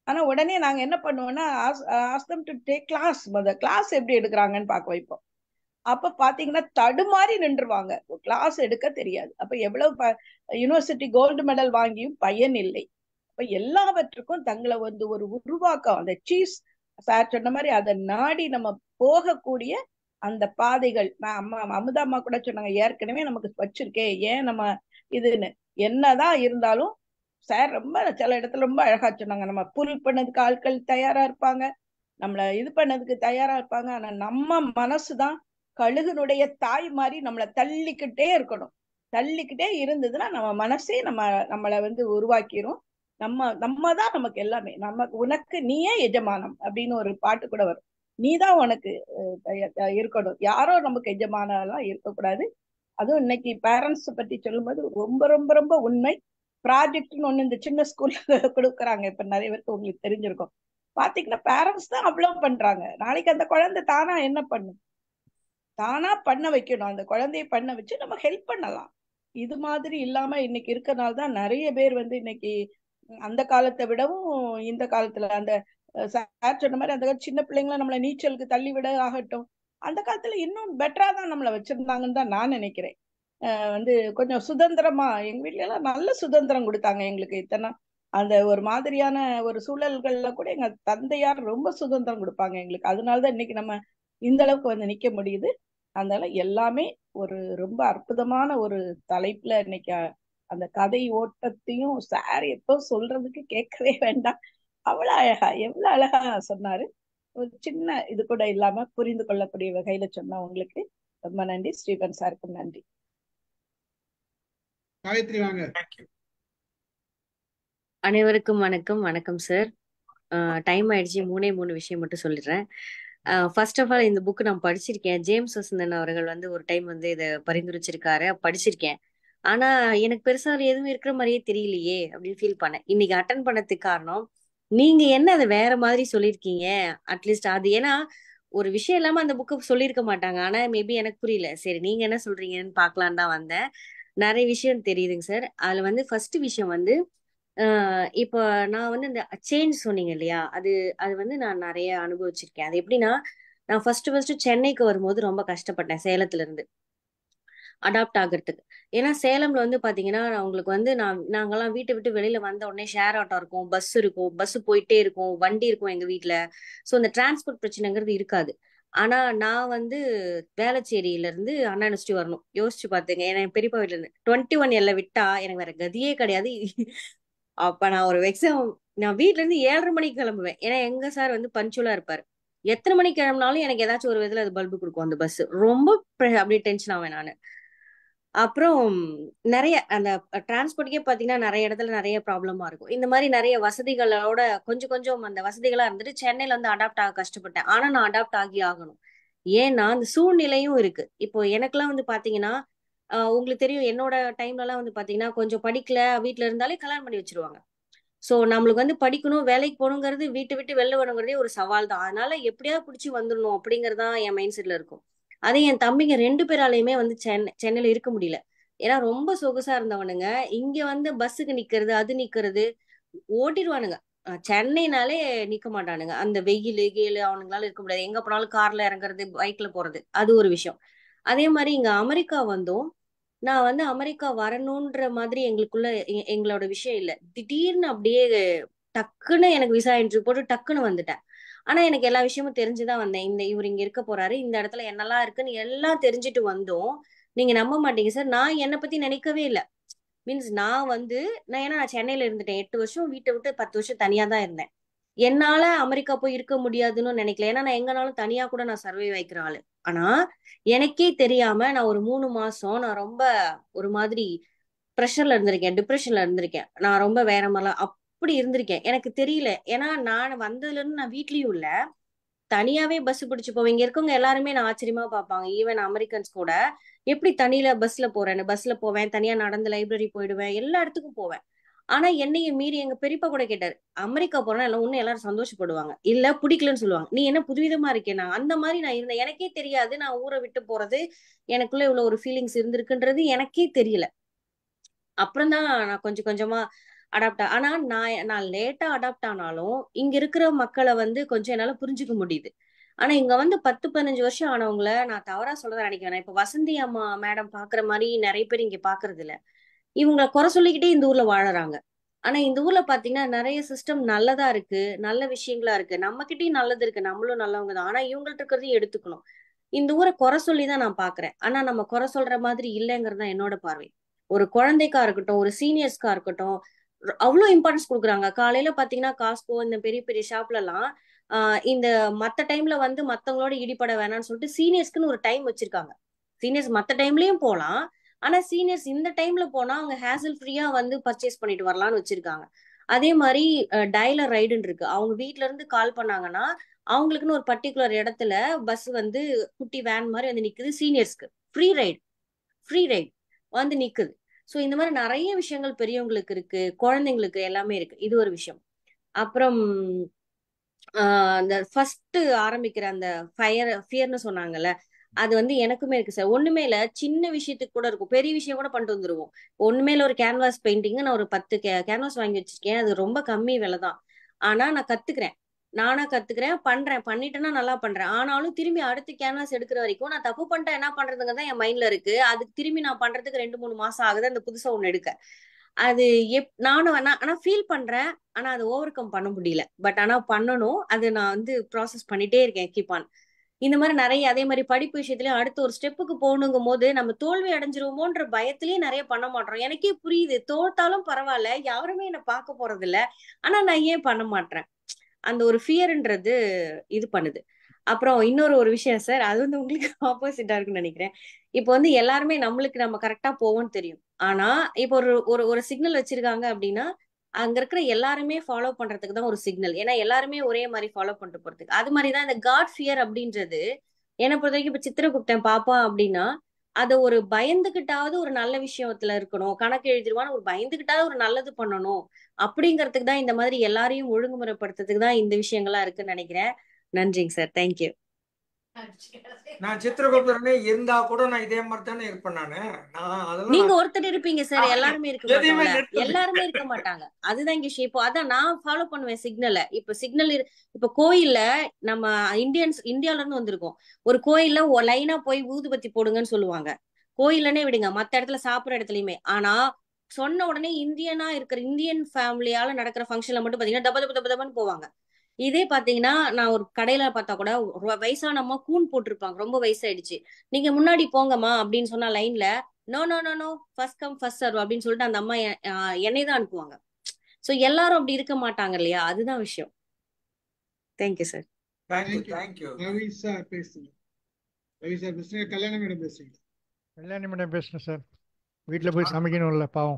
ஆனா உடனே நாங்க என்ன பண்ணுவோம்னா ஆஸ்தம் டு டேக் கிளாஸ் முத கிளாஸ் எப்படி எடுக்கிறாங்கன்னு பார்க்க வைப்போம் அப்ப பாத்தீங்கன்னா தடுமாறி நின்றுவாங்க கிளாஸ் எடுக்க தெரியாது அப்ப எவ்வளவு யூனிவர்சிட்டி கோல்டு மெடல் வாங்கியும் பயன் இல்லை அப்ப எல்லாவற்றுக்கும் தங்களை வந்து ஒரு உருவாக்கம் அந்த சீஸ் சார் சொன்ன மாதிரி அதை நாடி நம்ம போகக்கூடிய அந்த பாதைகள் நான் அம்மா அமுதா அம்மா கூட சொன்னாங்க ஏற்கனவே நமக்கு வச்சிருக்கே ஏன் நம்ம இதுன்னு என்னதான் இருந்தாலும் சார் ரொம்ப சில இடத்துல ரொம்ப அழகா சொன்னாங்க நம்ம புல் பண்ணதுக்கு ஆட்கள் தயாரா இருப்பாங்க நம்மள இது பண்ணதுக்கு தயாரா இருப்பாங்க ஆனா நம்ம மனசுதான் கழுகுனுடைய தாய் மாதிரி நம்மளை தள்ளிக்கிட்டே இருக்கணும் தள்ளிக்கிட்டே இருந்ததுன்னா நம்ம மனசே நம்ம நம்மளை வந்து உருவாக்கிரும் நம்ம நம்ம தான் நமக்கு எல்லாமே நமக்கு உனக்கு நீயே எஜமானம் அப்படின்னு ஒரு பாட்டு கூட வரும் நீதான் உனக்கு இருக்கணும் யாரோ நமக்கு எஜமானெல்லாம் இருக்கக்கூடாது அதுவும் இன்னைக்கு பேரண்ட்ஸ் பத்தி சொல்லும்போது ரொம்ப ரொம்ப ரொம்ப உண்மை ப்ராஜெக்ட்னு ஒண்ணு இந்த சின்ன ஸ்கூல்ல கொடுக்குறாங்க இப்ப நிறைய பேருக்கு உங்களுக்கு தெரிஞ்சிருக்கும் பாத்தீங்கன்னா பேரண்ட்ஸ் தான் அவ்வளவு பண்றாங்க நாளைக்கு அந்த குழந்தை தானா என்ன பண்ணும் தானா பண்ண வைக்கணும் அந்த குழந்தைய பண்ண வச்சு நம்ம ஹெல்ப் பண்ணலாம் இது மாதிரி இல்லாம இன்னைக்கு இருக்கனால தான் நிறைய பேர் வந்து இன்னைக்கு அந்த காலத்தை விடவும் இந்த காலத்துல அந்த சார் சொன்ன மாதிரி அந்த சின்ன பிள்ளைங்கள நம்மள நீச்சலுக்கு தள்ளி விட ஆகட்டும் அந்த காலத்துல இன்னும் பெட்டரா தான் நம்மள வச்சிருந்தாங்கன்னு தான் நான் நினைக்கிறேன் வந்து கொஞ்சம் சுதந்திரமா எங்க வீட்ல எல்லாம் நல்ல சுதந்திரம் கொடுத்தாங்க எங்களுக்கு இத்தனை அந்த ஒரு மாதிரியான ஒரு சூழல்கள்ல கூட எங்க தந்தையார் ரொம்ப சுதந்திரம் கொடுப்பாங்க எங்களுக்கு அதனாலதான் இன்னைக்கு நம்ம இந்த அளவுக்கு வந்து நிக்க முடியுது அதனால எல்லாமே ஒரு ரொம்ப அற்புதமான ஒரு தலைப்புல இன்னைக்கு அந்த கதை ஓட்டத்தையும் சார் எப்போ சொல்றதுக்கு கேட்கவே வேண்டாம் அவ்வளவு அழகா எவ்வளவு அழகா சொன்னாரு ஒரு சின்ன இது கூட இல்லாம புரிந்து கொள்ளக்கூடிய வகையில சொன்ன உங்களுக்கு ரொம்ப நன்றி ஸ்ரீபன் சாருக்கும் நன்றி காயத்ரி வாங்க அனைவருக்கும் வணக்கம் வணக்கம் சார் டைம் ஆயிடுச்சு மூணே மூணு விஷயம் மட்டும் சொல்லிடுறேன் ஃபர்ஸ்ட் ஆஃப் ஆல் இந்த புக் நான் படிச்சிருக்கேன் ஜேம்ஸ் வசந்தன் அவர்கள் வந்து ஒரு டைம் வந்து இதை பரிந்துரைச்சிருக்காரு படிச்சிருக்கேன் ஆனா எனக்கு பெருசா அதுல எதுவும் இருக்கிற மாதிரியே தெரியலையே அப்படின்னு ஃபீல் பண்ணேன் இன்னைக்கு அட்டன் பண்ணதுக்கு காரணம் நீங்க என்ன அதை வேற மாதிரி சொல்லியிருக்கீங்க அட்லீஸ்ட் அது ஏன்னா ஒரு விஷயம் இல்லாம அந்த புக்கு சொல்லியிருக்க மாட்டாங்க ஆனா மேபி எனக்கு புரியல சரி நீங்க என்ன சொல்றீங்கன்னு பாக்கலான்னு தான் வந்தேன் நிறைய விஷயம் தெரியுதுங்க சார் அதுல வந்து ஃபர்ஸ்ட் விஷயம் வந்து இப்போ நான் வந்து இந்த சேஞ்ச் சொன்னீங்க இல்லையா அது அது வந்து நான் நிறைய அனுபவிச்சிருக்கேன் அது எப்படின்னா நான் ஃபர்ஸ்ட் ஃபர்ஸ்ட் சென்னைக்கு வரும்போது ரொம்ப கஷ்டப்பட்டேன் சேலத்துல இருந்து அடாப்ட் ஆகிறதுக்கு ஏன்னா சேலம்ல வந்து பாத்தீங்கன்னா உங்களுக்கு வந்து நான் நாங்கெல்லாம் வீட்டை விட்டு வெளியில வந்த உடனே ஷேர் ஆட்டோ இருக்கும் பஸ் இருக்கும் பஸ் போயிட்டே இருக்கும் வண்டி இருக்கும் எங்க வீட்டுல ஸோ இந்த டிரான்ஸ்போர்ட் பிரச்சனைங்கிறது இருக்காது ஆனா நான் வந்து வேளச்சேரியில இருந்து அண்ணா யூனிவர்சிட்டி வரணும் யோசிச்சு பாத்துங்க ஏன்னா என் பெரியப்பா வீட்டுல இருந்து டுவெண்ட்டி ஒன் எல்ல விட்டா எனக்கு வேற கதியே கிடையாது அப்ப நான் ஒரு எக்ஸாம் நான் வீட்ல இருந்து ஏழரை மணிக்கு கிளம்புவேன் ஏன்னா எங்க சார் வந்து பஞ்சுவலா இருப்பாரு எத்தனை மணிக்கு கிளம்பினாலும் எனக்கு ஏதாச்சும் ஒரு விதத்துல அது பல்பு கொடுக்கும் அந்த பஸ் ரொம்ப அப்படியே டென்ஷன் ஆவேன் நான் அப்புறம் நிறைய அந்த டிரான்ஸ்போர்ட்டுக்கே பாத்தீங்கன்னா நிறைய இடத்துல நிறைய ப்ராப்ளமா இருக்கும் இந்த மாதிரி நிறைய வசதிகளோட கொஞ்சம் கொஞ்சம் அந்த வசதிகளா இருந்துட்டு சென்னையில வந்து அடாப்ட் ஆக கஷ்டப்பட்டேன் ஆனா நான் அடாப்ட் ஆகி ஆகணும் ஏன்னா அந்த சூழ்நிலையும் இருக்கு இப்போ எனக்கெல்லாம் வந்து பாத்தீங்கன்னா உங்களுக்கு தெரியும் என்னோட டைம்ல எல்லாம் வந்து பாத்தீங்கன்னா கொஞ்சம் படிக்கல வீட்டுல இருந்தாலே கல்யாணம் பண்ணி வச்சிருவாங்க சோ நம்மளுக்கு வந்து படிக்கணும் வேலைக்கு போகணுங்கிறது வீட்டை விட்டு வெளில வரணுங்கிறதே ஒரு சவால் தான் அதனால எப்படியாவது பிடிச்சி வந்துடணும் அப்படிங்கறதான் என் மைண்ட் செட்ல இருக்கும் அதே என் தம்பிங்க ரெண்டு பேராலையுமே வந்து சென்னை சென்னையில இருக்க முடியல ஏன்னா ரொம்ப சொகுசா இருந்தவனுங்க இங்க வந்து பஸ்ஸுக்கு நிக்கிறது அது நிக்கிறது ஓட்டிடுவானுங்க சென்னைனாலே நிக்க மாட்டானுங்க அந்த வெயில் கீழு அவனுங்களால இருக்க முடியாது எங்க போனாலும் கார்ல இறங்குறது பைக்ல போறது அது ஒரு விஷயம் அதே மாதிரி இங்க அமெரிக்கா வந்தோம் நான் வந்து அமெரிக்கா வரணுன்ற மாதிரி எங்களுக்குள்ள எங்களோட விஷயம் இல்ல திடீர்னு அப்படியே டக்குன்னு எனக்கு விசா என்ட்ரி போட்டு டக்குன்னு வந்துட்டேன் ஆனா எனக்கு எல்லா விஷயமும் தெரிஞ்சுதான் வந்தேன் இந்த இவர் இங்க இருக்க போறாரு இந்த இடத்துல என்னெல்லாம் இருக்குன்னு எல்லாம் தெரிஞ்சுட்டு வந்தோம் நீங்க நம்ப மாட்டீங்க சார் நான் என்னை பத்தி நினைக்கவே இல்லை மீன்ஸ் நான் வந்து நான் ஏன்னா நான் சென்னையில இருந்துட்டேன் எட்டு வருஷம் வீட்டை விட்டு பத்து வருஷம் தனியா தான் இருந்தேன் என்னால அமெரிக்கா போய் இருக்க முடியாதுன்னு நினைக்கல ஏன்னா நான் எங்கனாலும் தனியா கூட நான் சர்வே வைக்கிற ஆளு ஆனா எனக்கே தெரியாம நான் ஒரு மூணு மாசம் நான் ரொம்ப ஒரு மாதிரி ப்ரெஷர்ல இருந்திருக்கேன் டிப்ரெஷன்ல இருந்திருக்கேன் நான் ரொம்ப வேற மாதிரிலாம் அப்படி இருந்திருக்கேன் எனக்கு தெரியல ஏன்னா நான் வந்ததுல இருந்து நான் வீட்லயும் இல்ல தனியாவே பஸ் பிடிச்சு போவேன் இங்க இருக்கவங்க எல்லாருமே நான் ஆச்சரியமா பார்ப்பாங்க ஈவன் அமெரிக்கன்ஸ் கூட எப்படி தனியில பஸ்ல போறேன்னு பஸ்ல போவேன் தனியா நடந்து லைப்ரரி போயிடுவேன் எல்லா இடத்துக்கும் போவேன் ஆனா என்னைய மீறி எங்க பெரியப்பா கூட கேட்டாரு அமெரிக்கா போனா எல்லாம் ஒண்ணு எல்லாரும் சந்தோஷப்படுவாங்க இல்ல பிடிக்கலன்னு சொல்லுவாங்க நீ என்ன புதுவிதமா இருக்கே நான் அந்த மாதிரி நான் இருந்தேன் எனக்கே தெரியாது நான் ஊரை விட்டு போறது எனக்குள்ள இவ்வளவு ஒரு ஃபீலிங்ஸ் இருந்திருக்குன்றது எனக்கே தெரியல அப்புறம் தான் நான் கொஞ்சம் கொஞ்சமா அடாப்ட் ஆனா நான் நான் லேட்டா அடாப்ட் ஆனாலும் இங்க இருக்கிற மக்களை வந்து கொஞ்சம் என்னால புரிஞ்சுக்க முடியுது ஆனா இங்க வந்து பத்து பதினஞ்சு வருஷம் ஆனவங்கள நான் தவறா சொல்றதா நினைக்கிறேன் இப்ப வசந்தி அம்மா மேடம் பாக்குற மாதிரி நிறைய பேர் இங்க பாக்குறது இல்ல இவங்க குறை சொல்லிக்கிட்டே இந்த ஊர்ல வாழறாங்க ஆனா இந்த ஊர்ல பாத்தீங்கன்னா நிறைய சிஸ்டம் நல்லதா இருக்கு நல்ல விஷயங்களா இருக்கு நம்ம கிட்டயும் நல்லது இருக்கு நம்மளும் நல்லவங்க தான் ஆனா இவங்கள்ட்ட இருக்கிறதையும் எடுத்துக்கணும் இந்த ஊரை குறை சொல்லி தான் நான் பாக்குறேன் ஆனா நம்ம குறை சொல்ற மாதிரி இல்லைங்கிறது தான் என்னோட பார்வை ஒரு குழந்தைக்கா இருக்கட்டும் ஒரு சீனியர்ஸ்க்கா இருக்கட்டும் ர- அவ்வளவு இம்பார்ட்டன்ஸ் கொடுக்குறாங்க காலையில பாத்தீங்கன்னா காஸ்கோ இந்த பெரிய பெரிய ஷாப்ல எல்லாம் ஆஹ் இந்த மத்த டைம்ல வந்து மத்தவங்களோட ஈடுபட வேணாம்னு சொல்லிட்டு சீனியர்ஸ்க்குன்னு ஒரு டைம் வச்சிருக்காங்க சீனியர்ஸ் மத்த டைம்லயும் போலாம் ஆனா சீனியர்ஸ் இந்த டைம்ல போனா அவங்க ஹேசல் ஃப்ரீயா வந்து பர்ச்சேஸ் பண்ணிட்டு வரலாம்னு வச்சிருக்காங்க அதே மாதிரி டயலர் ரைடுன்னு இருக்கு அவங்க வீட்ல இருந்து கால் பண்ணாங்கன்னா அவங்களுக்குன்னு ஒரு பர்டிகுலர் இடத்துல பஸ் வந்து குட்டி வேன் மாதிரி வந்து நிக்குது சீனியர்ஸ்க்கு ஃப்ரீ ரைடு ஃப்ரீ ரைடு வந்து நிக்குது ஸோ இந்த மாதிரி நிறைய விஷயங்கள் பெரியவங்களுக்கு இருக்கு குழந்தைங்களுக்கு எல்லாமே இருக்கு இது ஒரு விஷயம் அப்புறம் ஆஹ் அந்த ஃபர்ஸ்ட் ஆரம்பிக்கிற அந்த ஃபயர் ஃபியர்னு சொன்னாங்கல்ல அது வந்து எனக்குமே இருக்கு சார் ஒண்ணுமே இல்ல சின்ன விஷயத்துக்கு கூட இருக்கும் பெரிய விஷயம் கூட பண்ணிட்டு வந்துருவோம் ஒண்ணுமே இல்ல ஒரு கேன்வாஸ் பெயிண்டிங் நான் ஒரு பத்து கேன்வாஸ் வாங்கி வச்சிருக்கேன் அது ரொம்ப கம்மி விலை தான் ஆனா நான் கத்துக்கிறேன் நானா கத்துக்கிறேன் பண்றேன் பண்ணிட்டேன்னா நல்லா பண்றேன் ஆனாலும் திரும்பி அடுத்த கேன்வாஸ் எடுக்கிற வரைக்கும் நான் தப்பு பண்ணிட்டா என்ன பண்றதுங்க தான் என் மைண்ட்ல இருக்கு அதுக்கு திரும்பி நான் பண்றதுக்கு ரெண்டு மூணு மாசம் ஆகுது அந்த புதுசா ஒண்ணு எடுக்க அது எப் நானும் நான் ஆனா ஃபீல் பண்றேன் ஆனா அதை ஓவர் கம் பண்ண முடியல பட் ஆனா பண்ணணும் அது நான் வந்து ப்ராசஸ் பண்ணிட்டே இருக்கேன் கீப் ஆன் இந்த மாதிரி நிறைய அதே மாதிரி படிப்பு விஷயத்துலயும் அடுத்த ஒரு ஸ்டெப்புக்கு போகணுங்கும் போது நம்ம தோல்வி அடைஞ்சிருவோமோன்ற பயத்திலயே நிறைய பண்ண மாட்டோம் எனக்கே புரியுது தோத்தாலும் பரவாயில்ல யாருமே என்ன பார்க்க போறது இல்ல ஆனா நான் ஏன் பண்ண மாட்டேன் அந்த ஒரு ஃபியர்ன்றது இது பண்ணுது அப்புறம் இன்னொரு ஒரு விஷயம் சார் அது வந்து உங்களுக்கு ஆப்போசிட்டா இருக்குன்னு நினைக்கிறேன் இப்போ வந்து எல்லாருமே நம்மளுக்கு நம்ம கரெக்டா போவோம்னு தெரியும் ஆனா இப்போ ஒரு ஒரு ஒரு சிக்னல் வச்சிருக்காங்க அப்படின்னா அங்க இருக்கிற எல்லாருமே ஃபாலோ பண்றதுக்கு தான் ஒரு சிக்னல் ஏன்னா எல்லாருமே ஒரே மாதிரி ஃபாலோ பண்ணிட்டு போறதுக்கு அது மாதிரி தான் இந்த காட் ஃபியர் அப்படின்றது என்னை பொறுத்த வரைக்கும் இப்ப சித்திரகுப்தன் பாப்பா அப்படின்னா அதை ஒரு பயந்துகிட்டாவது ஒரு நல்ல விஷயத்துல இருக்கணும் கணக்கு எழுதிருவான்னு ஒரு பயந்துகிட்டாவது ஒரு நல்லது பண்ணணும் அப்படிங்கிறதுக்கு தான் இந்த மாதிரி எல்லாரையும் ஒழுங்குமுறைப்படுத்துறதுக்கு தான் இந்த விஷயங்கள்லாம் இருக்குன்னு நினைக்கிறேன் நன்றிங்க சார் தேங்க்யூ நான் சித்திரகுப்தரனே இருந்தா கூட நான் இதே மாதிரி தானே இருப்பேன் நானு நான் அதெல்லாம் நீங்க நான் ஒருத்தர் இருப்பீங்க சார் நான் எல்லாருமே இருக்க எதையுமே மாட்டாங்கல்ல நிறுத்தல எல்லாருமே இருக்க மாட்டாங்க அதுதான் இங்க ஷேப் அதான் நான் ஃபாலோ பண்ணுவேன் சிக்னலை இப்ப சிக்னல் இப்ப கோயில்ல நம்ம இந்தியன்ஸ் இந்தியால இருந்து வந்திருக்கோம் ஒரு கோயில்ல லைனா போய் ஊதுபத்தி போடுங்கன்னு சொல்லுவாங்க கோயில்லனே விடுங்க மத்த இடத்துல சாப்பிடுற இடத்துலயுமே ஆனா சொன்ன உடனே இந்தியனா இருக்கிற இந்தியன் ஃபேமிலியால நடக்கிற ஃபங்க்ஷன்ல மட்டும் பாத்தீங்கன்னா டப டப டப டபன்னு போவாங்க இதே பாத்தீங்கன்னா நான் ஒரு கடையில பார்த்தா கூட ஒரு வயசானம்மா கூன் போட்டிருப்பாங்க ரொம்ப வயசாயிடுச்சு நீங்க முன்னாடி போங்கம்மா அப்படின்னு சொன்னா லைன்ல no no no no first come first serve அப்படின்னு சொல்லிட்டு அந்த அம்மா எ- ஆஹ் என்னை தான் அனுப்புவாங்க சோ எல்லாரும் அப்படி இருக்க மாட்டாங்க இல்லையா அதுதான் விஷயம் thank you sir thank you thank you thank you Ravi sir பேசுங்க ரவி சார் பேசுங்க கல்யாண மேடம் பேசுங்க கல்யாணி மேடம் பேசுறேன் சார் வீட்டில் போய் சமைக்கணும்ல பாவம்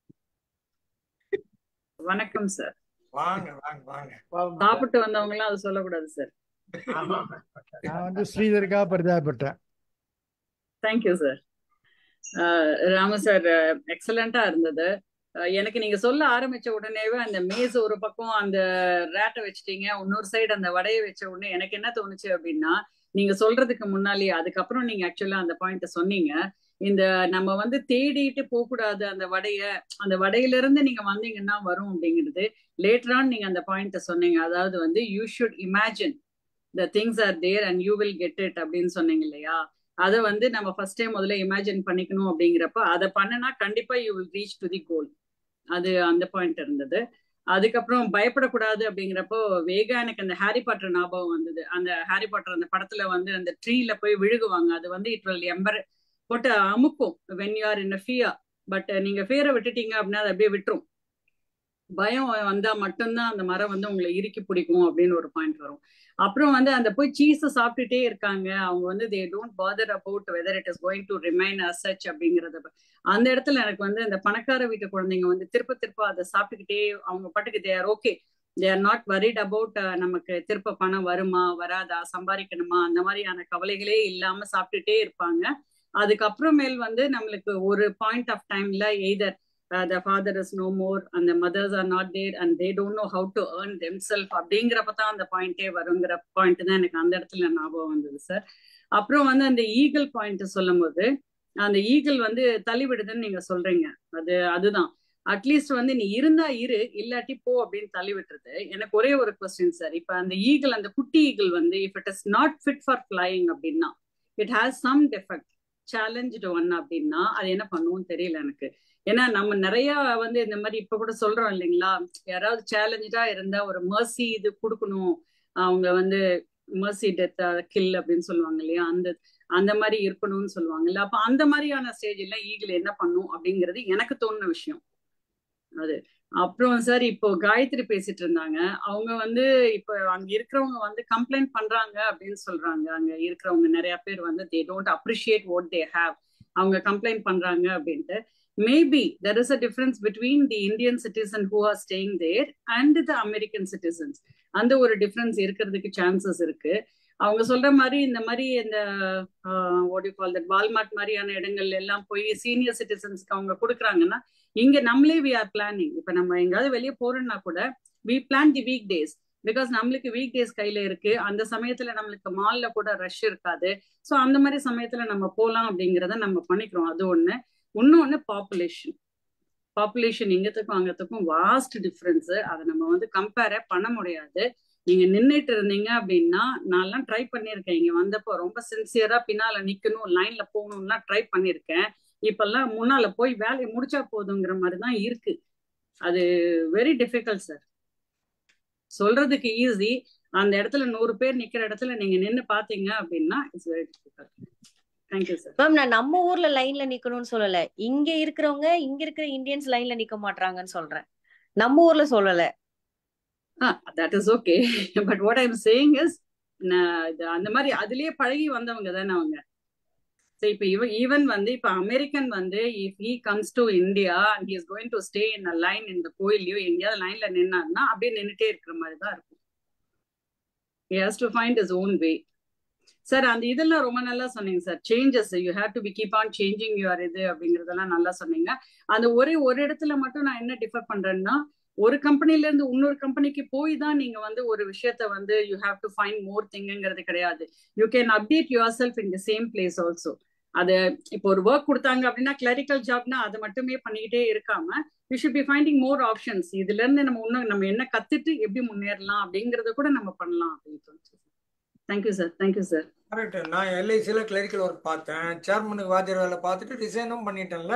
வணக்கம் சார் வாங்க வாங்க வாங்க சாப்பிட்டு வந்தவங்க எல்லாம் அதை சொல்லக்கூடாது சார் நான் வந்து ஸ்ரீதருக்காக பரிதாபப்பட்டேன் தேங்க்யூ சார் ராம சார் எக்ஸலண்டா இருந்தது அஹ் எனக்கு நீங்க சொல்ல ஆரம்பிச்ச உடனேவே அந்த மேஸ் ஒரு பக்கம் அந்த ரேட்டை வச்சுட்டீங்க இன்னொரு சைடு அந்த வடையை வச்ச உடனே எனக்கு என்ன தோணுச்சு அப்படின்னா நீங்க சொல்றதுக்கு முன்னாலேயே அதுக்கப்புறம் நீங்க ஆக்சுவலா அந்த பாயிண்ட சொன்னீங்க இந்த நம்ம வந்து தேடிட்டு போக கூடாது அந்த வடைய அந்த வடையில இருந்து நீங்க வந்தீங்கன்னா வரும் அப்படிங்கிறது லேட்டரான் நீங்க அந்த பாயிண்ட சொன்னீங்க அதாவது வந்து you should imagine the things are there and you will get it அப்படின்னு சொன்னீங்க இல்லையா அதை வந்து நம்ம ஃபர்ஸ்ட் டைம் முதல்ல இமேஜின் பண்ணிக்கணும் அப்படிங்கிறப்ப அதை பண்ணுனா கண்டிப்பா you will reach to the goal அது அந்த பாயிண்ட் இருந்தது அதுக்கப்புறம் பயப்படக்கூடாது அப்படிங்கிறப்போ வேகா எனக்கு அந்த ஹாரி பாட்டர் ஞாபகம் வந்தது அந்த ஹாரி பாட்டர் அந்த படத்துல வந்து அந்த ட்ரீல போய் விழுகுவாங்க அது வந்து இட் வில் எம்பர் போட்டு அமுக்கும் when you are in fear but நீங்க ஃபியரை விட்டுட்டீங்க அப்படின்னா அது அப்படியே விட்டுரும் பயம் வந்தா மட்டும்தான் அந்த மரம் வந்து உங்களை இறுக்கி பிடிக்கும் அப்படின்னு ஒரு பாயிண்ட் வரும் அப்புறம் வந்து அந்த போய் சீஸை சாப்பிட்டுட்டே இருக்காங்க அவங்க வந்து they don't bother about whether it is going to remain as such அப்படிங்கறத அந்த இடத்துல எனக்கு வந்து அந்த பணக்கார வீட்டு குழந்தைங்க வந்து திருப்ப திருப்ப அதை சாப்பிட்டுக்கிட்டே அவங்க பாட்டுக்கு they are okay they are not worried about நமக்கு திருப்ப பணம் வருமா வராதா சம்பாதிக்கணுமா அந்த மாதிரியான கவலைகளே இல்லாம சாப்பிட்டுட்டே இருப்பாங்க அதுக்கப்புறமேல் வந்து நம்மளுக்கு ஒரு பாயிண்ட் ஆஃப் டைம்ல either the father is no more அந்த mothers are not there and they don't know how to earn them self அப்படிங்கிறப்ப தான் அந்த பாயிண்டே வருங்கிற பாயிண்ட் தான் எனக்கு அந்த இடத்துல ஞாபகம் வந்தது சார் அப்புறம் வந்து அந்த ஈகிள் பாயிண்ட் சொல்லும் போது அந்த ஈகிள் வந்து தள்ளிவிடுதுன்னு நீங்க சொல்றீங்க அது அதுதான் அட்லீஸ்ட் வந்து நீ இருந்தா இரு இல்லாட்டி போ அப்படின்னு தள்ளி விட்டுருது எனக்கு ஒரே ஒரு கொஸ்டின் சார் இப்ப அந்த ஈகிள் அந்த குட்டி ஈகிள் வந்து if it is not fit for flying அப்படின்னா it has some defect challenge one அப்படின்னா அது என்ன பண்ணுவோம் தெரியல எனக்கு ஏன்னா நம்ம நிறைய வந்து இந்த மாதிரி இப்ப கூட சொல்றோம் இல்லைங்களா யாராவது சேலஞ்சா இருந்தா ஒரு மர்சி இது கொடுக்கணும் அவங்க வந்து மர்சி டெத் கில் அப்படின்னு சொல்லுவாங்க இல்லையா அந்த அந்த மாதிரி இருக்கணும்னு சொல்லுவாங்கல்ல அப்ப அந்த மாதிரியான ஸ்டேஜ்ல ஈகிள் என்ன பண்ணும் அப்படிங்கிறது எனக்கு தோணுன விஷயம் அது அப்புறம் சார் இப்போ காயத்ரி பேசிட்டு இருந்தாங்க அவங்க வந்து இப்போ அங்க இருக்கிறவங்க வந்து கம்ப்ளைண்ட் பண்றாங்க அப்படின்னு சொல்றாங்க அங்க இருக்கிறவங்க நிறைய பேர் வந்து they don't appreciate what they have அவங்க கம்ப்ளைண்ட் பண்றாங்க அப்படின்ட்டு maybe there is a difference between the Indian citizen who are staying there and the American citizens அந்த ஒரு டிஃபரன்ஸ் இருக்கிறதுக்கு சான்சஸ் இருக்கு அவங்க சொல்ற மாதிரி இந்த மாதிரி இந்த ஓடி கால் தட் வால்மார்ட் மாதிரியான இடங்கள்ல எல்லாம் போய் சீனியர் சிட்டிசன்ஸ்க்கு அவங்க கொடுக்குறாங்கன்னா இங்க நம்மளே வி ஆர் பிளானிங் இப்ப நம்ம எங்காவது வெளியே போறோம்னா கூட we plan the week days because நம்மளுக்கு வீக் டேஸ் கையில இருக்கு அந்த சமயத்துல நம்மளுக்கு மால்ல கூட ரஷ் இருக்காது ஸோ அந்த மாதிரி சமயத்துல நம்ம போகலாம் அப்படிங்கிறத நம்ம பண்ணிக்கிறோம் அது ஒண்ணு இன்னொன்னு பாப்புலேஷன் பாப்புலேஷன் இங்கத்துக்கும் அங்கத்துக்கும் வாஸ்ட் டிஃப்ரென்ஸ் அதை நம்ம வந்து கம்பேரே பண்ண முடியாது நீங்க நின்றுட்டு இருந்தீங்க அப்படின்னா நான்லாம் ட்ரை பண்ணியிருக்கேன் இங்க வந்தப்போ ரொம்ப சின்சியரா பின்னால நிக்கணும் லைன்ல போகணும்லாம் ட்ரை பண்ணியிருக்கேன் இப்பெல்லாம் முன்னால போய் வேலையை முடிச்சா போதுங்கிற மாதிரி தான் இருக்கு அது வெரி டிஃபிகல்ட் சார் சொல்றதுக்கு ஈஸி அந்த இடத்துல நூறு பேர் நிக்கிற இடத்துல நீங்க நின்னு பாத்தீங்க அப்படின்னா it's very difficult thank you sir ma'am நான் நம்ம ஊர்ல லைன்ல நிக்கணும்னு சொல்லல இங்க இருக்கிறவங்க இங்க இருக்கிற இந்தியன்ஸ் லைன்ல நிக்க மாட்டாங்கன்னு சொல்றேன் நம்ம ஊர்ல சொல்லல that is okay but what I'm saying is அந்த மாதிரி அதுலயே பழகி வந்தவங்க தானே அவங்க ஸோ இப்போ இவன் ஈவன் வந்து இப்போ அமெரிக்கன் வந்து if he comes to India and he is going to stay in a line இந்த கோயிலையோ எங்கேயாவது லைன்ல நின்னாருன்னா அப்படியே நின்றுட்டே இருக்கிற மாதிரி தான் இருக்கும் he has to find his own way sir அந்த இதெல்லாம் ரொம்ப நல்லா சொன்னீங்க sir changes you have to be keep on changing your இது அப்படிங்கறதெல்லாம் நல்லா சொன்னீங்க அந்த ஒரே ஒரு இடத்துல மட்டும் நான் என்ன டிஃபர் பண்றேன்னா ஒரு கம்பெனில இருந்து இன்னொரு கம்பெனிக்கு போய் தான் நீங்க வந்து ஒரு விஷயத்த வந்து you have to find more திங்குங்கிறது கிடையாது you can update your self in the same place also அது இப்போ ஒரு ஒர்க் கொடுத்தாங்க அப்படின்னா கிளரிக்கல் ஜாப்னா அதை மட்டுமே பண்ணிக்கிட்டே இருக்காம you should be finding more options இதுல இருந்து நம்ம இன்னும் நம்ம என்ன கத்துட்டு எப்படி முன்னேறலாம் அப்படிங்கறத கூட நம்ம பண்ணலாம் அப்படின்னு தோணுச்சு thank you sir thank you sir correct நான் எல்ஐசியில் கிளரிக்கல் ஒர்க் பார்த்தேன் சேர்மனுக்கு வாத்தியார் வேலை பார்த்துட்டு ரிசைனும் பண்ணிட்டேன்ல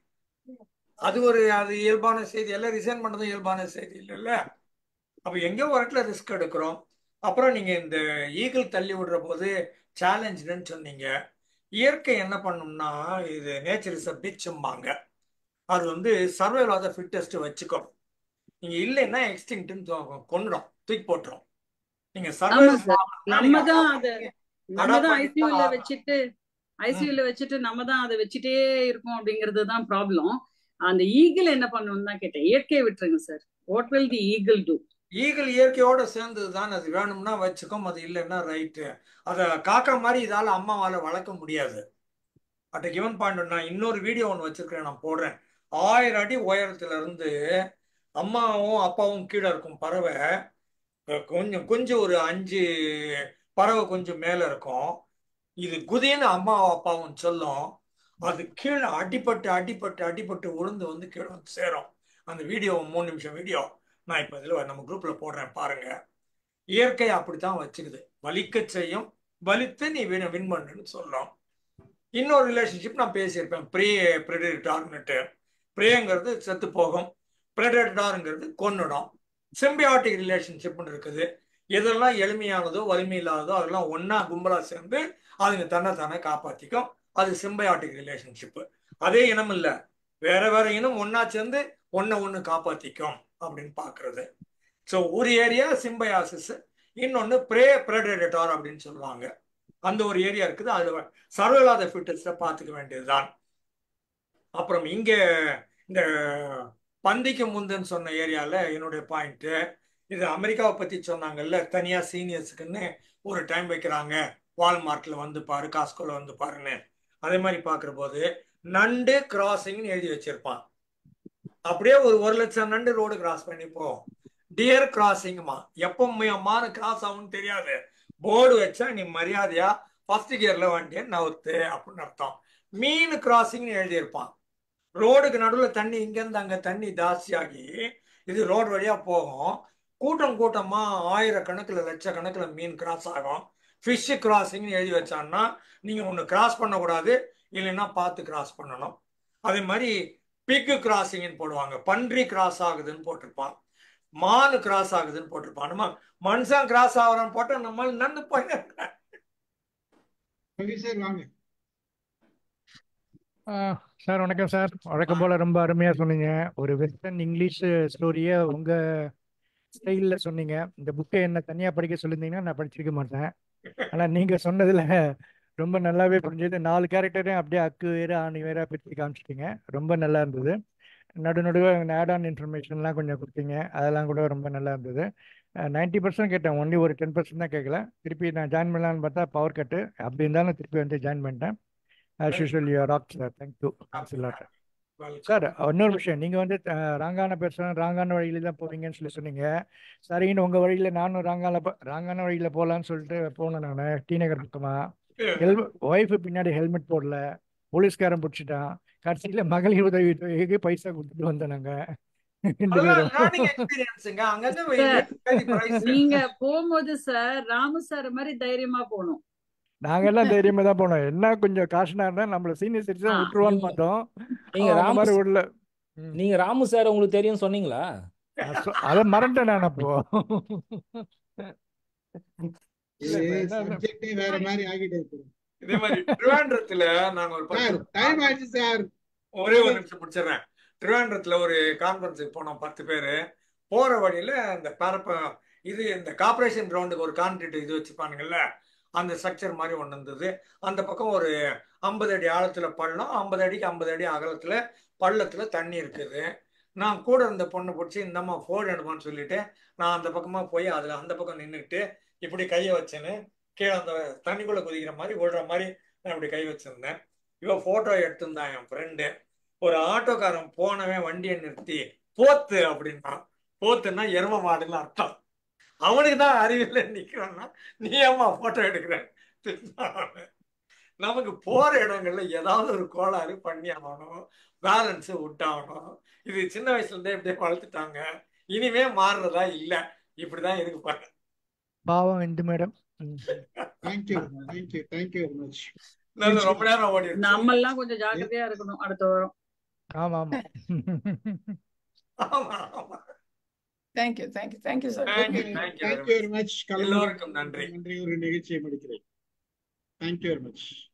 அது ஒரு அது இயல்பான செய்தி எல்லாம் ரிசைன் பண்ணதும் இயல்பான செய்தி இல்லைல்ல அப்போ எங்கேயோ ஒரு இடத்துல ரிஸ்க் எடுக்கிறோம் அப்புறம் நீங்கள் இந்த ஈகிள் தள்ளி விடுற போது சேலஞ்சுன்னு சொன்னீங்க இயற்கை என்ன பண்ணும்னா இது நேச்சர் இஸ் அ பிச்சும்பாங்க அது வந்து சர்வைவல் ஆஃப் த ஃபிட்டஸ்ட் வச்சுக்கணும் நீங்கள் இல்லைன்னா எக்ஸ்டிங்க்ட்னு கொண்டுடும் தூக்கி போட்டுரும் நீங்க ஆமா சார் நம்ம தான் சர்வைவல் அத நம்ம தான் ஐசியூல வச்சுட்டு ஐசியூல வச்சுட்டு நம்ம தான் அதை வச்சுட்டே இருக்கோம் அப்படிங்கிறது தான் ப்ராப்ளம் அந்த ஈகிள் என்ன பண்ணணும்னு தான் கேட்டேன் இயற்கையை விட்டுருங்க sir what will the eagle do eagle இயற்கையோட சேர்ந்தது தான் அது வேணும்னா வச்சுக்கும் அது இல்லைன்னா ரைட்டு அதை காக்கா மாதிரி இதால அம்மாவால வளர்க்க முடியாது அட் கிவன் பாயிண்ட் நான் இன்னொரு வீடியோ ஒன்று வச்சிருக்கிறேன் நான் போடுறேன் ஆயிரம் அடி உயரத்துல இருந்து அம்மாவும் அப்பாவும் கீழே இருக்கும் பறவை கொஞ்சம் கொஞ்சம் ஒரு அஞ்சு பறவை கொஞ்சம் மேல இருக்கும் இது குதின்னு அம்மாவும் அப்பாவும் சொல்லும் அது கீழே அடிபட்டு அடிபட்டு அடிபட்டு உளுந்து வந்து கீழே வந்து சேரும் அந்த வீடியோ மூணு நிமிஷம் வீடியோ நான் இப்போ இதில் நம்ம குரூப்பில் போடுறேன் பாருங்க இயற்கை அப்படித்தான் வச்சுக்குது வலிக்க செய்யும் வலித்து நீ வின் வின் பண்ணுன்னு சொல்லும் இன்னொரு ரிலேஷன்ஷிப் நான் பேசியிருப்பேன் ப்ரே ப்ரெடிட்டார்னுட்டு ப்ரேங்கிறது செத்து போகும் ப்ரெடிட்டாருங்கிறது கொன்னுடும் சிம்பியாட்டிக் ரிலேஷன்ஷிப்னு இருக்குது எதெல்லாம் எளிமையானதோ வலிமை இல்லாததோ அதெல்லாம் ஒன்றா கும்பலாக சேர்ந்து அதுங்க தன்னை தானே காப்பாற்றிக்கும் அது சிம்பயாட்டிக் ரிலேஷன்ஷிப்பு அதே இனம் இல்லை வேற வேற இனம் ஒன்றா சேர்ந்து ஒன்றை ஒன்று காப்பாற்றிக்கும் அப்படின்னு பார்க்கறது ஸோ ஒரு ஏரியா சிம்பயாசிஸ் இன்னொன்று ப்ரே ப்ரெடேட்டார் அப்படின்னு சொல்லுவாங்க அந்த ஒரு ஏரியா இருக்குது அதில் சர்வலாத ஃபிட்டஸை பார்த்துக்க வேண்டியதுதான் அப்புறம் இங்கே இந்த பந்திக்கு முந்துன்னு சொன்ன ஏரியாவில் என்னுடைய பாயிண்ட்டு இது அமெரிக்காவை பற்றி சொன்னாங்கல்ல தனியாக சீனியர்ஸுக்குன்னு ஒரு டைம் வைக்கிறாங்க வால்மார்ட்டில் வந்து பாரு காஸ்கோவில் வந்து பாருன்னு அதே மாதிரி பார்க்குற போது நண்டு கிராசிங்னு எழுதி வச்சிருப்பான் அப்படியே ஒரு ஒரு லட்சம் நண்டு ரோடு கிராஸ் பண்ணி போகும் டியர் கிராசிங்மா எப்போ அம்மானு கிராஸ் ஆகும்னு தெரியாது போர்டு வச்சா நீ மரியாதையா ஃபர்ஸ்ட் கியர்ல வண்டியை நவுத்து அப்படின்னு அர்த்தம் மீன் கிராசிங்னு எழுதியிருப்பான் ரோடுக்கு நடுவுல தண்ணி இங்க இருந்து அங்க தண்ணி ஜாஸ்தியாகி இது ரோடு வழியா போகும் கூட்டம் கூட்டமா ஆயிரக்கணக்கில் லட்சக்கணக்கில் மீன் கிராஸ் ஆகும் ஃபிஷ் கிராசிங்னு எழுதி வச்சான்னா நீங்க ஒன்று கிராஸ் பண்ணக்கூடாது இல்லைன்னா பார்த்து கிராஸ் பண்ணணும் அதே மாதிரி பிக்கு கிராசிங்னு போடுவாங்க பன்றி கிராஸ் ஆகுதுன்னு போட்டிருப்பான் மானு கிராஸ் ஆகுதுன்னு போட்டிருப்பான் நம்ம மனுஷன் கிராஸ் ஆகுறான்னு போட்டா நம்ம நன்னு போய் ரவி சார் வாங்க சார் வணக்கம் சார் வழக்கம் போல் ரொம்ப அருமையாக சொன்னீங்க ஒரு வெஸ்டர்ன் இங்கிலீஷ் ஸ்டோரியை உங்கள் ஸ்டைலில் சொன்னீங்க இந்த புக்கை என்ன தனியாக படிக்க சொல்லியிருந்தீங்கன்னா நான் படிச்சிருக்க மாட்டேன் ஆனால் நீங்கள் சொன்னதில் ரொம்ப நல்லாவே புரிஞ்சது நாலு கேரக்டரையும் அப்படியே அக்கு வேறு ஆணி வேற பிரித்து காமிச்சிட்டீங்க ரொம்ப நல்லா இருந்தது நடு நடுவே ஆட் ஆன் இன்ஃபர்மேஷன்லாம் கொஞ்சம் கொடுத்தீங்க அதெல்லாம் கூட ரொம்ப நல்லா இருந்தது நைன்ட்டி பர்சன்ட் கேட்டேன் ஒன்லி ஒரு டென் பர்சன்ட் தான் கேட்கல திருப்பி நான் ஜாயின் பண்ணலான்னு பார்த்தா பவர் கட்டு அப்படி இருந்தாலும் திருப்பி வந்து ஜாயின் பண்ணிட்டேன் as usual you rock sir thank you thanks இல்லாட் சார் இன்னொரு விஷயம் நீங்கள் வந்து அஹ், ராங்கான பேசுகிறேன் ராங்கான வழியில தான் போவீங்கன்னு சொல்லி சொன்னீங்க சரின்னு உங்கள் வழியில் நானும் ராங்கான ப- ராங்கான வழியில் போகலான்னு சொல்லிட்டு போனேன் நான் டி நகர் பக்கமாக ஹெல் ஒய்ஃபு பின்னாடி ஹெல்மெட் போடல போலீஸ்காரன் பிடிச்சிட்டான் கடைசியில் மகளிர் உதவி தொகைக்கு பைசா கொடுத்துட்டு வந்தோம் நாங்கள் ரெண்டு அதெல்லாம் பேரும் லேர்னிங் எக்ஸ்பீரியன்ஸுங்க அங்கங்க சார் பிரைஸ் நீங்க போகும்போது சார் ராமு சார் மாதிரி தைரியமா போகணும் நாங்கெல்லாம் தைரியமா தான் போனோம் என்ன கொஞ்சம் காஷனா இருந்தா நம்மள சீனியர் சிட்டிசன் ஆ. விட்டுருவான்னு நீங்க பார்த்தோம் நீங்க அவன் அந்த ராமு மாதிரி ச- விடல ம். நீங்க ராமு சார் உங்களுக்கு தெரியும் சொன்னீங்களா நான் சொ- அதை மறந்துட்டேன் நான் அப்போ இல்ல இது இப்ப என்ன சப்ஜெக்டே வேற மாதிரி ஆகிட்டே இருக்கு இதே மாதிரி திருவாண்டரத்துல நாங்க ஒரு பத்து சார் டைம் ஆயிடுச்சு சார் ஒரே ஒரு நிமிஷம் முடிச்சிடுறேன் திருவாண்டரத்துல ஒரு கான்ஃபரன்ஸுக்கு போனோம் பத்து பேர் போற வழியில இந்த பரப்ப இது இந்த கார்பரேஷன் கிரவுண்டுக்கு ஒரு கான்கிரீட் இது வச்சுப்பானுங்கல்ல அந்த ஸ்ட்ரக்சர் மாதிரி ஒன்று இருந்தது அந்த பக்கம் ஒரு ஐம்பது அடி ஆழத்துல பள்ளம் ஐம்பது அடிக்கு ஐம்பது அடி அகலத்துல பள்ளத்துல தண்ணி இருக்குது நான் கூட இருந்த பொண்ணு பிடிச்சி இந்தம்மா ஃபோன் எடுப்பான்னு சொல்லிட்டு நான் அந்த பக்கமா போய் அதுல அந்த பக்கம் நின்றுக்கிட்டு இப்படி கையை வச்சேன்னு கீழே அந்த தண்ணிக்குள்ள குதிக்கிற மாதிரி விழுற மாதிரி நான் இப்படி கை வச்சிருந்தேன் இவ போட்டோ எடுத்திருந்தான் என் ஃப்ரெண்டு ஒரு ஆட்டோக்காரன் போனவன் வண்டியை நிறுத்தி போத்து அப்படின்னா போத்துன்னா எரும மாடுன்னு அர்த்தம் அவனுக்கு தான் அறிவில்லை நிக்கிறான்னா நீ ஏம்மா போட்டோ எடுக்கிற திட்டினான் அவன். நமக்கு போற இடங்கள்ல ஏதாவது ஒரு கோளாறு பண்ணி ஆகணும் பேலன்ஸ் விட்டாகணும் இது சின்ன வயசுல இருந்தே இப்படியே வளர்த்துட்டாங்க இனிமே மாறுறதா இல்ல இப்படிதான் இருக்கு பாருங்க பாவம் Indu madam thank you thank you thank you very much நான் ரொம்ப நேரம் ஓடி இருக்கு நம்ம எல்லாம் கொஞ்சம் ஜாக்கிரதையா இருக்கணும் அடுத்த வாரம் ஆமா ஆமா ஆமா ஆமா thank you thank you thank you sir thank you thank you thank you very much கலந்து எல்லோருக்கும் நன்றி நன்றி ஒரு நிகழ்ச்சியை முடிக்கிறேன் தேங்க்யூ வெரி மச்